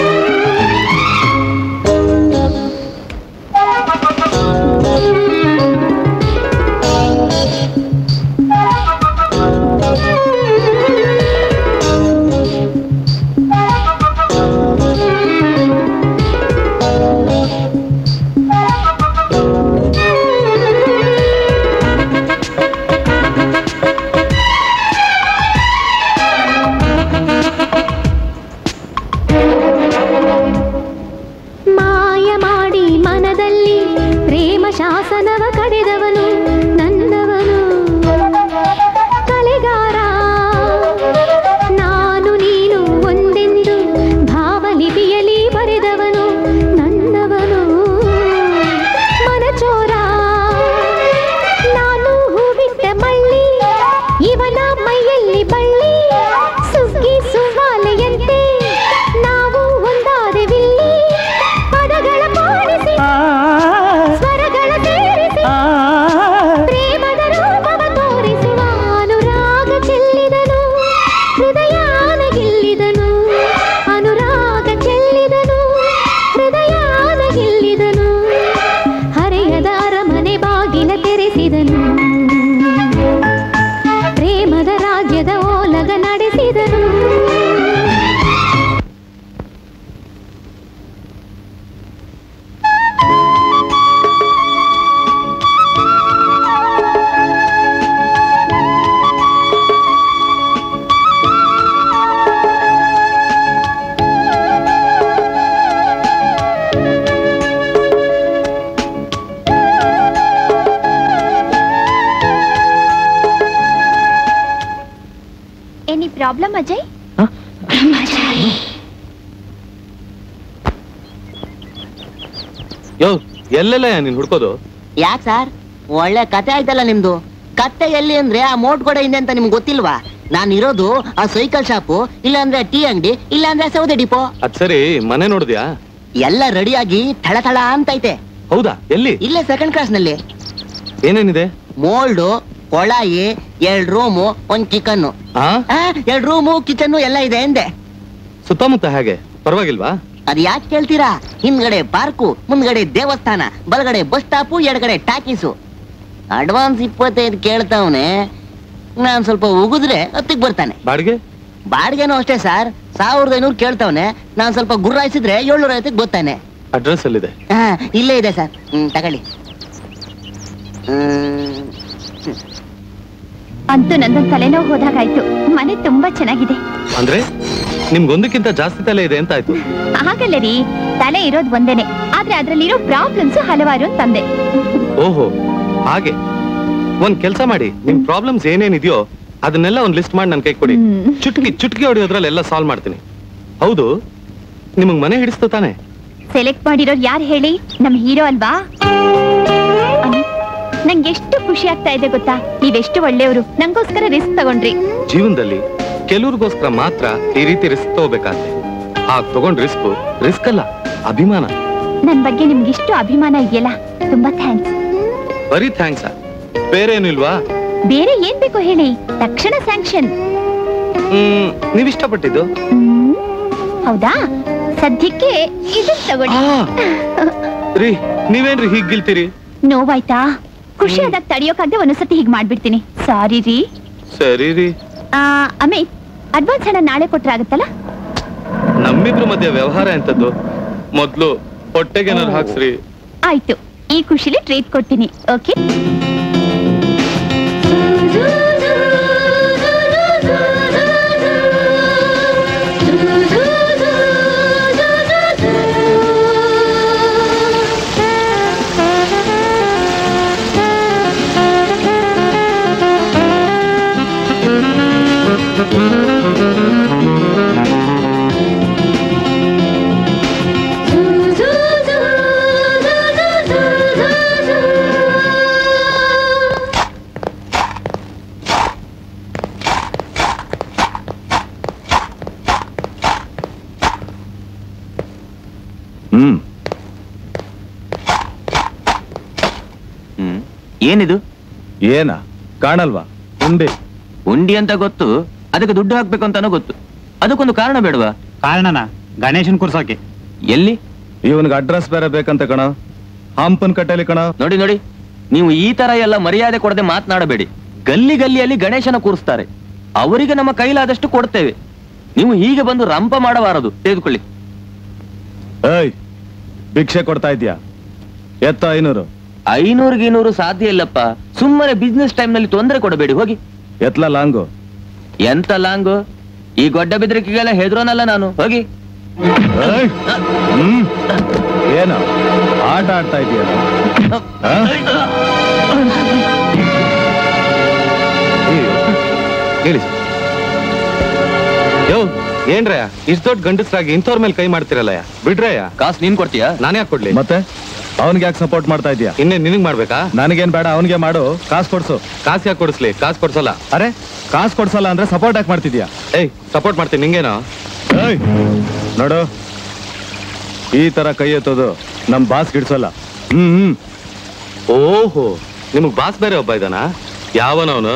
ಮಾಯ ಮಾಡಿ ಮನದಲ್ಲಿ ಪ್ರೇಮ ಶಾಸನವ ಕರೆದವನು ನನ್ನವನು ಕಲೆಗಾರ ನಾನು ನೀನು ಒಂದೆಂದು ಭಾವಲಿಪಿಯಲಿ ಬರೆದವನು ನನ್ನವನು ಮನಚೋರ ನಾನು ಹೂವಿಟ್ಟ ಮಳ್ಳಿ ಇವನ ಮೈಯಲ್ಲಿ ಬಳ್ಳಿ ಸುಗ್ಗಿ ಸುವಾಲೆಯಂತೆ ನಾವು ಒಂದಾದೆವಿಲ್ಲಿ ಪದಗಳ ಪಾಡಿಸಿ ಸ್ವರಗಳ ಸೇರಿಸಿ ಪ್ರೇಮದ ರೂಪವ ತೋರಿಸುವ ಅನುರಾಗ ಚೆಲ್ಲಿದನು ಹೃದಯಾನ ಗೆಲ್ಲಿದನು ಅನುರಾಗ ಚೆಲ್ಲಿದನು ಹೃದಯಾನ ಗೆಲ್ಲಿದನು ಹರೆಯದ ಅರಮನೆ ಬಾಗಿಲ ತೆರೆಸಿದನು ಪ್ರೇಮದ ರಾಜ್ಯದ ಓಲಗ ನಡೆಸಿದನು ಎನಿ ಪ್ರಾಬ್ಲಮ್ ಅಜಯ್ ಯೋ ಎಲ್ಲೆಲ್ಲ ನೀನ್ ಹುಡ್ಕೋದು ಯಾಕೆ ಸರ್ ಒಳ್ಳೆ ಕತೆ ಆಯ್ತಲ್ಲ ನಿಮ್ದು ಕತ್ತೆ ಎಲ್ಲಿ ಅಂದ್ರೆ ಆ ಮೋಟ್ ಗೋಡೆ ಹಿಂದೆ ಅಂತ ನಿಮ್ಗೆ ಗೊತ್ತಿಲ್ವಾ ನಾನು ಇರೋದು ಆ ಸೈಕಲ್ ಶಾಪು ಇಲ್ಲಾಂದ್ರೆ ಟೀ ಅಂಗಡಿ ಇಲ್ಲಾಂದ್ರೆ ಸೌದೆ ಡಿಪೋ ಅದ್ ಸರಿ ಮನೆ ನೋಡಿದ್ಯಾ ಎಲ್ಲ ರೆಡಿಯಾಗಿ ಥಳ ಥಳ ಅಂತೈತೆ ಹೌದಾ ಎಲ್ಲಿ ಇಲ್ಲೇ ಸೆಕೆಂಡ್ ಕ್ಲಾಸ್ ನಲ್ಲಿ ಏನೇನಿದೆ ಮೋಲ್ಡು ಕೊಳಾಯಿ ಎರಡ್ ರೂಮು ಒಂದ್ ಕಿಚನ್ ಆ ಎರಡ್ ರೂಮು ಕಿಚನ್ ಎಲ್ಲ ಇದೆ ಎಂದೆ ಸುತ್ತಮುತ್ತ ಹೇಗೆ ಪರವಾಗಿಲ್ವಾ ಅದ್ ಯಾಕೆ ಕೇಳ್ತೀರಾ ಹಿಂದ್ಗಡೆ ಪಾರ್ಕು ಮುಂದ್ಗಡೆ ದೇವಸ್ಥಾನ ಬಲಗಡೆ ಬಸ್ ಸ್ಟಾಪು ಎಡಗಡೆ ಟಾಕೀಸು ಅಡ್ವಾನ್ಸ್ ಇಪ್ಪತ್ತೈದು ಕೇಳ್ತಾವನೆ ನಾನ್ ಸ್ವಲ್ಪ ಉಗಿದ್ರೆ ಹತ್ತಿಗೆ ಬರ್ತಾನೆ ಬಾಡಿಗೆ ಬಾಡಿಗೆನೂ ಅಷ್ಟೇ ಸರ್ ಸಾವಿರದ ಐನೂರು ಕೇಳ್ತಾವನೆ ನಾನ್ ಸ್ವಲ್ಪ ಗುರ್ರಾಯಿಸಿದ್ರೆ ಏಳ್ನೂರ ಐವತ್ತಿಗೆ ಬರ್ತಾನೆ ಅಡ್ರೆಸ್ ಎಲ್ಲಿದೆ ಹಾ ಇಲ್ಲೇ ಇದೆ ಸರ್ ಹ್ಮ್ ತಗೊಳ್ಳಿ ಹ್ಮ್ ಅಂತೂ ನಂದೊಂದು ತಲೆನೋವು ಹೋದಾಗಾಯ್ತು ಮನೆ ತುಂಬಾ ಚೆನ್ನಾಗಿದೆ ಅಂದ್ರೆ ನಿಮ್ಗೊಂದಕ್ಕಿಂತ ಜಾಸ್ತಿ ತಲೆ ಇದೆ ಅಂತ ಆಯ್ತು ಹಾಗಲ್ಲ ರೀ ತಲೆ ಇರೋದ್ ಒಂದೇನೆ ಆದ್ರೆ ಅದ್ರಲ್ಲಿರೋ ಪ್ರಾಬ್ಲಮ್ಸ್ ಹಲವಾರು ತಂದೆ ಓಹೋ ಹಾಗೆ ಒಂದ್ ಕೆಲ್ಸ ಮಾಡಿ ನಿಮ್ ಪ್ರಾಬ್ಲಮ್ಸ್ ಏನೇನಿದೆಯೋ ಅದನ್ನೆಲ್ಲ ಒಂದ್ ಲಿಸ್ಟ್ ಮಾಡಿ ನನ್ ಕೈ ಕೊಡಿ ಚುಟ್ಕಿ ಚುಟ್ಕಿ ಹೊಡಿಯೋದ್ರಲ್ಲಿ ಎಲ್ಲ ಸಾಲ್ವ್ ಮಾಡ್ತೀನಿ ಹೌದು ನಿಮಗ್ ಮನೆ ಹಿಡಿಸ್ತು ತಾನೆ ಸೆಲೆಕ್ಟ್ ಮಾಡಿರೋರು ಯಾರು ಹೇಳಿ ನಮ್ ಹೀರೋ ಅಲ್ವಾ ಅನಿಲ್, ನಂಗೆ ಎಷ್ಟು ಖುಷಿ ಆಗ್ತಾ ಇದೆ ಗೊತ್ತಾ ನೀವೆಷ್ಟು ಒಳ್ಳೆಯವರು ನಂಗೋಸ್ಕರ ರಿಸ್ಕ್ ತಗೊಂಡ್ರಿ ಜೀವನದಲ್ಲಿ ಕೆಲವ್ರಿಗೋಸ್ಕರ ಮಾತ್ರ ಈ ರೀತಿ ರಿಸ್ಕ್ ತಗೋಬೇಕಾದ್ರೆ ಹಾಗ್ ತಗೊಂಡ್ ರಿಸ್ಕ್ ರಿಸ್ಕ್ ಅಲ್ಲ ಅಭಿಮಾನ ನನ್ ಬಗ್ಗೆ ನಿಮ್ಗೆ ಇಷ್ಟು ಅಭಿಮಾನ ಇದೆಯಲ್ಲ ತುಂಬಾ ಥ್ಯಾಂಕ್ಸ್ ಬರೀ ಥ್ಯಾಂಕ್ಸ್ ಬೇರೆ ಏನಿಲ್ವಾ ಬೇರೆ ಏನ್ ಬೇಕು ಹೇಳಿ ತಕ್ಷಣ ಸ್ಯಾಂಕ್ಷನ್ ಹ್ಮ್ ನೀವ್ ಇಷ್ಟಪಟ್ಟಿದ್ದು ಹೌದಾ ಸದ್ಯಕ್ಕೆ ಇದನ್ ತಗೊಳ್ಳಿ ರೀ ನೀವೇನ್ರಿ ಹೀಗ್ ಗಿಲ್ತೀರಿ ನೋವಾಯ್ತಾ ಖುಷಿ ಆದಾಗ ತಡಿಯೋಕಾಗ್ದೆ ಒಂದೊಂದ್ಸತಿ ಹೀಗ್ ಮಾಡ್ಬಿಡ್ತೀನಿ ಸಾರಿ ರೀ ಸರಿ ರೀ ಆ, ಅಮಿತ್ ಅಡ್ವಾನ್ಸ್ ಹಣ ನಾಳೆ ಕೊಟ್ರೆ ಆಗುತ್ತಲ್ಲ ನಮ್ಮಿಬ್ರ ಮಧ್ಯೆ ವ್ಯವಹಾರ ಎಂತದ್ದು ಮೊದ್ಲು ಹೊಟ್ಟೆಗೇನಾರು ಹಾಕ್ಸ್ರಿ ಆಯ್ತು ಈ ಖುಷಿಲಿ ಟ್ರೀಟ್ ಕೊಡ್ತೀನಿ ಓಕೆ ಹ್ಮ್ ಹ್ಮ್ ಏನಿದು ಏನ ಕಾಣಲ್ವಾ ಉಂಡೆ ಉಂಡಿ ಅಂತ ಗೊತ್ತು ಅದಕ್ಕೆ ದುಡ್ಡು ಹಾಕ್ಬೇಕು ಅಂತಾನೂ ಗೊತ್ತು ಅದಕ್ಕೊಂದು ಕಾರಣ ಬೇಡವಾ ಕಾರಣನ ಗಣೇಶನ್ ಕೂರ್ಸೋಕೆ ಎಲ್ಲಿ ಇವನ್ಗೆ ಅಡ್ರೆಸ್ ಬೇರೆ ಬೇಕಂತ ಕಣ ಹಂಪನ್ ಕಟ್ಟಲಿ ಕಣ ನೋಡಿ ನೋಡಿ ನೀವು ಈ ತರ ಎಲ್ಲ ಮರ್ಯಾದೆ ಕೊಡದೆ ಮಾತನಾಡಬೇಡಿ ಗಲ್ಲಿ ಗಲ್ಲಿಯಲ್ಲಿ ಗಣೇಶನ ಕೂರಿಸ್ತಾರೆ ಅವರಿಗೆ ನಮ್ಮ ಕೈಲಾದಷ್ಟು ಕೊಡ್ತೇವೆ ನೀವು ಹೀಗೆ ಬಂದು ರಂಪ ಮಾಡಬಾರದು ತೆಗೆದುಕೊಳ್ಳಿ ಏಯ್ ಭಿಕ್ಷೆ ಕೊಡ್ತಾ ಇದ್ಯಾ ಎತ್ತ ಐನೂರು ಐನೂರು ಗೀನೂರು ಸಾಧ್ಯ ಇಲ್ಲಪ್ಪ ಸುಮ್ಮನೆ ಬಿಸ್ನೆಸ್ ಟೈಮ್ ನಲ್ಲಿ ತೊಂದರೆ ಕೊಡಬೇಡಿ ಹೋಗಿ ಎತ್ಲ ಲಾಂಗು ಎಂತ ಲಾಂಗು ಈ ಗೊಡ್ಡ ಬೆದರಿಕೆಗೆಲ್ಲ ಹೆದ್ರೋನಲ್ಲ ನಾನು ಹೋಗಿ ಏಯ್! ಹ್ಮ್ ಏನು ಆಟ ಆಡ್ತಾ ಇದೆಯಲ್ಲ ಹೇಳಿ ಯೋ ಏನ್ರಯ್ಯ ಇಷ್ಟ ದೊಡ್ಡ ಗಂಡಸ್ರಾಗಿ ಇಂಥವ್ರ ಮೇಲೆ ಕೈ ಮಾಡ್ತಿರಲ್ಲಯ್ಯ ಬಿಡ್ರಯ್ಯ ಕಾಸು ನೀನ್ ಕೊಡ್ತೀಯಾ ನಾನೇ ಯಾಕೆ ಕೊಡ್ಲಿ ಮತ್ತೆ ಅವನ್ಗೆ ಯಾಕೆ ಸಪೋರ್ಟ್ ಮಾಡ್ತಾ ಇದೀಯಾ ಇನ್ನೇ ನಿನಗ್ ಮಾಡ್ಬೇಕಾ ನನಗೇನ್ ಬೇಡ ಅವನ್ಗೆ ಮಾಡು ಕಾಸು ಕೊಡ್ಸು ಕಾಸು ಯಾಕೆ ಕೊಡಿಸ್ಲಿ ಕಾಸು ಕೊಡ್ಸಲ್ಲ ಅರೆ ಕಾಸು ಕೊಡ್ಸಲ್ಲ ಅಂದ್ರೆ ಸಪೋರ್ಟ್ ಯಾಕೆ ಮಾಡ್ತಿದ್ಯಾ ಏಯ್ ಸಪೋರ್ಟ್ ಮಾಡ್ತೀನಿ ನಿಂಗೇನೋ ಏಯ್ ನೋಡು ಈ ತರ ಕೈ ಎತ್ತೋದು ನಮ್ ಬಾಸ್ ಗಿಡ್ಸಲ್ಲ ಹ್ಮ್ ಹ್ಮ್ ಓಹೋ ನಿಮಗ್ ಬಾಸ್ ಬೇರೆ ಒಬ್ಬ ಇದಾನ ಯಾವನವನು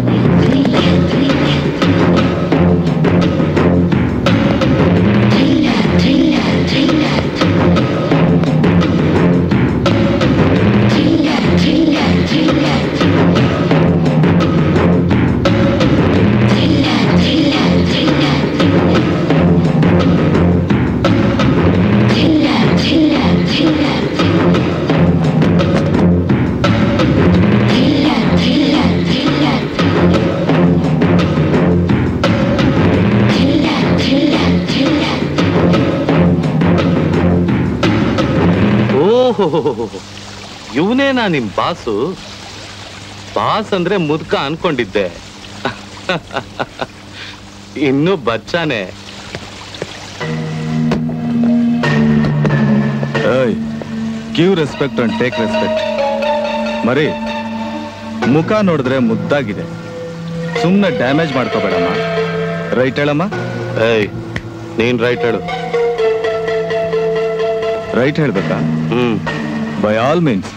ಓಹೋ ಇವನೇನಾ ನಿಮ್ ಬಾಸು ಬಾಸ್ ಅಂದ್ರೆ ಮುದ್ಕ ಅನ್ಕೊಂಡಿದ್ದೆ ಇನ್ನು ಬಚ್ಚಾನೆ ಏಯ್ give respect and take respect ಮರಿ ಮುಖ ನೋಡಿದ್ರೆ ಮುದ್ದಾಗಿದೆ ಸುಮ್ಮನೆ ಡ್ಯಾಮೇಜ್ ಮಾಡ್ಕೋಬೇಡಮ್ಮ ರೈಟ್ ಹೇಳಮ್ಮ ಏಯ್ ನೀನ್ ರೈಟ್ ಹೇಳು ರೈಟ್ ಹೇಳ್ಬೇಕಾ ಹ್ಮ್ ಬೈ ಆಲ್ ಮೀನ್ಸ್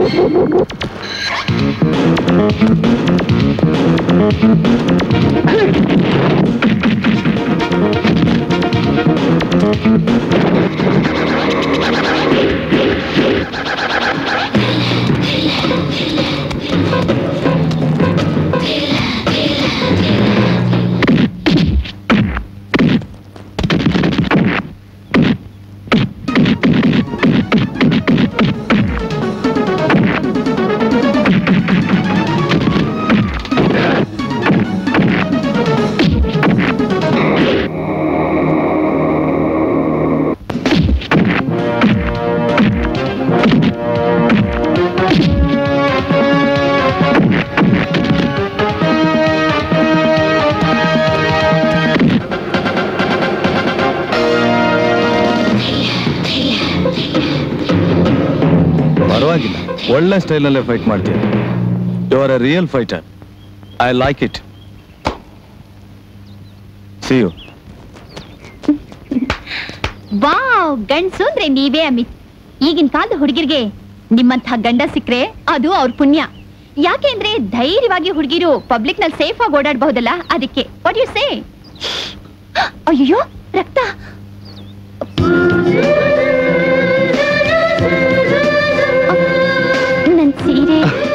ಪರವಾಗಿಲ್ಲ ಒಳ್ಳೆ ಸ್ಟೈಲಲ್ಲೇ ಫೈಟ್ ಮಾಡ್ತೀಯ you are a real fighter I like it see you wow ಗಂಡ್ಸು ಅಂದ್ರೆ ನೀವೇ ಅಮಿತ್ ಈಗಿನ ಕಾಲದ ಹುಡುಗಿರ್ಗೆ ನಿಮ್ಮಂಥ ಗಂಡ ಸಿಕ್ರೆ ಅದು ಅವ್ರ ಪುಣ್ಯ ಯಾಕೆಂದ್ರೆ ಧೈರ್ಯವಾಗಿ ಹುಡುಗಿರು ಪಬ್ಲಿಕ್ ನಲ್ಲಿ ಸೇಫ್ ಆಗಿ ಓಡಾಡಬಹುದಲ್ಲ ಅದಕ್ಕೆ ವಾಟ್ ಯು ಸೇ ಅಯ್ಯೋ ರಕ್ತ ನನ್ ಸೀರೆ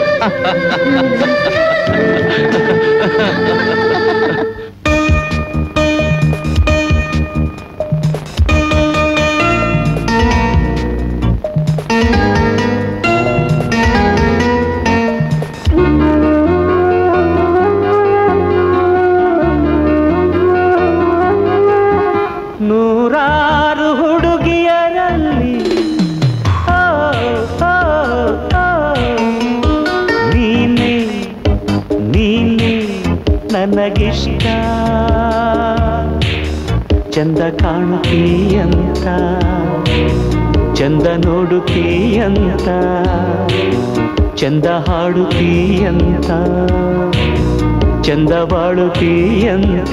ನೂರಾರು ಹುಡುಗಿಯರಲ್ಲಿ ಓ, ಓ, ಓ, ನೀನೆ ನೀನೆ ನನಗಿಷ್ಟ ಚಂದ ಕಾಣುತ್ತೀಯಂತ ಚಂದ ನೋಡುತ್ತೀಯಂತ ಚಂದ ಹಾಡುತ್ತೀಯಂತ ಚಂದ ಬಾಳುತ್ತೀಯಂತ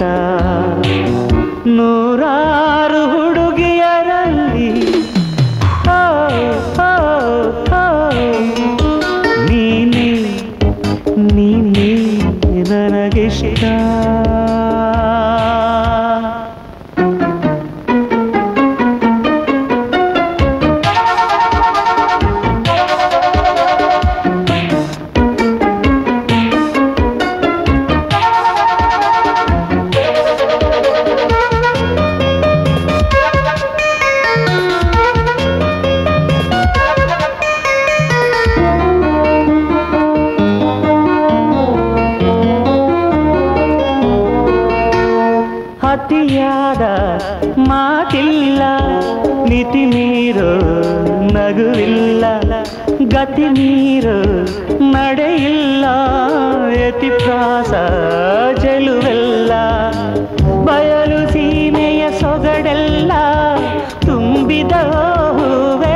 ನೂರಾರು ಹುಡುಗಿಯರಲ್ಲಿ ಓ, ಓ, ಓ, ನೀನೇ ನೀನೇ ನನಗಿಷ್ಟ ಅತಿಯಾದ ಮಾತಿಲ್ಲ ಮಿತಿ ಮೀರು ನಗುವಿಲ್ಲ ಗತಿ ಮೀರು ನಡೆಯಿಲ್ಲ ಯತಿ ಪ್ರಾಸ ಚೆಲುವೆಲ್ಲ ಬಯಲು ಸೀಮೆಯ ಸೊಗಡೆಲ್ಲ ತುಂಬಿದ ಹೂವೇ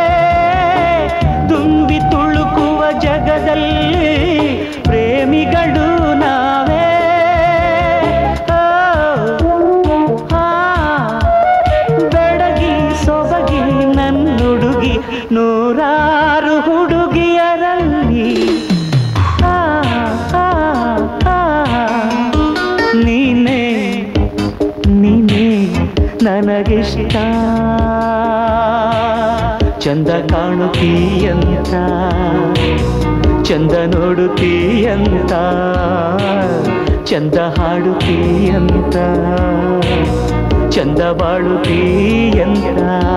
ತುಂಬಿ ತುಳುಕುವ ಜಗದಲ್ಲಿ ಪ್ರೇಮಿಗಳು ನಾವೇ ಓ, ಆ, ಬೆಡಗಿ ಸೊಬಗಿ ನನ್ನುಡುಗಿ ನೂರಾರು ಹುಡುಗಿಯರಲ್ಲಿ ಆ, ಆ, ಆ, ನೀನೇ ನೀನೇ ನನಗಿಷ್ಟ ಚಂದ ಕಾಣುತ್ತೀಯಂತ ಚಂದ ನೋಡುತ್ತೀಯಂತ ಚಂದ ಹಾಡುತ್ತೀಯಂತ ಚಂದ ಬಾಳುತ್ತೀಯಂತ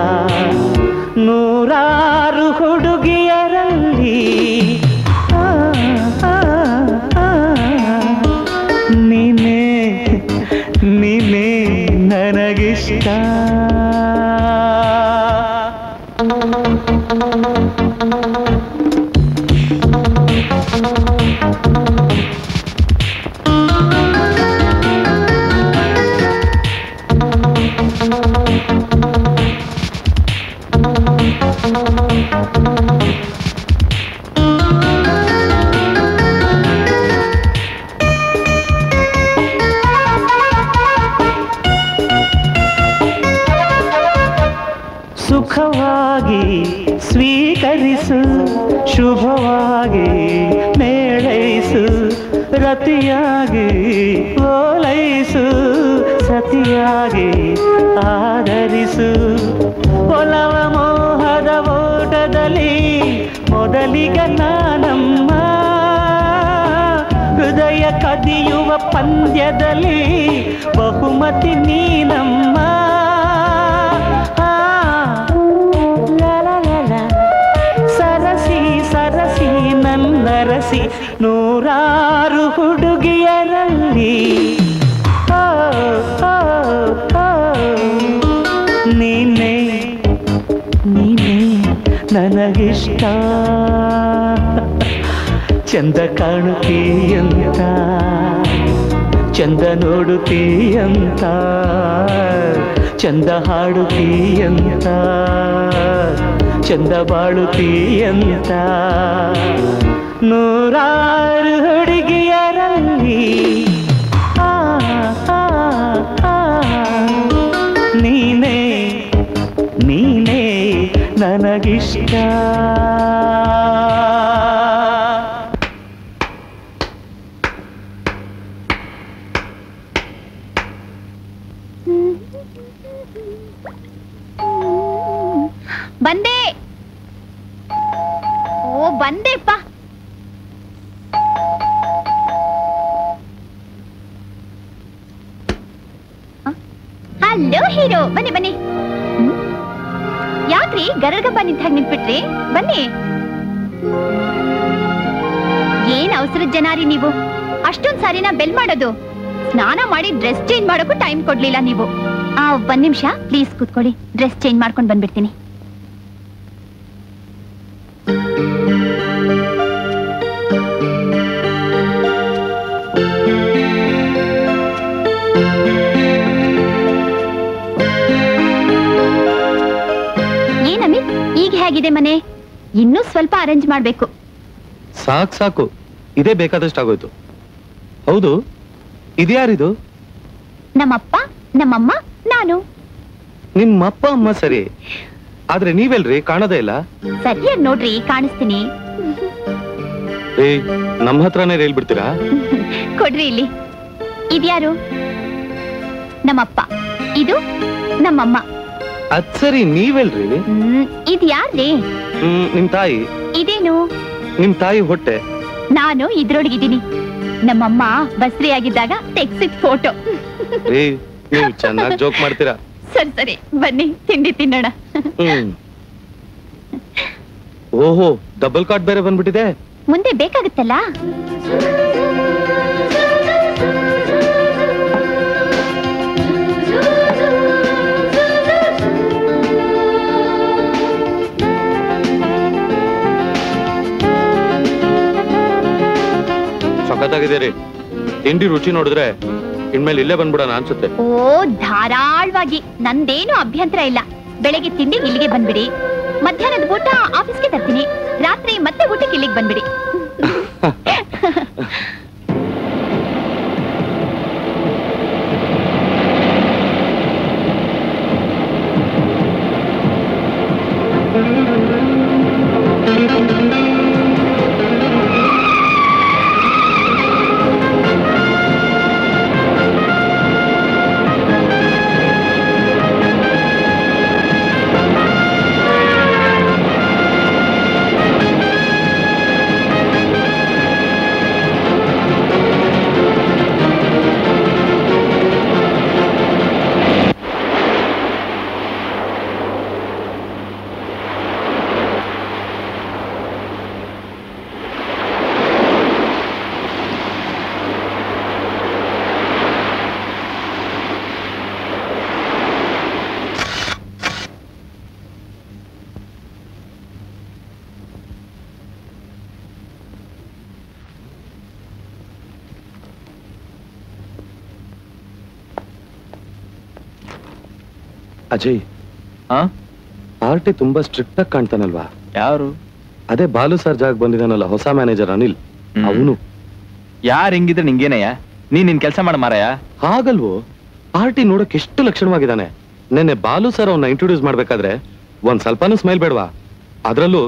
ನೂರಾರು ಹುಡುಗಿಯರಲ್ಲಿ ಆ, ಆ, ಆ, ನೀನೇ ನೀನೇ ನನಗಿಷ್ಟ ಮೋಹವಾಗಿ ಮೇಳೈಸು ರತಿಯಾಗಿ ಓಲೈಸು ಸತಿಯಾಗಿ ಆದರಿಸು ಒಲವ ಮೋಹದ ಓಟದಲ್ಲಿ ಮೊದಲಿಗ ನಾನಮ್ಮ ಹೃದಯ ಕದಿಯುವ ಪಂದ್ಯದಲ್ಲಿ ಬಹುಮತಿ ನೀನಮ್ಮ ಆ, ಲ ಲ ಲ ಲ. ಸರಸಿ ಸರಸಿ ನನ್ನರಸಿ ನೂರಾರು ಹುಡುಗಿಯರಲ್ಲಿ ಓ, ಓ, ಓ. ನೀನೇ ನೀನೇ ನನಗಿಷ್ಟ ಚಂದ ಕಾಣುತ್ತೀಯಂತ ಚಂದ ನೋಡುತ್ತೀಯಂತ ಚಂದ ಹಾಡುತ್ತೀಯಂತ ಚಂದ ಬಾಳುತ್ತೀಯಂತ ನೂರಾರು ಹುಡುಗಿಯರಲ್ಲಿ ಆ, ಆ, ಆ, ನೀನೇ ನೀನೇ ನನಗಿಷ್ಟ ಬಂದೆ ಓ ಬಂದೆಪ್ಪ ಹಲೋ ಹೀರೋ ಬನ್ನಿ ಬನ್ನಿ ಹ್ಮ್? ಯಾಕ್ರಿ ಗರಗಪ್ಪ ನಿಂತ ಹಾಗೆ ನಿಂತ್ಬಿಟ್ರಿ ಬನ್ನಿ ಏನ್ ಅವಸರದ ಜನ ರೀ ನೀವು ಅಷ್ಟೊಂದ್ ಸಾರಿನ ಬೆಲ್ ಮಾಡೋದು ಸ್ನಾನ ಮಾಡಿ ಡ್ರೆಸ್ ಚೇಂಜ್ ಮಾಡೋಕ್ಕೂ ಟೈಮ್ ಕೊಡ್ಲಿಲ್ಲ ನೀವು ಆ ಒಂದ್ ನಿಮಿಷ ಪ್ಲೀಸ್ ಕೂತ್ಕೊಳ್ಳಿ ಡ್ರೆಸ್ ಚೇಂಜ್ ಮಾಡ್ಕೊಂಡು ಬಂದ್ಬಿಡ್ತೀನಿ ಏನ್ ಅಮಿತ್ ಈಗ ಹೇಗಿದೆ ಮನೆ ಇನ್ನೂ ಸ್ವಲ್ಪ ಅರೇಂಜ್ ಮಾಡ್ಬೇಕು ಸಾಕ್ ಸಾಕು ಇದೇ ಬೇಕಾದಷ್ಟು ಆಗೋಯ್ತು ಹೌದು ಇದ್ಯಾರಿದು ನಮ್ಮಪ್ಪ ನಮ್ಮಮ್ಮ ನಾನು ನಿಮ್ಮ ಅಪ್ಪ ಅಮ್ಮ ಸರಿ ಆದ್ರೆ ನೀವೆಲ್ರಿ ಕಾಣೋದೇ ಇಲ್ಲ ಸರಿಯಾಗಿ ನೋಡ್ರಿ ಕಾಣಿಸ್ತೀನಿ ಏ ನಮ್ಮ ಹತ್ರನೇ ಹೇಳ್ಬಿಡ್ತೀರಾ ಕೊಡ್ರಿ ಇಲ್ಲಿ ಇದ್ಯಾರು ನಮ್ಮಪ್ಪ ಇದು ನಮ್ಮಮ್ಮ ಅದ್ ಸರಿ ನೀವೆಲ್ರಿ ಹ್ಮ್ ಇದ್ಯಾರ್ರಿ ಹ್ಮ್ ನಿಮ್ ತಾಯಿ ಇದೇನು ನಿಮ್ ತಾಯಿ ಹೊಟ್ಟೆ ನಾನು ಇದ್ರೊಳಗಿದ್ದೀನಿ ನಮ್ಮಮ್ಮ ಬಸ್ರಿ ಆಗಿದ್ದಾಗ ತೆಗ್ಸಿದ್ ಫೋಟೋ ರೀ ನೀವು ಚೆನ್ನಾಗಿ ಜೋಕ್ ಮಾಡ್ತೀರಾ ಸರಿ ಸರಿ ಬನ್ನಿ ತಿಂಡಿ ತಿನ್ನೋಣ ಹ್ಮ್ ಓಹೋ ಡಬಲ್ ಕಾರ್ಡ್ ಬೇರೆ ಬಂದ್ಬಿಟ್ಟಿದೆ ಮುಂದೆ ಬೇಕಾಗುತ್ತಲ್ಲ ಸಖತ್ತಾಗಿದೆ ರೀ ತಿಂಡಿ ರುಚಿ ನೋಡಿದ್ರೆ ಇನ್ಮೇಲೆ ಇಲ್ಲೇ ಬಂದ್ಬಿಡೋಣ ಅನ್ಸುತ್ತೆ ಓ ಧಾರಾಳವಾಗಿ ನಂದೇನು ಅಭ್ಯಂತರ ಇಲ್ಲ ಬೆಳಗ್ಗೆ ತಿಂಡಿ ಇಲ್ಲಿಗೆ ಬಂದ್ಬಿಡಿ ಮಧ್ಯಾಹ್ನದ ಊಟ ಆಫೀಸ್ಗೆ ತರ್ತೀನಿ ರಾತ್ರಿ ಮತ್ತೆ ಊಟಕ್ಕೆ ಇಲ್ಲಿಗೆ ಬಂದ್ಬಿಡಿ ಅಜಯ್ ಪಾರ್ಟಿ ತುಂಬಾ ಸ್ಟ್ರಿಕ್ಟ್ ಆಗಿ ಕಾಣ್ತಾನಲ್ವಾ ಯಾರು ಅದೇ ಬಾಲು ಸರ್ ಜಾಗ ಬಂದಿದ್ದಾನಲ್ಲ ಹೊಸ ಮ್ಯಾನೇಜರ್ ಅನಿಲ್ ಅವನು ಯಾರು ಹಿಂಗಿದ್ರೆ ನಿಂಗೇನಯ್ಯ ನೀನ್ ನಿನ್ ಕೆಲಸ ಮಾಡ ಮಾರಾಯ ಹಾಗಲ್ವೋ ಪಾರ್ಟಿ ನೋಡಕ್ ಎಷ್ಟು ಲಕ್ಷಣವಾಗಿದ್ದಾನೆ ನೆನ್ನೆ ಬಾಲು ಸರ್ ಅವನ್ನ ಇಂಟ್ರೊಡ್ಯೂಸ್ ಮಾಡ್ಬೇಕಾದ್ರೆ ಒಂದ್ ಸ್ವಲ್ಪನೂ ಸ್ಮೈಲ್ ಬೇಡವಾ ಅದ್ರಲ್ಲೂ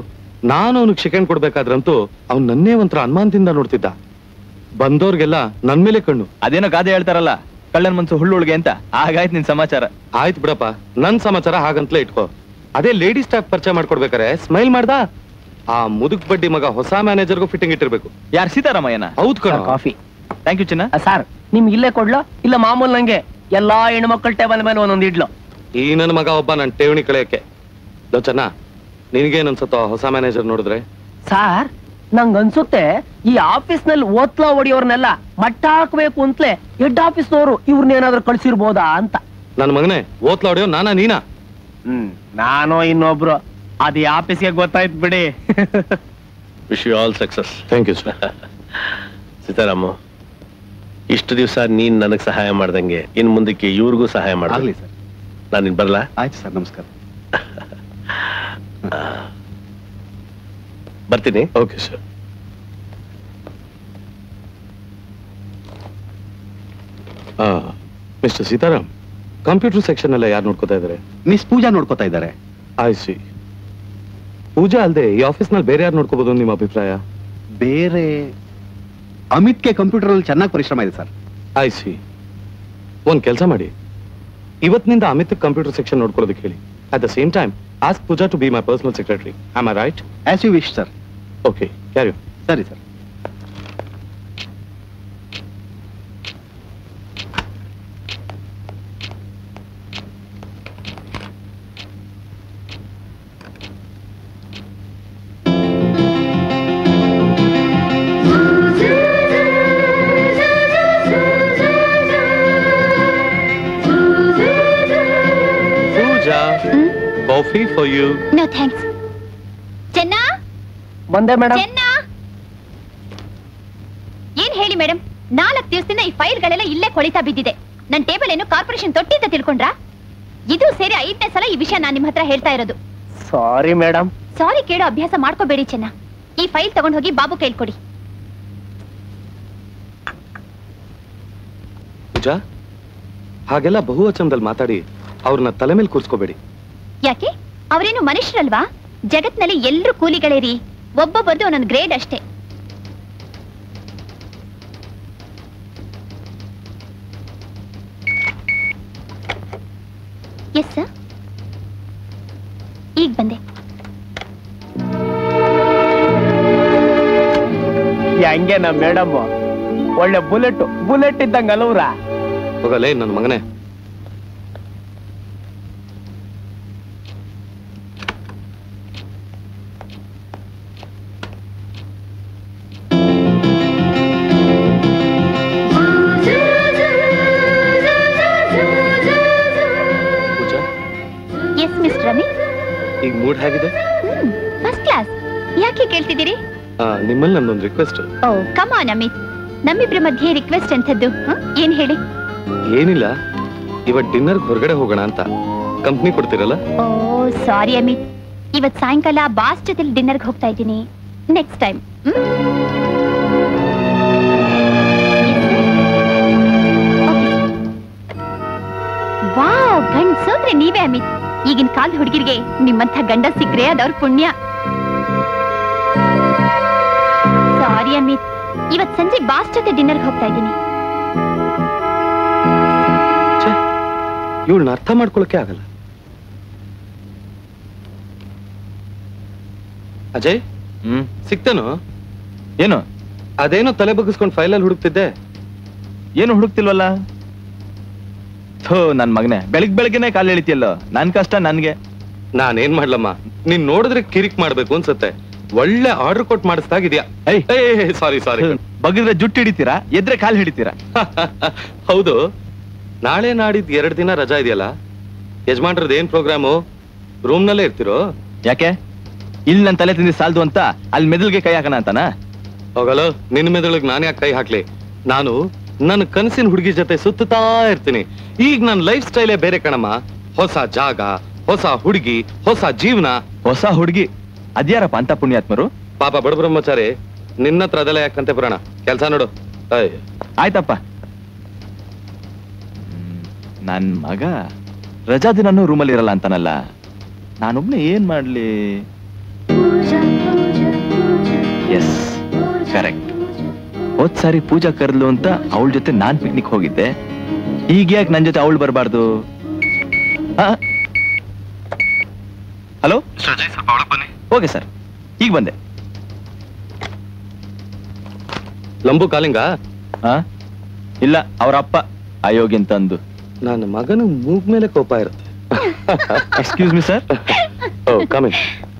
ನಾನು ಅವನಿಗೆ ಚಿಕನ್ ಕೊಡ್ಬೇಕಾದ್ರಂತೂ ಅವ್ನ್ ನನ್ನೇ ಒಂಥರ ಅನುಮಾನದಿಂದ ನೋಡ್ತಿದ್ದ ಬಂದವ್ರಿಗೆಲ್ಲ ನನ್ ಮೇಲೆ ಕಣ್ಣು ಅದೇನೋ ಗಾದೆ ಹೇಳ್ತಾರಲ್ಲ ಕಳ್ಳನ್ ಮನ್ಸು ಹುಳ್ಳುಳ್ಗೆ ಅಂತ ಹಾಗಾಯ್ತು ನಿನ್ ಸಮಾಚಾರ ಆಯ್ತು ಬಿಡಪ್ಪ ನನ್ ಸಮಾಚಾರ ಹಾಗಂತಲೇ ಇಟ್ಕೋ ಅದೇ ಲೇಡಿ ಸ್ಟಾಫ್ ಪರಿಚಯ ಮಾಡ್ಕೊಡ್ಬೇಕಾರೆ ಸ್ಮೈಲ್ ಮಾಡ್ದ ಆ ಮುದುಕ್ ಬಡ್ಡಿ ಮಗ ಹೊಸ ಮ್ಯಾನೇಜರ್ಗೂ ಫಿಟ್ಟಿಂಗ್ ಇಟ್ಟಿರ್ಬೇಕು ಯಾರು ಸೀತಾರಾಮಯ್ಯನ ಹೌದ್ ಕಣ ಕಾಫಿ ಥ್ಯಾಂಕ್ ಯು ಚಿನ್ನ ಸರ್ ನಿಮ್ಗೆ ಇಲ್ಲೇ ಕೊಡ್ಲೋ ಇಲ್ಲ ಮಾಮೂಲ್ ನಂಗೆ ಎಲ್ಲಾ ಹೆಣ್ಮಕ್ಳ ಟೇಬಲ್ ಮೇಲೆ ಒಂದೊಂದು ಇಡ್ಲು ಈ ನನ್ನ ಮಗ ಒಬ್ಬ ನನ್ ಠೇವಣಿ ಕಳೆಯಕ್ಕೆ ಲೋಚನ ನಿನ್ಗೇನ್ ಅನ್ಸತ್ತೋ ಹೊಸ ಮ್ಯಾನೇಜರ್ ನೋಡಿದ್ರೆ ಸಾರ್ ನಂಗ್ ಅನ್ಸುತ್ತೆ ಈ ಆಫೀಸ್ ನಲ್ಲಿ ಓತ್ಲಾ ಹೊಡಿಯೋರ್ನೆಲ್ಲ ಮಟ್ಟ ಹಾಕ್ಬೇಕು ಅಂತಲೇ ಹೆಡ್ ಆಫೀಸ್ನವರು ಇವ್ರನ್ನೇನಾದ್ರೂ ಕಳ್ಸಿರ್ಬೋದಾ ಅಂತ ನನ್ ಮಗನೇ ಓತ್ಲ ಹೊಡೆಯೋ ನಾನಾ ನೀನಾ ಹ್ಮ್ ನಾನು ಇನ್ನೊಬ್ರು ಅದ್ ಈ ಆಫೀಸ್ಗೆ ಗೊತ್ತಾಯ್ತು ಬಿಡಿ wish you all success thank you sir Seetharamu ಇಷ್ಟು ದಿವಸ ನೀನ್ ನನಗ್ ಸಹಾಯ ಮಾಡ್ದಂಗೆ ಇನ್ ಮುಂದಕ್ಕೆ ಇವ್ರಿಗೂ ಸಹಾಯ ಮಾಡ ಆಗ್ಲಿ ಸರ್ ನಾನು ಇನ್ ಬರ್ಲಾ ಆಯ್ತು ಸರ್ ನಮಸ್ಕಾರ ಬರ್ತೀನಿ okay sir mister Seetharam computer section ಎಲ್ಲ ಯಾರು ನೋಡ್ಕೋತಾ ಇದಾರೆ ಮಿಸ್ ಪೂಜಾ ನೋಡ್ಕೋತಾ ಇದ್ದಾರೆ ಐ ಸಿ ಪೂಜಾ ಅಲ್ದೆ ಈ ಆಫೀಸ್ ನಲ್ಲಿ ಬೇರೆ ಯಾರು ನೋಡ್ಕೋಬಹುದು ನಿಮ್ಮ ಅಭಿಪ್ರಾಯ ಬೇರೆ ಅಮಿತ್ಗೆ ಕಂಪ್ಯೂಟರ್ ಅಲ್ಲಿ ಚೆನ್ನಾಗಿ ಪರಿಶ್ರಮ ಇದೆ ಸರ್ ಐ ಸಿ ಒಂದ್ ಕೆಲಸ ಮಾಡಿ ಇವತ್ತಿನಿಂದ ಅಮಿತ್ ಕಂಪ್ಯೂಟರ್ ಸೆಕ್ಷನ್ ನೋಡ್ಕೊಳ್ಳೋದಕ್ಕೆ ಹೇಳಿ at the same time ask Pooja to be my personal secretary am I right as you wish sir okay carry ಸರಿ sir Pooja coffee for you no thanks ಚೆನ್ನ ಬಂದೆ ಮೇಡಮ್ ಚೆನ್ನ ಏನ್ ಹೇಳಿ ಮೇಡಮ್ ನಾಲ್ಕು ದಿವಸದಿಂದ ಈ ಫೈಲ್ಗಳೆಲ್ಲ ಇಲ್ಲೇ ಕೊಳಿತಾ ಬಿದ್ದಿದೆ ನನ್ ಟೇಬಲ್ ಏನು ಕಾರ್ಪೊರೇಷನ್ ತೊಟ್ಟಿ ಅಂತ ತಿಳ್ಕೊಂಡ್ರಾ ಇದು ಸೇರಿ ಐದನೇ ಸಲ ಈ ವಿಷಯ ನಾನ್ ನಿಮ್ ಹತ್ರ ಹೇಳ್ತಾ ಇರೋದು ಸಾರಿ ಮೇಡಮ್ ಸಾರಿ ಕೇಳೋ ಅಭ್ಯಾಸ ಮಾಡ್ಕೋಬೇಡಿ ಚೆನ್ನ ಈ ಫೈಲ್ ತಗೊಂಡ್ ಹೋಗಿ ಬಾಬು ಕೇಳ್ಕೊಡಿ ಪೂಜಾ ಹಾಗೆಲ್ಲ ಬಹುವಚನದಲ್ಲಿ ಮಾತಾಡಿ ಅವ್ರನ್ನ ತಲೆ ಮೇಲೆ ಕೂರ್ಸ್ಕೋಬೇಡಿ ಯಾಕೆ ಅವರೇನು ಮನುಷ್ಯರಲ್ವಾ ಜಗತ್ನಲ್ಲಿ ಎಲ್ರೂ ಕೂಲಿಗಳೇ ರೀ ಒಬ್ಬೊಬ್ಬರದು ಒಂದೊಂದು ಗ್ರೇಡ್ ಅಷ್ಟೇ ಎಸ್ ಸರ್ ಈಗ ಬಂದೆ ಹೆಂಗೆ ನಮ್ ಮೇಡಮ್ ಒಳ್ಳೆ ಬುಲೆಟ್ ಬುಲೆಟ್ ಇದ್ದಂಗ ಅಲವ್ರ ಹೋಗಲೇ ನನ್ನ ಮಗನೇ ಪೂಜಾ ಎಸ್ ಮಿಸ್ಟರ್ ಅಮಿತ್ ಈಗ ಮೂಡ್ ಹೇಗಿದೆ ಹ್ಮ್ ಫಸ್ಟ್ ಕ್ಲಾಸ್ ಯಾಕೆ ಕೇಳ್ತಿದ್ದೀರಿ ಆ, ನಿಮ್ಮಲ್ಲಿ ನಂದೊಂದು ರಿಕ್ವೆಸ್ಟ್ ಓ ಕಮಾನ್ ಅಮಿತ್ ನಮ್ಮಿಬ್ರ ಮಧ್ಯೆ ರಿಕ್ವೆಸ್ಟ್ ಎಂಥದ್ದು ಹ? ಏನ್ ಹೇಳಿ ಏನಿಲ್ಲ ಇವತ್ ಡಿನ್ನರ್ ಹೊರಗಡೆ ಹೋಗೋಣ ಅಂತ ಕಂಪ್ನಿ ಕೊಡ್ತೀರಲ್ಲ ಓ ಸಾರಿ ಅಮಿತ್ ಇವತ್ ಸಾಯಂಕಾಲ ಬಾಸ್ ಜೊತೆ ಡಿನ್ನರ್ಗೆ ಹೋಗ್ತಾ ಇದ್ದೀನಿ ನೆಕ್ಸ್ಟ್ ಟೈಮ್ ವಾವ್ ಗಂಡ್ ಸೋದ್ರೆ ನೀವೇ ಅಮಿತ್ ಈಗಿನ ಕಾಲದ ಹುಡುಗಿರಿಗೆ ನಿಮ್ಮಂಥ ಗಂಡ ಸಿಕ್ಕ್ರೆ ಅದವ್ರ ಪುಣ್ಯ ಸಾರಿ ಅಮಿತ್ ಇವತ್ ಸಂಜೆ ಬಾಸ್ ಜೊತೆ ಡಿನ್ನರ್ಗೆ ಹೋಗ್ತಾ ಇದ್ದೀನಿ ಇವಳನ್ನ ಅರ್ಥ ಮಾಡ್ಕೊಳಕ್ಕೆ ಆಗಲ್ಲ ಅಜಯ್ ಹ್ಮ್ ಸಿಕ್ತೇನು ಏನು ಅದೇನೋ ತಲೆ ಬಗ್ಗಿಸ್ಕೊಂಡು ಫೈಲಲ್ಲಿ ಹುಡುಕ್ತಿದ್ದೆ ಏನು ಹುಡುಕ್ತಿಲ್ವಲ್ಲ ಥೋ ನನ್ ಮಗನೇ ಬೆಳಿಗ್ ಬೆಳಗ್ಗೆನೆ ಕಾಲು ಎಳಿತಿಯಲ್ಲೋ ನನ್ ಕಷ್ಟ ನನ್ಗೆ ನಾನೇನ್ ಮಾಡ್ಲಮ್ಮ ನೀನ್ ನೋಡಿದ್ರೆ ಕಿರಿಕ್ ಮಾಡ್ಬೇಕು ಅನ್ಸುತ್ತೆ ಒಳ್ಳೆ ಆರ್ಡರ್ ಕೊಟ್ಟು ಮಾಡಿಸ್ದಾಗಿದ್ಯಾ ಸಾರಿ ಸಾರಿ ಬಗ್ಗಿದ್ರೆ ಜುಟ್ಟು ಹಿಡಿತೀರಾ ಎದ್ರೆ ಕಾಲ್ ಹಿಡಿತೀರಾ ಹೌದು ನಾಳೆ ನಾಡಿದ್ ಎರಡ್ ದಿನ ರಜಾ ಇದೆಯಲ್ಲ ಯಜಮಾನ್ರದ್ದು ಏನ್ ಪ್ರೋಗ್ರಾಮು ರೂಮ್ ನಲ್ಲೇ ಇರ್ತಿರೋ ಯಾಕೆ ಇಲ್ಲಿ ನನ್ ತಲೆ ತಿಂದಿ ಸಾಲ್ದು ಅಂತ ಅಲ್ಲಿ ಮೆದುಳಿಗೆ ಕೈ ಹಾಕೋಣ ಅಂತಾನ ಹೋಗಲ್ಲ ನಿನ್ ಮೆದುಳಿಗೆ ನಾನು ಯಾಕೆ ಕೈ ಹಾಕ್ಲಿ ನಾನು ನನ್ನ ಕನಸಿನ ಹುಡುಗಿ ಜೊತೆ ಸುತ್ತುತ್ತಾ ಇರ್ತೀನಿ ಈಗ ನನ್ನ ಲೈಫ್ ಸ್ಟೈಲೇ ಬೇರೆ ಕಣಮ್ಮ ಹೊಸ ಜಾಗ ಹೊಸ ಹುಡುಗಿ ಹೊಸ ಜೀವನ ಹೊಸ ಹುಡುಗಿ ಅದ್ಯಾರಪ್ಪ ಅಂತ ಪುಣ್ಯಾತ್ಮರು ಪಾಪ ಬಡ ಬ್ರಹ್ಮಚಾರಿ ನಿನ್ನ ಹತ್ರ ಅದೆಲ್ಲ ಯಾಕಂತೆ ಪುರಾಣ ಕೆಲ್ಸ ನೋಡು ಅಯ್ಯ ಆಯ್ತಪ್ಪ ನನ್ ಮಗ ರಜಾ ದಿನನೂ ರೂಮಲ್ಲಿ ಇರಲ್ಲ ಅಂತಾನಲ್ಲ ನಾನೊಬ್ನೇ ಏನ್ ಮಾಡ್ಲಿ ಪೂಜಾ ಎಸ್ ಕರೆಕ್ಟ್ ಹೋದ್ ಸಾರಿ ಪೂಜಾ ಕರ್ಲು ಅಂತ ಅವಳ ಜೊತೆ ನಾನ್ ಪಿಕ್ನಿಕ್ ಹೋಗಿದ್ದೆ ಈಗ ಯಾಕೆ ನನ್ ಜೊತೆ ಅವಳು ಬರಬಾರ್ದು ಹಲೋ ಓಕೆ ಸರ್ ಈಗ ಬಂದೆ ಲಂಬು ಕಾಲಿಂಗ ಹಾ ಇಲ್ಲ ಅವ್ರ ಅಪ್ಪ ಅಯೋಗ್ಯನ್ ತಂದು ನನ್ನ ಮಗನ ಮೂಗ್ ಮೇಲೆ ಕೋಪ ಇರುತ್ತೆ excuse me sir oh coming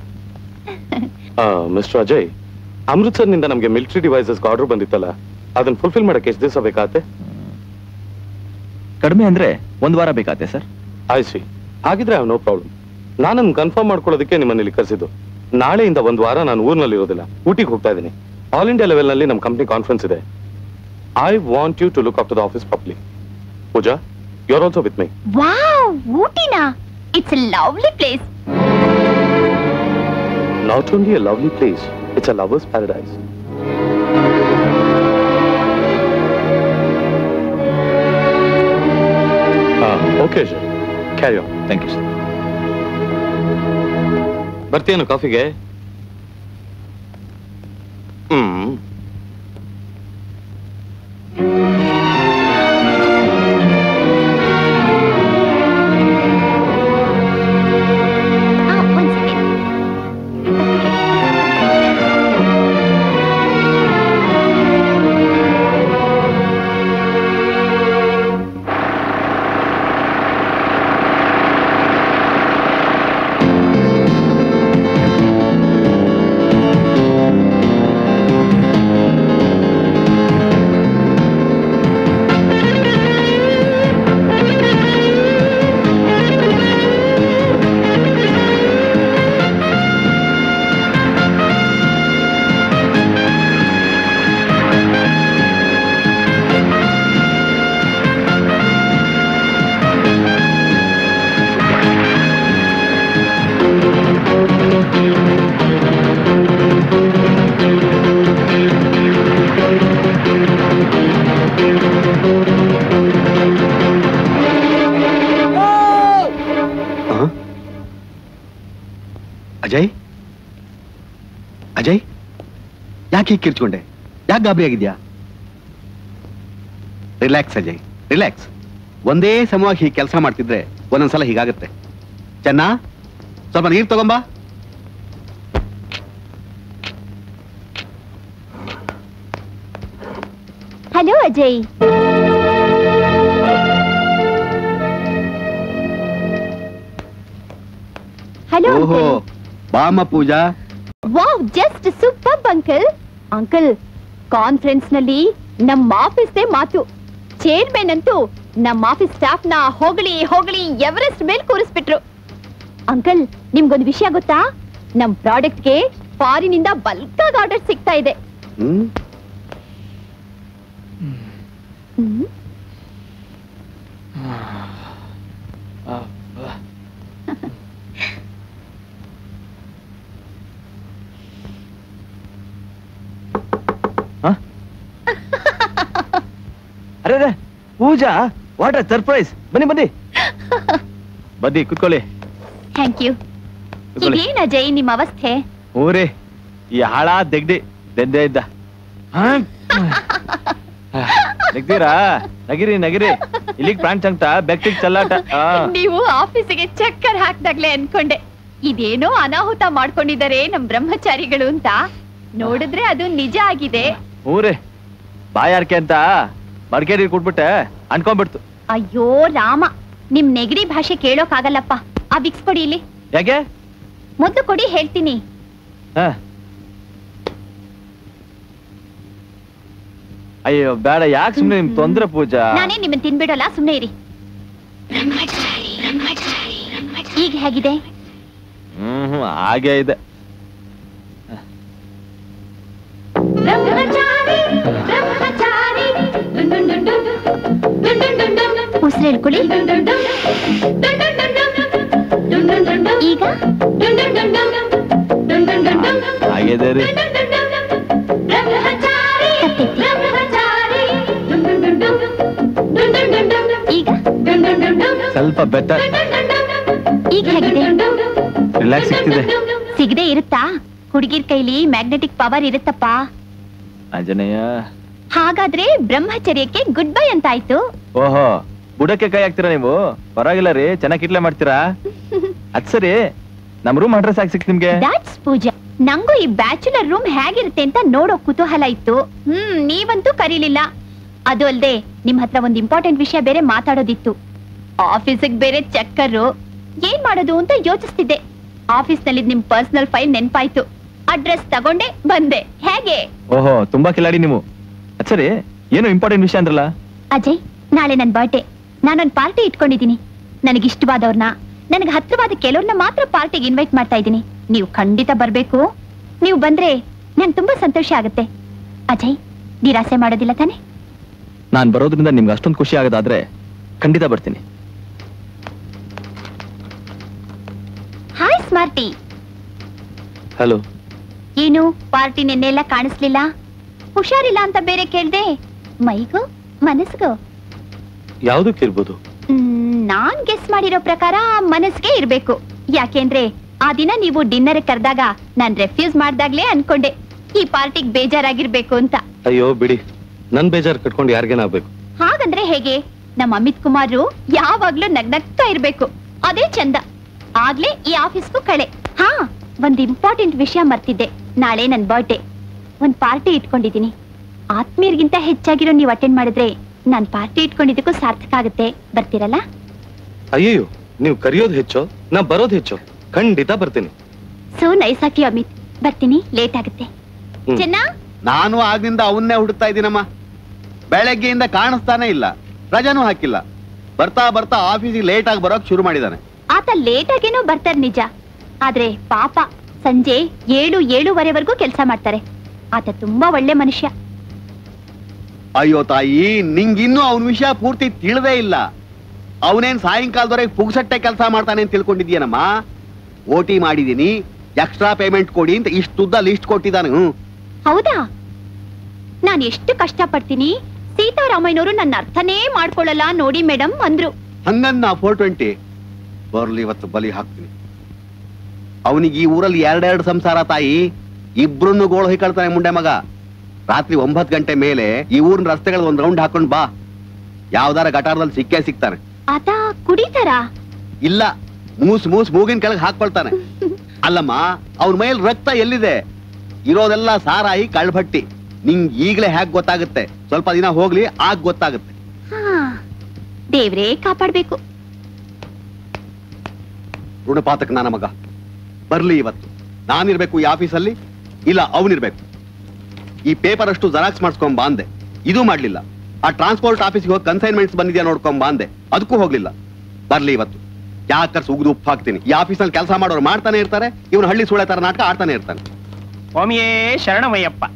mister Ajay ಅಮೃತ್ಸರ್ನಿಂದ ನಮಗೆ ಮಿಲಿಟರಿ ಡಿವೈಸಸ್ ಆರ್ಡರ್ ಬಂದಿತ್ತಲ್ಲ ಅದನ್ನ ಫುಲ್ಫಿಲ್ ಮಾಡಕ್ಕೆ ಎಷ್ಟು ದಿವಸ ಬೇಕಾತೆ ಕಡಿಮೆ ಅಂದ್ರೆ ಒಂದ್ ವಾರ ಬೇಕಾತೆ ಸರ್ ಐ ಸಿ ಹಾಗಿದ್ರೆ ನೋ ಪ್ರಾಬ್ಲಮ್ ನಾನನ್ನು ಕನ್ಫರ್ಮ್ ಮಾಡ್ಕೊಳ್ಳೋದಕ್ಕೆ ನಿಮ್ಮನ್ನ ಇಲ್ಲಿ ಕರೆಸಿದ್ದು ನಾಳೆಯಿಂದ ಒಂದು ವಾರ ನಾನು ಊರಿನಲ್ಲಿ ಇರೋದಿಲ್ಲ ಊಟಿಗೆ ಹೋಗ್ತಾ ಇದ್ದೀನಿ ಆಲ್ ಇಂಡಿಯಾ ಲೆವೆಲ್ ನಲ್ಲಿ ನಮ್ಮ ಕಂಪ್ನಿ ಕಾನ್ಫರೆನ್ಸ್ ಇದೆ I want you to look up to the office properly Pooja you are also with my wow ಊಟಿನಾ it's a lovely place not only a lovely place it's a lovers paradise okay sir carry on thank you sir ಬರ್ತೀಯೇನು ಕಾಫಿಗೆ ಹ್ಮ್ ಅಜಯ್ ಅಜಯ್ ಯಾಕೆ ಹೀಗೆ ಕಿರ್ಚ್ಕೊಂಡೆ ಯಾಕೆ ಗಾಬರಿ ಆಗಿದ್ಯಾ relax Ajay relax ಒಂದೇ ಸಮವಾಗಿ ಹೀಗೆ ಕೆಲಸ ಮಾಡ್ತಿದ್ರೆ ಒಂದೊಂದ್ಸಲ ಹೀಗಾಗುತ್ತೆ ಚೆನ್ನ ಸ್ವಲ್ಪ ನೀರು ತಗೊಂಬಾ ಹಲೋ ಅಜಯ್ ಹಲೋ ಓಹೋ ಬಾಮ Pooja wow just super uncle uncle conference ನಲ್ಲಿ ನಮ್ಮ ಆಫೀಸ್ ಮಾತು ಚೇರ್ಮನ್ ಅಂತೂ ನಮ್ಮ ಆಫೀಸ್ ಸ್ಟಾಫ್ ನ ಹೊಗಳಿ ಹೊಗಳಿ ಎವರೆಸ್ಟ್ ಮೇಲ್ ಕೂರಿಸ್ಬಿಟ್ರು ಅಂಕಲ್ ನಿಮ್ಗೊಂದು ವಿಷಯ ಗೊತ್ತಾ ನಮ್ ಪ್ರಾಡಕ್ಟ್ ಗೆ ಫಾರಿನ್ ಇಂದ ಬಲ್ಕ್ ಆಗಿ ಆರ್ಡರ್ ಸಿಗ್ತಾ ಇದೆ ಹ್ಮ್ ಹ್ಮ್. ಅರೆ ಅರೆ ಪೂಜಾ ವಾಟ್ ಸರ್ಪ್ರೈಸ್ ಬನ್ನಿ ಬನ್ನಿ ಬನ್ನಿ ಕುತ್ಕೊಳ್ಳಿ ಥ್ಯಾಂಕ್ ಯು ಕೂತ್ಕೊಳ್ಳಿ. ಈಗೇನ್ ಅಜಯ್ ನಿಮ್ಮ ಅವಸ್ಥೆ ಊರೇ ಈ ಹಾಳ ದೆಗ್ಡಿ ದೆಂದೆ ಇದ್ದ ನಗ್ತೀರಾ ನಗಿರಿ ನಗಿರಿ ಇಲ್ಲಿಗ್ ಪ್ರಾಣ್ ಚಂಕ್ತ ಬೆಕ್ಟಿಗ್ ಚಲ್ಲಾಟ ಆ. ನೀವು ಆಫೀಸಿಗೆ ಚಕ್ಕರ್ ಹಾಕ್ದಾಗ್ಲೇ ಅನ್ಕೊಂಡೆ ಇದೇನೋ ಅನಾಹುತ ಮಾಡ್ಕೊಂಡಿದ್ದಾರೆ ನಮ್ ಬ್ರಹ್ಮಚಾರಿಗಳು ಅಂತ ನೋಡಿದ್ರೆ ಅದು ನಿಜ ಆಗಿದೆ ಊರೇ ಬಾಯಾರ್ಕೆ ಅಂತ ಮಡಿಕೇರಿ ಕೊಟ್ಬಿಟ್ಟೆ ಅನ್ಕೊಂಡ್ಬಿಡ್ತು ಅಯ್ಯೋ ರಾಮ ನಿಮ್ ನೆಗಡಿ ಭಾಷೆ ಕೇಳೋಕಾಗಲ್ಲಪ್ಪ ಆ ವಿಕ್ಸ್ ಕೊಡಿ ಇಲ್ಲಿ ಯಾಕೆ ಮೊದ್ಲು ಕೊಡಿ ಹೇಳ್ತೀನಿ ಹ. ಅಯ್ಯೋ ಬೇಡ ಯಾಕೆ ಸುಮ್ನೆ ನಿಮ್ ತೊಂದ್ರೆ ಪೂಜಾ ನಾನೇ ನಿಮ್ಮನ್ ತಿನ್ಬಿಡಲ್ಲ ಸುಮ್ನೆ ಇರಿ ಈಗ ಹೇಗಿದೆ ಹ್ಮ್ ಹ್ಮ್ ಹಾಗೆ ಇದೆ ಉಸಿರು ಹೇಳ್ಕೊಳ್ಳಿ ಈಗ ಹಾಗಿದೆ ರೀ ಈಗ ಸ್ವಲ್ಪ ಬೆಟರ್ ಈಗ ಹೇಗಿದೆ ರಿಲ್ಯಾಕ್ಸ್ ಸಿಗ್ತಿದೆ ಸಿಗದೆ ಇರುತ್ತಾ ಹುಡುಗಿರ್ ಕೈಲಿ ಮ್ಯಾಗ್ನೆಟಿಕ್ ಪವರ್ ಇರುತ್ತಪ್ಪ ಆಂಜನೇಯ ಹಾಗಾದ್ರೆ ಬ್ರಹ್ಮಚರ್ಯಕ್ಕೆ ಗುಡ್ ಬೈ ಅಂತ ಆಯ್ತು ಓಹೋ ಬುಡಕ್ಕೆ ಕೈ ಹಾಕ್ತೀರಾ ನೀವು ಪರವಾಗಿಲ್ಲ ರೀ ಚೆನ್ನಾಗಿ ಇಟ್ಲೆ ಮಾಡ್ತೀರಾ ಅದ್ ಸರಿ ನಮ್ ರೂಮ್ ಅಡ್ರೆಸ್ ಹಾಕಿ ಸಿಕ್ ನಿಮ್ಗೆ ದಾಟ್ಸ್ ಪೂಜಾ ನಂಗೂ ಈ ಬ್ಯಾಚುಲರ್ ರೂಮ್ ಹೇಗಿರುತ್ತೆ ಅಂತ ನೋಡೋ ಕುತೂಹಲ ಇತ್ತು ಹ್ಮ್ ನೀವಂತೂ ಕರೀಲಿಲ್ಲ ಅದು ಅಲ್ದೆ ನಿಮ್ ಹತ್ರ ಒಂದ್ ಇಂಪಾರ್ಟೆಂಟ್ ವಿಷಯ ಬೇರೆ ಮಾತಾಡೋದಿತ್ತು ಆಫೀಸಿಗೆ ಬೇರೆ ಚಕ್ಕರು ಏನ್ ಮಾಡೋದು ಅಂತ ಯೋಚಿಸ್ತಿದ್ದೆ ಆಫೀಸ್ ನಲ್ಲಿ ನಿಮ್ ಪರ್ಸನಲ್ ಫೈಲ್ ನೆನ್ಪಾಯ್ತು ಅಡ್ರೆಸ್ ತಗೊಂಡೆ ಬಂದೆ ಹೇಗೆ ಓಹೋ ತುಂಬಾ ಕಿಲಾಡಿ ನೀವು ಅದ್ ಸರಿ ಏನು ಇಂಪಾರ್ಟೆಂಟ್ ವಿಷಯ ಅಂದ್ರಲ್ಲ ಅಜಯ್ ನಾಳೆ ನನ್ ಬರ್ಡೇ ನಾನೊಂದ್ ಪಾರ್ಟಿ ಇಟ್ಕೊಂಡಿದೀನಿ ನನಗಿಷ್ಟವಾದವ್ರನ್ನ ನನಗೆ ಹತ್ರವಾದ ಕೆಲವ್ರನ್ನ ಮಾತ್ರ ಪಾರ್ಟಿಗೆ ಇನ್ವೈಟ್ ಮಾಡ್ತಾ ಇದ್ದೀನಿ ನೀವು ಖಂಡಿತ ಬರ್ಬೇಕು ನೀವು ಬಂದ್ರೆ ನನ್ ತುಂಬಾ ಸಂತೋಷ ಆಗುತ್ತೆ ಅಜಯ್ ನಿರಾಸೆ ಮಾಡೋದಿಲ್ಲ ತಾನೆ ನಾನ್ ಬರೋದ್ರಿಂದ ನಿಮ್ಗೆ ಅಷ್ಟೊಂದು ಖುಷಿ ಆಗೋದಾದ್ರೆ ಖಂಡಿತ ಬರ್ತೀನಿ ಹಾಯ್ ಸ್ಮಾರ್ಟಿ ಹಲೋ ಏನು ಪಾರ್ಟಿ ನಿನ್ನೆಲ್ಲ ಕಾಣಿಸ್ಲಿಲ್ಲ ಹುಷಾರಿಲ್ಲ ಅಂತ ಬೇರೆ ಕೇಳ್ದೆ ಮೈಗೂ ಮನಸ್ಗೂ ಯಾವ್ದಕ್ಕಿರ್ಬೋದು ಮ್, ನಾನ್ ಗೆಸ್ ಮಾಡಿರೋ ಪ್ರಕಾರ ಮನಸ್ಗೆ ಇರ್ಬೇಕು ಯಾಕೆಂದ್ರೆ ಆ ದಿನ ನೀವು ಡಿನ್ನರ್ ಕರೆದಾಗ ನಾನ್ ರೆಫ್ಯೂಸ್ ಮಾಡ್ದಾಗ್ಲೇ ಅನ್ಕೊಂಡೆ ಈ ಪಾರ್ಟಿಗ್ ಬೇಜಾರಾಗಿರ್ಬೇಕು ಅಂತ ಅಯ್ಯೋ ಬಿಡಿ ನನ್ ಬೇಜಾರ್ ಕಟ್ಕೊಂಡು ಯಾರಿಗೇನಾಗ್ಬೇಕು ಹಾಗಂದ್ರೆ ಹೇಗೆ ನಮ್ಮ ಅಮಿತ್ ಕುಮಾರ್ ಯಾವಾಗ್ಲೂ ನಗ್ನಗ್ತಾ ಇರ್ಬೇಕು ಅದೇ ಚಂದ ಆಗ್ಲೇ ಈ ಆಫೀಸ್ಗೂ ಕಳೆ ಹಾ ಒಂದ್ ಇಂಪಾರ್ಟೆಂಟ್ ವಿಷಯ ಮರ್ತಿದ್ದೆ ನಾಳೆ ನನ್ ಬರ್ಡೇ ಒಂದ್ ಪಾರ್ಟಿ ಇಟ್ಕೊಂಡಿದೀನಿ ಆತ್ಮೀಯರಿಗಿಂತ ಹೆಚ್ಚಾಗಿರೋ ನೀವು ಅಟೆಂಡ್ ಮಾಡಿದ್ರೆ ನಾನ್ ಪಾರ್ಟಿ ಇಟ್ಕೊಂಡಿದ್ದಕ್ಕೂ ಸಾರ್ಥಕ ಆಗುತ್ತೆ ಬರ್ತೀರಲ್ಲ ಅಯ್ಯಯ್ಯೋ ನೀವು ಕರೆಯೋದು ಹೆಚ್ಚು ನಾ ಬರೋದು ಹೆಚ್ಚು ಖಂಡಿತ ಬರ್ತೀನಿ so nice of you Amit ಬರ್ತೀನಿ ಲೇಟ್ ಆಗುತ್ತೆ ಹ್ಮ್. ಚೆನ್ನ ನಾನು ಆಗ್ನಿಂದ ಅವನ್ನೇ ಹುಡುಕ್ತಾ ಇದ್ದೀನಮ್ಮ ಬೆಳಗ್ಗೆಯಿಂದ ಕಾಣಿಸ್ತಾನೆ ಇಲ್ಲ ರಜಾನೂ ಹಾಕಿಲ್ಲ ಬರ್ತಾ ಬರ್ತಾ ಆಫೀಸಿಗೆ ಲೇಟ್ ಆಗಿ ಬರೋಕ್ ಶುರು ಮಾಡಿದಾನೆ ಆತ ಲೇಟ್ ಆಗೇನೋ ಬರ್ತಾರೆ ನಿಜ ಆದ್ರೆ ಪಾಪ ಸಂಜೆ ಏಳು ಏಳುವರೆವರೆಗೂ ಕೆಲಸ ಮಾಡ್ತಾರೆ ಆತ ತುಂಬಾ ಒಳ್ಳೆ ಮನುಷ್ಯ ಅಯ್ಯೋ ತಾಯಿ ನಿಂಗಿನ್ನೂ ಅವನ ವಿಷಯ ಪೂರ್ತಿ ತಿಳಿದೇ ಇಲ್ಲ ಅವನೇನ್ ಸಾಯಂಕಾಲದವರೆಗೆ ಪುಗ್ಸಟ್ಟೆ ಕೆಲಸ ಮಾಡ್ತಾನೆ ಅಂತ ತಿಳ್ಕೊಂಡಿದ್ಯೇನಮ್ಮ ಓ ಟಿ ಮಾಡಿದೀನಿ ಎಕ್ಸ್ಟ್ರಾ ಪೇಮೆಂಟ್ ಕೊಡಿ ಅಂತ ಇಷ್ಟುದ್ದ ಲಿಸ್ಟ್ ಕೊಟ್ಟಿದ್ದಾನೆ ಹ್ಮ್ ಹೌದಾ ನಾನ್ ಎಷ್ಟು ಕಷ್ಟಪಡ್ತೀನಿ ಸೀತಾರಾಮಯ್ಯನವರು ನನ್ನ ಅರ್ಥನೇ ಮಾಡ್ಕೊಳ್ಳಲ್ಲ ನೋಡಿ ಮೇಡಮ್ ಅಂದ್ರು ಹಂಗನ್ನ ಫೋರ್ ಟ್ವೆಂಟಿ ಬರ್ಲಿ ಇವತ್ತು ಬಲಿ ಹಾಕ್ತೀನಿ ಅವನಿಗೆ ಈ ಊರಲ್ಲಿ ಎರಡೆರಡು ಸಂಸಾರ ತಾಯಿ ಇಬ್ರನ್ನು ಗೋಳು ಹೊಯ್ಕೊಳ್ತಾನೆ ಮುಂಡೆ ಮಗ ರಾತ್ರಿ ಒಂಬತ್ತು ಗಂಟೆ ಮೇಲೆ ಈ ಊರಿನ ರಸ್ತೆಗಳು ಒಂದ್ ರೌಂಡ್ ಹಾಕೊಂಡ್ ಬಾ ಯಾವ್ದಾರ ಗಟಾರದಲ್ಲಿ ಸಿಕ್ಕೇ ಸಿಗ್ತಾನೆ ಆತ ಕುಡಿತಾರ ಇಲ್ಲ ಮೂಸ್ ಮೂಸ್ ಮೂಗಿನ ಕೆಳಗೆ ಹಾಕೊಳ್ತಾನೆ ಅಲ್ಲಮ್ಮ ಅವನ ಮೈಲ್ ರಕ್ತ ಎಲ್ಲಿದೆ ಇರೋದೆಲ್ಲ ಸಾರಾಯಿ ಕಳ್ಭಟ್ಟಿ ನಿಂಗ್ ಈಗ್ಲೇ ಹ್ಯಾಕ್ ಗೊತ್ತಾಗುತ್ತೆ ಸ್ವಲ್ಪ ದಿನ ಹೋಗ್ಲಿ ಆಗ ಗೊತ್ತಾಗುತ್ತೆ ಹಾ ದೇವ್ರೇ ಕಾಪಾಡ್ಬೇಕು ಋಣಪಾತಕ ನನ್ನ ಮಗ ಬರ್ಲಿ ಇವತ್ತು ನಾನಿರ್ಬೇಕು ಈ ಆಫೀಸಲ್ಲಿ ಇಲ್ಲ ಅವನಿರ್ಬೇಕು ಈ ಪೇಪರ್ ಅಷ್ಟು ಜೆರಾಕ್ಸ್ ಮಾಡಿಸ್ಕೊಂಡ್ ಬಾಂದೆ ಇದು ಮಾಡ್ಲಿಲ್ಲ ಆ ಟ್ರಾನ್ಸ್ಪೋರ್ಟ್ ಆಫೀಸ್ಗೆ ಹೋಗಿ ಕನ್ಸೈನ್ಮೆಂಟ್ಸ್ ಬಂದಿದ್ಯಾ ನೋಡ್ಕೊಂಡ್ ಬಾಂದೆ ಅದಕ್ಕೂ ಹೋಗ್ಲಿಲ್ಲ ಬರ್ಲಿ ಇವತ್ತು ಯಾಕರ್ಸ್ ಉಗ್ದು ಉಪ್ಪು ಹಾಕ್ತೀನಿ ಈ ಆಫೀಸಲ್ಲಿ ಕೆಲಸ ಮಾಡೋರು ಮಾಡ್ತಾನೆ ಇರ್ತಾರೆ ಇವನು ಹಳ್ಳಿ ಸುಳೆ ತರ ನಾಟಕ ಆಡ್ತಾನೆ ಇರ್ತಾನೆ ಸ್ವಾಮಿಯೇ ಶರಣಮಯ್ಯಪ್ಪ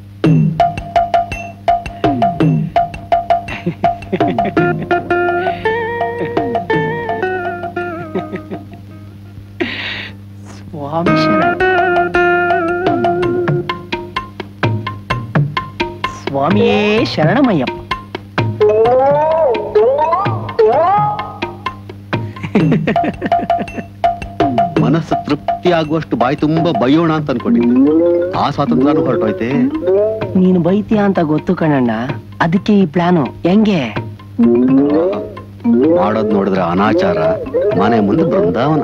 ಸ್ವಾಮಿ ಶರಣ ಸ್ವಾಮಿಯೇ ಶರಣಮಯ್ಯಪ್ಪ ಮನಸ್ಸು ತೃಪ್ತಿ ಆಗುವಷ್ಟು ಬಾಯಿ ತುಂಬಾ ಬೈಯೋಣ ಅಂತ ಅನ್ಕೊಂಡಿದ್ದೆ ಆ ಸ್ವಾತಂತ್ರ್ಯನೂ ಹೊರಟೋಯ್ತೆ ನೀನು ಬೈತೀಯ ಅಂತ ಗೊತ್ತು ಕಣಣ್ಣ ಅದಕ್ಕೆ ಈ ಪ್ಲಾನು ಹೆಂಗೆ ಮಾಡೋದ್ ನೋಡಿದ್ರೆ ಅನಾಚಾರ ಮನೆ ಮುಂದೆ ಬೃಂದಾವನ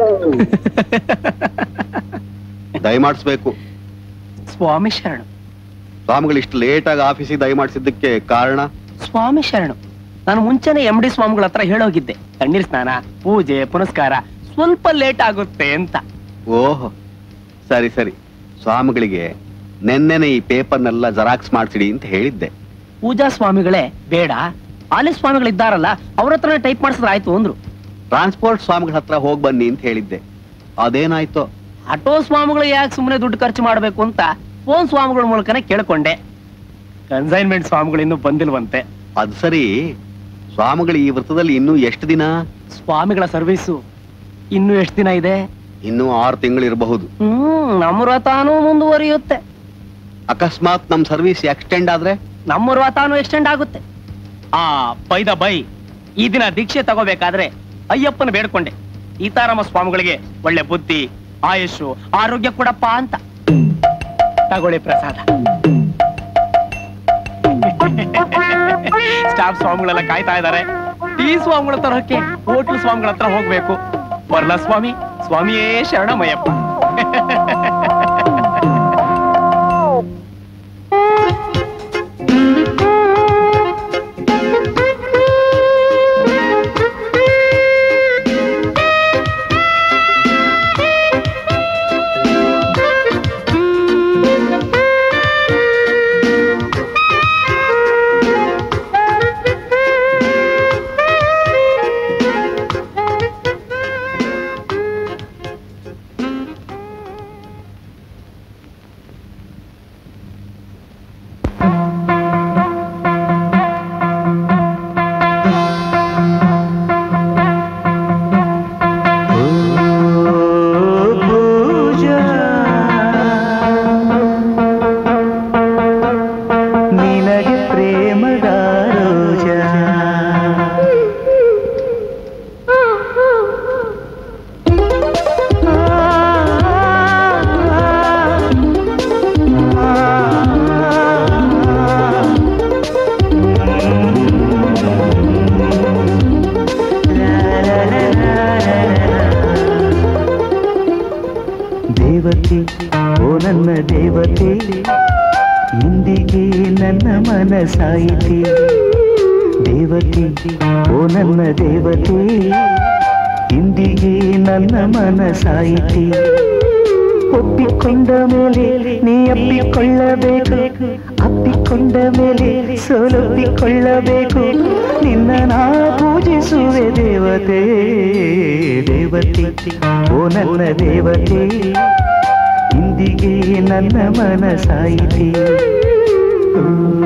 ದಯಮಾಡಿಸ್ಬೇಕು ಸ್ವಾಮಿ ಶರಣ ಸ್ವಾಮಿಗಳು ಇಷ್ಟು ಲೇಟ್ ಆಗಿ ಆಫೀಸಿಗೆ ದಯಮಾಡಿಸಿದ್ದಕ್ಕೆ ಕಾರಣ ಸ್ವಾಮಿ ಶರಣು ನಾನು ಮುಂಚೆನೆ ಎಂ ಡಿ ಸ್ವಾಮಿಗಳ ಹತ್ರ ಹೇಳೋಗಿದ್ದೆ ತಣ್ಣೀರ್ ಸ್ನಾನ ಪೂಜೆ ಪುನಸ್ಕಾರ ಸ್ವಲ್ಪ ಲೇಟ್ ಆಗುತ್ತೆ ಅಂತ ಓಹೋ ಸರಿ ಸರಿ ಸ್ವಾಮಿಗಳಿಗೆ ನೆನ್ನೆನೆ ಈ ಪೇಪರ್ನೆಲ್ಲ ಜೆರಾಕ್ಸ್ ಮಾಡ್ಸಿಡಿ ಅಂತ ಹೇಳಿದ್ದೆ ಪೂಜಾ ಸ್ವಾಮಿಗಳೇ ಬೇಡ ಆಲಿ ಸ್ವಾಮಿಗಳಿದ್ದಾರಲ್ಲ ಅವ್ರ ಹತ್ರನೇ ಟೈಪ್ ಮಾಡಿಸಿದ್ರೆ ಆಯ್ತು ಅಂದ್ರು ಟ್ರಾನ್ಸ್ಪೋರ್ಟ್ ಸ್ವಾಮಿಗಳ ಹತ್ರ ಹೋಗ್ ಬನ್ನಿ ಅಂತ ಹೇಳಿದ್ದೆ ಅದೇನಾಯ್ತು ಆಟೋ ಸ್ವಾಮಿಗಳು ಯಾಕೆ ಸುಮ್ಮನೆ ದುಡ್ಡು ಖರ್ಚು ಮಾಡಬೇಕು ಅಂತ ಫೋನ್ ಸ್ವಾಮಿಗಳ ಮೂಲಕನೇ ಕೇಳ್ಕೊಂಡೆ ಕನ್ಸೈನ್ಮೆಂಟ್ ಸ್ವಾಮಿಗಳು ಇನ್ನೂ ಬಂದಿಲ್ವಂತೆ ಅದು ಸರಿ ಸ್ವಾಮಿಗಳು ಈ ವೃತ್ತದಲ್ಲಿ ಇನ್ನೂ ಎಷ್ಟು ದಿನ ಸ್ವಾಮಿಗಳ ಸರ್ವೀಸು ಇನ್ನು ಎಷ್ಟು ದಿನ ಇದೆ ಇನ್ನೂ ಆರು ತಿಂಗಳು ಇರಬಹುದು ಹ್ಮ್ ನಮ್ಮ ವ್ರತಾನೂ ಮುಂದುವರಿಯುತ್ತೆ ಅಕಸ್ಮಾತ್ ನಮ್ ಸರ್ವಿಸ್ ಎಕ್ಸ್ಟೆಂಡ್ ಆದ್ರೆ ನಮ್ಮ ವ್ರತಾನು ಎಕ್ಸ್ಟೆಂಡ್ ಆಗುತ್ತೆ ಆ ಬೈದ ಬೈ ಈ ದಿನ ದೀಕ್ಷೆ ತಗೋಬೇಕಾದ್ರೆ ಅಯ್ಯಪ್ಪನ ಬೇಡ್ಕೊಂಡೆ ಸೀತಾರಾಮ ಸ್ವಾಮಿಗಳಿಗೆ ಒಳ್ಳೆ ಬುದ್ಧಿ ಆಯುಷು ಆರೋಗ್ಯ ಕೊಡಪ್ಪ ಅಂತ ತಗೊಳ್ಳಿ ಪ್ರಸಾದ ಸ್ಟಾಫ್ ಸ್ವಾಮಿಗಳೆಲ್ಲ ಕಾಯ್ತಾ ಇದ್ದಾರೆ ಟೀ ಸ್ವಾಮಿಗಳ ತರಕ್ಕೆ ಹೋಟ್ಲು ಸ್ವಾಮಿಗಳ ಹತ್ರ ಹೋಗ್ಬೇಕು ಬರ್ಲ ಸ್ವಾಮಿ ಸ್ವಾಮಿಯೇ ಶರಣಮಯ್ಯಪ್ಪ ನಿನಗೆ ಪ್ರೇಮದ ರೋಜ ದೇವತೆ ಓ ನನ್ನ ದೇವತೆ ಇಂದಿಗೆ ನನ್ನ ಮನಸಾಯಿತೆ ದೇವತೆ ಓ ನನ್ನ ದೇವತೆ ಇಂದಿಗೆ ನನ್ನ ಮನಸಾಯಿತೆ ಒಪ್ಪಿಕೊಂಡ ಮೇಲೆ ನೀ ಅಪ್ಪಿಕೊಳ್ಳಬೇಕು ಅಪ್ಪಿಕೊಂಡ ಮೇಲೆ ಸೋಲೊಪ್ಪಿಕೊಳ್ಳಬೇಕು ನಿನ್ನ ನಾ ಪೂಜಿಸುವೆ ದೇವತೆ ದೇವತೆ ಓ ನನ್ನ ದೇವತೆ ಇಂದಿಗೆ ನನ್ನ ಮನಸಾಯಿತೆ ಓ,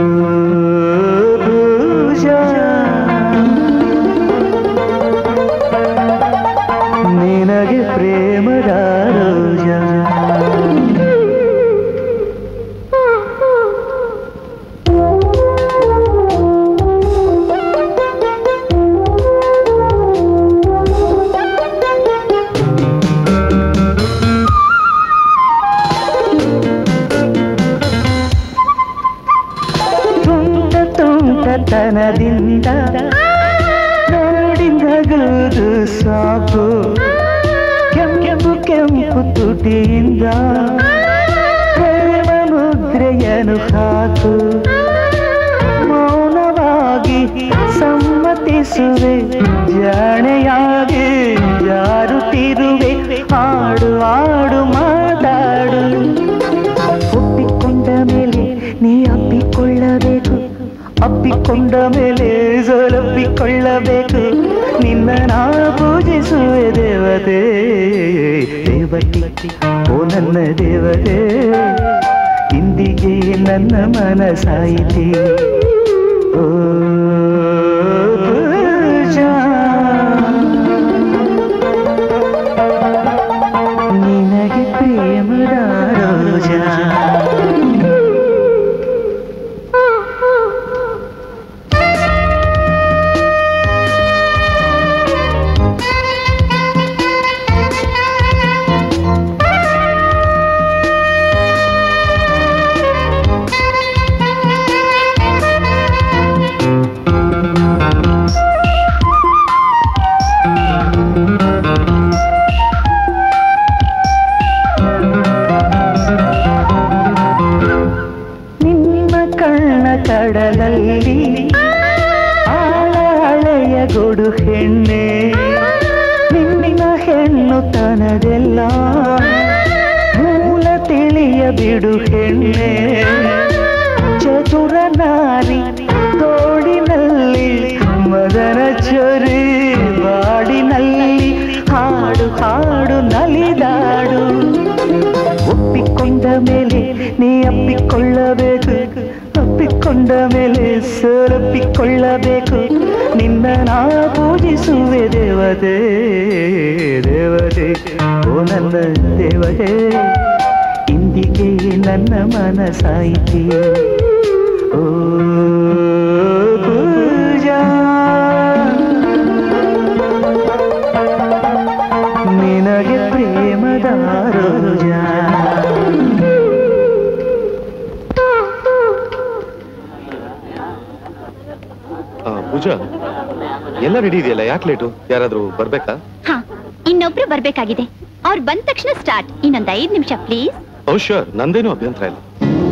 ಪೂಜಾ. ನಿನಗೆ ಪ್ರೇಮದ ರೋಜ ತುಂಟ ತುಂಟತನದಿಂದ ನೋಡಿ ನಗುವುದು ಸಾಕು ಕೆಂಪು ಕೆಂಪು ತುಟಿಯಿಂದ ಪ್ರೇಮ ಮುದ್ರೆಯನ್ನು ಹಾಕು ಮೌನವಾಗಿ ಸಮ್ಮತಿಸುವೆ ಜಾಣೆಯಾಗಿ ಜಾರುತ್ತಿರುವೆ ಹಾಡು ಹಾಡು ಮಾತಾಡು ಒಪ್ಪಿಕೊಂಡ ಮೇಲೆ ನೀ ಅಪ್ಪಿಕೊಳ್ಳಬೇಕು ಅಪ್ಪಿಕೊಂಡ ಮೇಲೆ ಸೊಲಪ್ಪಿಕೊಳ್ಳಬೇಕು ನಿನ್ನ ನಾ ಪೂಜಿಸುವೆ ದೇವತೆ ದೇವತೆ ಓ ನನ್ನ ದೇವತೆ ಇಂದಿಗೆ ನನ್ನ ಮನಸಾಯಿತೆ ಓ ಪೂಜಾ. ನಿನಗೆ ಪ್ರೇಮದ ರೋಜಾ ನಿಮ್ಮ ಕಣ್ಣ ಕಡಲಲ್ಲಿ ಆಳ ಹಳೆಯ ಗೊಡು ಹೆಣ್ಣೆ ನಿನ್ನ ಹೆಣ್ಣು ತನದೆಲ್ಲ ಮೂಲ ತಿಳಿಯ ಬಿಡು ಹೆಣ್ಣೆ ಚತುರ ನಾರಿ ತೋಡಿನಲ್ಲಿ ಮದನ ಚೊರಿ ಬಾಡಿನಲ್ಲಿ ಹಾಡು ಹಾಡು ನಲಿದಾಡು ಒಪ್ಪಿಕೊಂಡ ಮೇಲೆ ನೀ ಅಪ್ಪಿಕೊಳ್ಳಬೇಕು ಅಪ್ಪಿಕೊಂಡ ಮೇಲೆ ಸೊರಪಿಕೊಳ್ಳಬೇಕು ನಿನ್ನ ನಾ ಪೂಜಿಸುವೆ ದೇವತೆ ದೇವತೆ ಓ ನನ್ನ ದೇವತೆ ಇಂದಿಗೆ ನನ್ನ ಮನಸಾಯಿತೆ ಓ ಪೂಜಾ ನಿನಗೆ ಪ್ರೇಮದ ರೋಜಾ ಪೂಜಾ ಎಲ್ಲ ರೆಡಿ ಇದೆಯಲ್ಲ ಯಾಕೆ ಲೇಟು ಯಾರಾದ್ರೂ ಬರ್ಬೇಕಾ ಹಾ ಇನ್ನೊಬ್ರು ಬರ್ಬೇಕಾಗಿದೆ ಅವ್ರು ಬಂದ ತಕ್ಷಣ ಸ್ಟಾರ್ಟ್ ಇನ್ನೊಂದ್ ಐದ್ ನಿಮಿಷ ಪ್ಲೀಸ್ ಓ ಶ್ಯೂರ್ ನಂದೇನು ಅಭ್ಯಂತರ ಇಲ್ಲ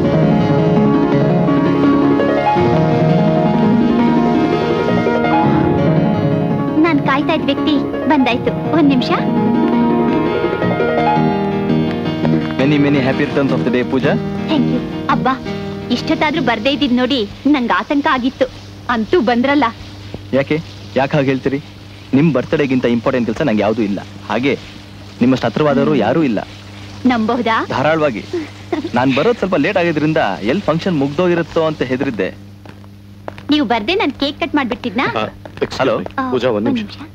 ನಾನ್ ಕಾಯ್ತಾ ಇದ್ ವ್ಯಕ್ತಿ ಬಂದಾಯ್ತು ಒಂದ್ ನಿಮಿಷ many many happy returns of the day Pooja thank you ಅಬ್ಬಾ ಇಷ್ಟೊತ್ತಾದ್ರೂ ಬರ್ದೇ ಇದ್ದಿದ್ ನೋಡಿ ನಂಗ್ ಆತಂಕ ಆಗಿತ್ತು ಅಂತೂ ಬಂದ್ರಲ್ಲ ಯಾಕೆ ಯಾಕೆ ಹಾಗೆ ಹೇಳ್ತೀರಿ ನಿಮ್ ಬರ್ತ್ಡೇಗಿಂತ ಇಂಪಾರ್ಟೆಂಟ್ ಕೆಲಸ ನಂಗೆ ಯಾವುದೂ ಇಲ್ಲ ಹಾಗೆ ನಿಮ್ಮಷ್ಟು ಹತ್ರವಾದವರು ಯಾರೂ ಇಲ್ಲ ನಂಬಹುದಾ ಧಾರಾಳವಾಗಿ ನಾನ್ ಬರೋದು ಸ್ವಲ್ಪ ಲೇಟ್ ಆಗಿದ್ರಿಂದ ಎಲ್ಲಿ ಫಂಕ್ಷನ್ ಮುಗ್ದೋಗಿರುತ್ತೋ ಅಂತ ಹೆದರಿದ್ದೆ ನೀವು ಬರ್ದೆ ನಾನ್ ಕೇಕ್ ಕಟ್ ಮಾಡ್ಬಿಟ್ಟಿದ್ನಾ ಹಲೋ ಆ, ಪೂಜಾ ಒಂದ್ ಒಂದ್ ನಿಮಿಷ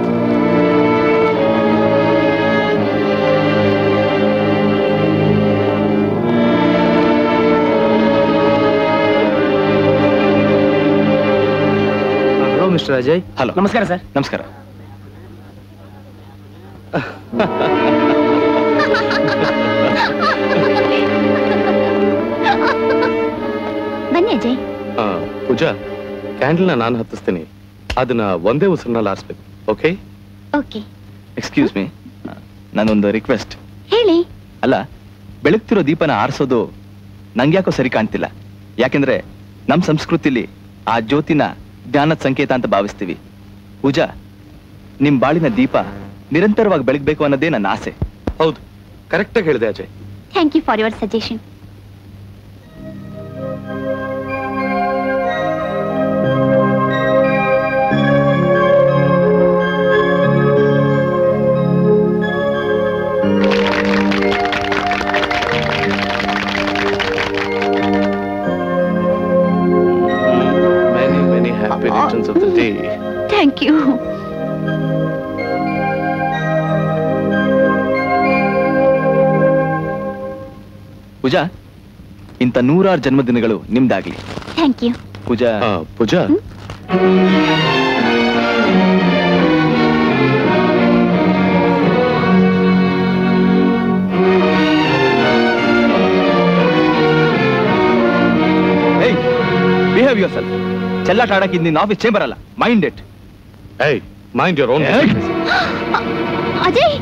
ಹಲೋ ಮಿಸ್ಟರ್ ಅಜಯ್ ಹಲೋ ನಮಸ್ಕಾರ ಸರ್ ನಮಸ್ಕಾರ ಬನ್ನಿ ಅಜಯ್ ಆ, ಪೂಜಾ ಕ್ಯಾಂಡಲ್ನ ನಾನು ಹತ್ತಿಸ್ತೀನಿ ಅದನ್ನ ಒಂದೇ ಉಸಿರಿನಲ್ಲಿ ಆರಿಸ್ಬೇಕು ಓಕೆ ಓಕೆ ಎಕ್ಸ್ಕ್ಯೂಸ್ ಮೀ ನಾನೊಂದು ರಿಕ್ವೆಸ್ಟ್ ಹೇಳಿ ಅಲ್ಲ ಬೆಳಗ್ತಿರೋ ದೀಪನ ಆರಿಸೋದು ನಂಗ್ಯಾಕೋ ಸರಿ ಕಾಣ್ತಿಲ್ಲ ಯಾಕೆಂದ್ರೆ ನಮ್ ಸಂಸ್ಕೃತಿಲಿ ಆ ಜ್ಯೋತಿನ ಜ್ಞಾನದ ಸಂಕೇತ ಅಂತ ಭಾವಿಸ್ತೀವಿ ಪೂಜಾ ನಿಮ್ ಬಾಳಿನ ದೀಪ ನಿರಂತರವಾಗಿ ಬೆಳಗ್ಬೇಕು ಅನ್ನೋದೇ ನನ್ನ ಆಸೆ ಹೌದು ಕರೆಕ್ಟಾಗಿ ಹೇಳಿದೆ Ajay thank you for your suggestion many many happy returns of the day thank you Pooja ಇಂಥ ನೂರಾರು ಜನ್ಮದಿನಗಳು ನಿಮ್ದಾಗ್ಲಿ ಥ್ಯಾಂಕ್ ಯು ಪೂಜಾ ಪೂಜಾ ಏಯ್ ಬಿಹೇವ್ ಯೋರ್ ಸೆಲ್ಫ್ ಚೆಲ್ಲಾಟ ಆಡಕ್ಕೆ ನಿನ್ನ ಆಫೀಸ್ ಚೇಂಬರ್ ಅಲ್ಲ mind it hey mind your own Ajay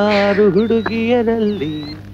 ನೂರಾರು ಹುಡುಗಿಯರಲ್ಲಿ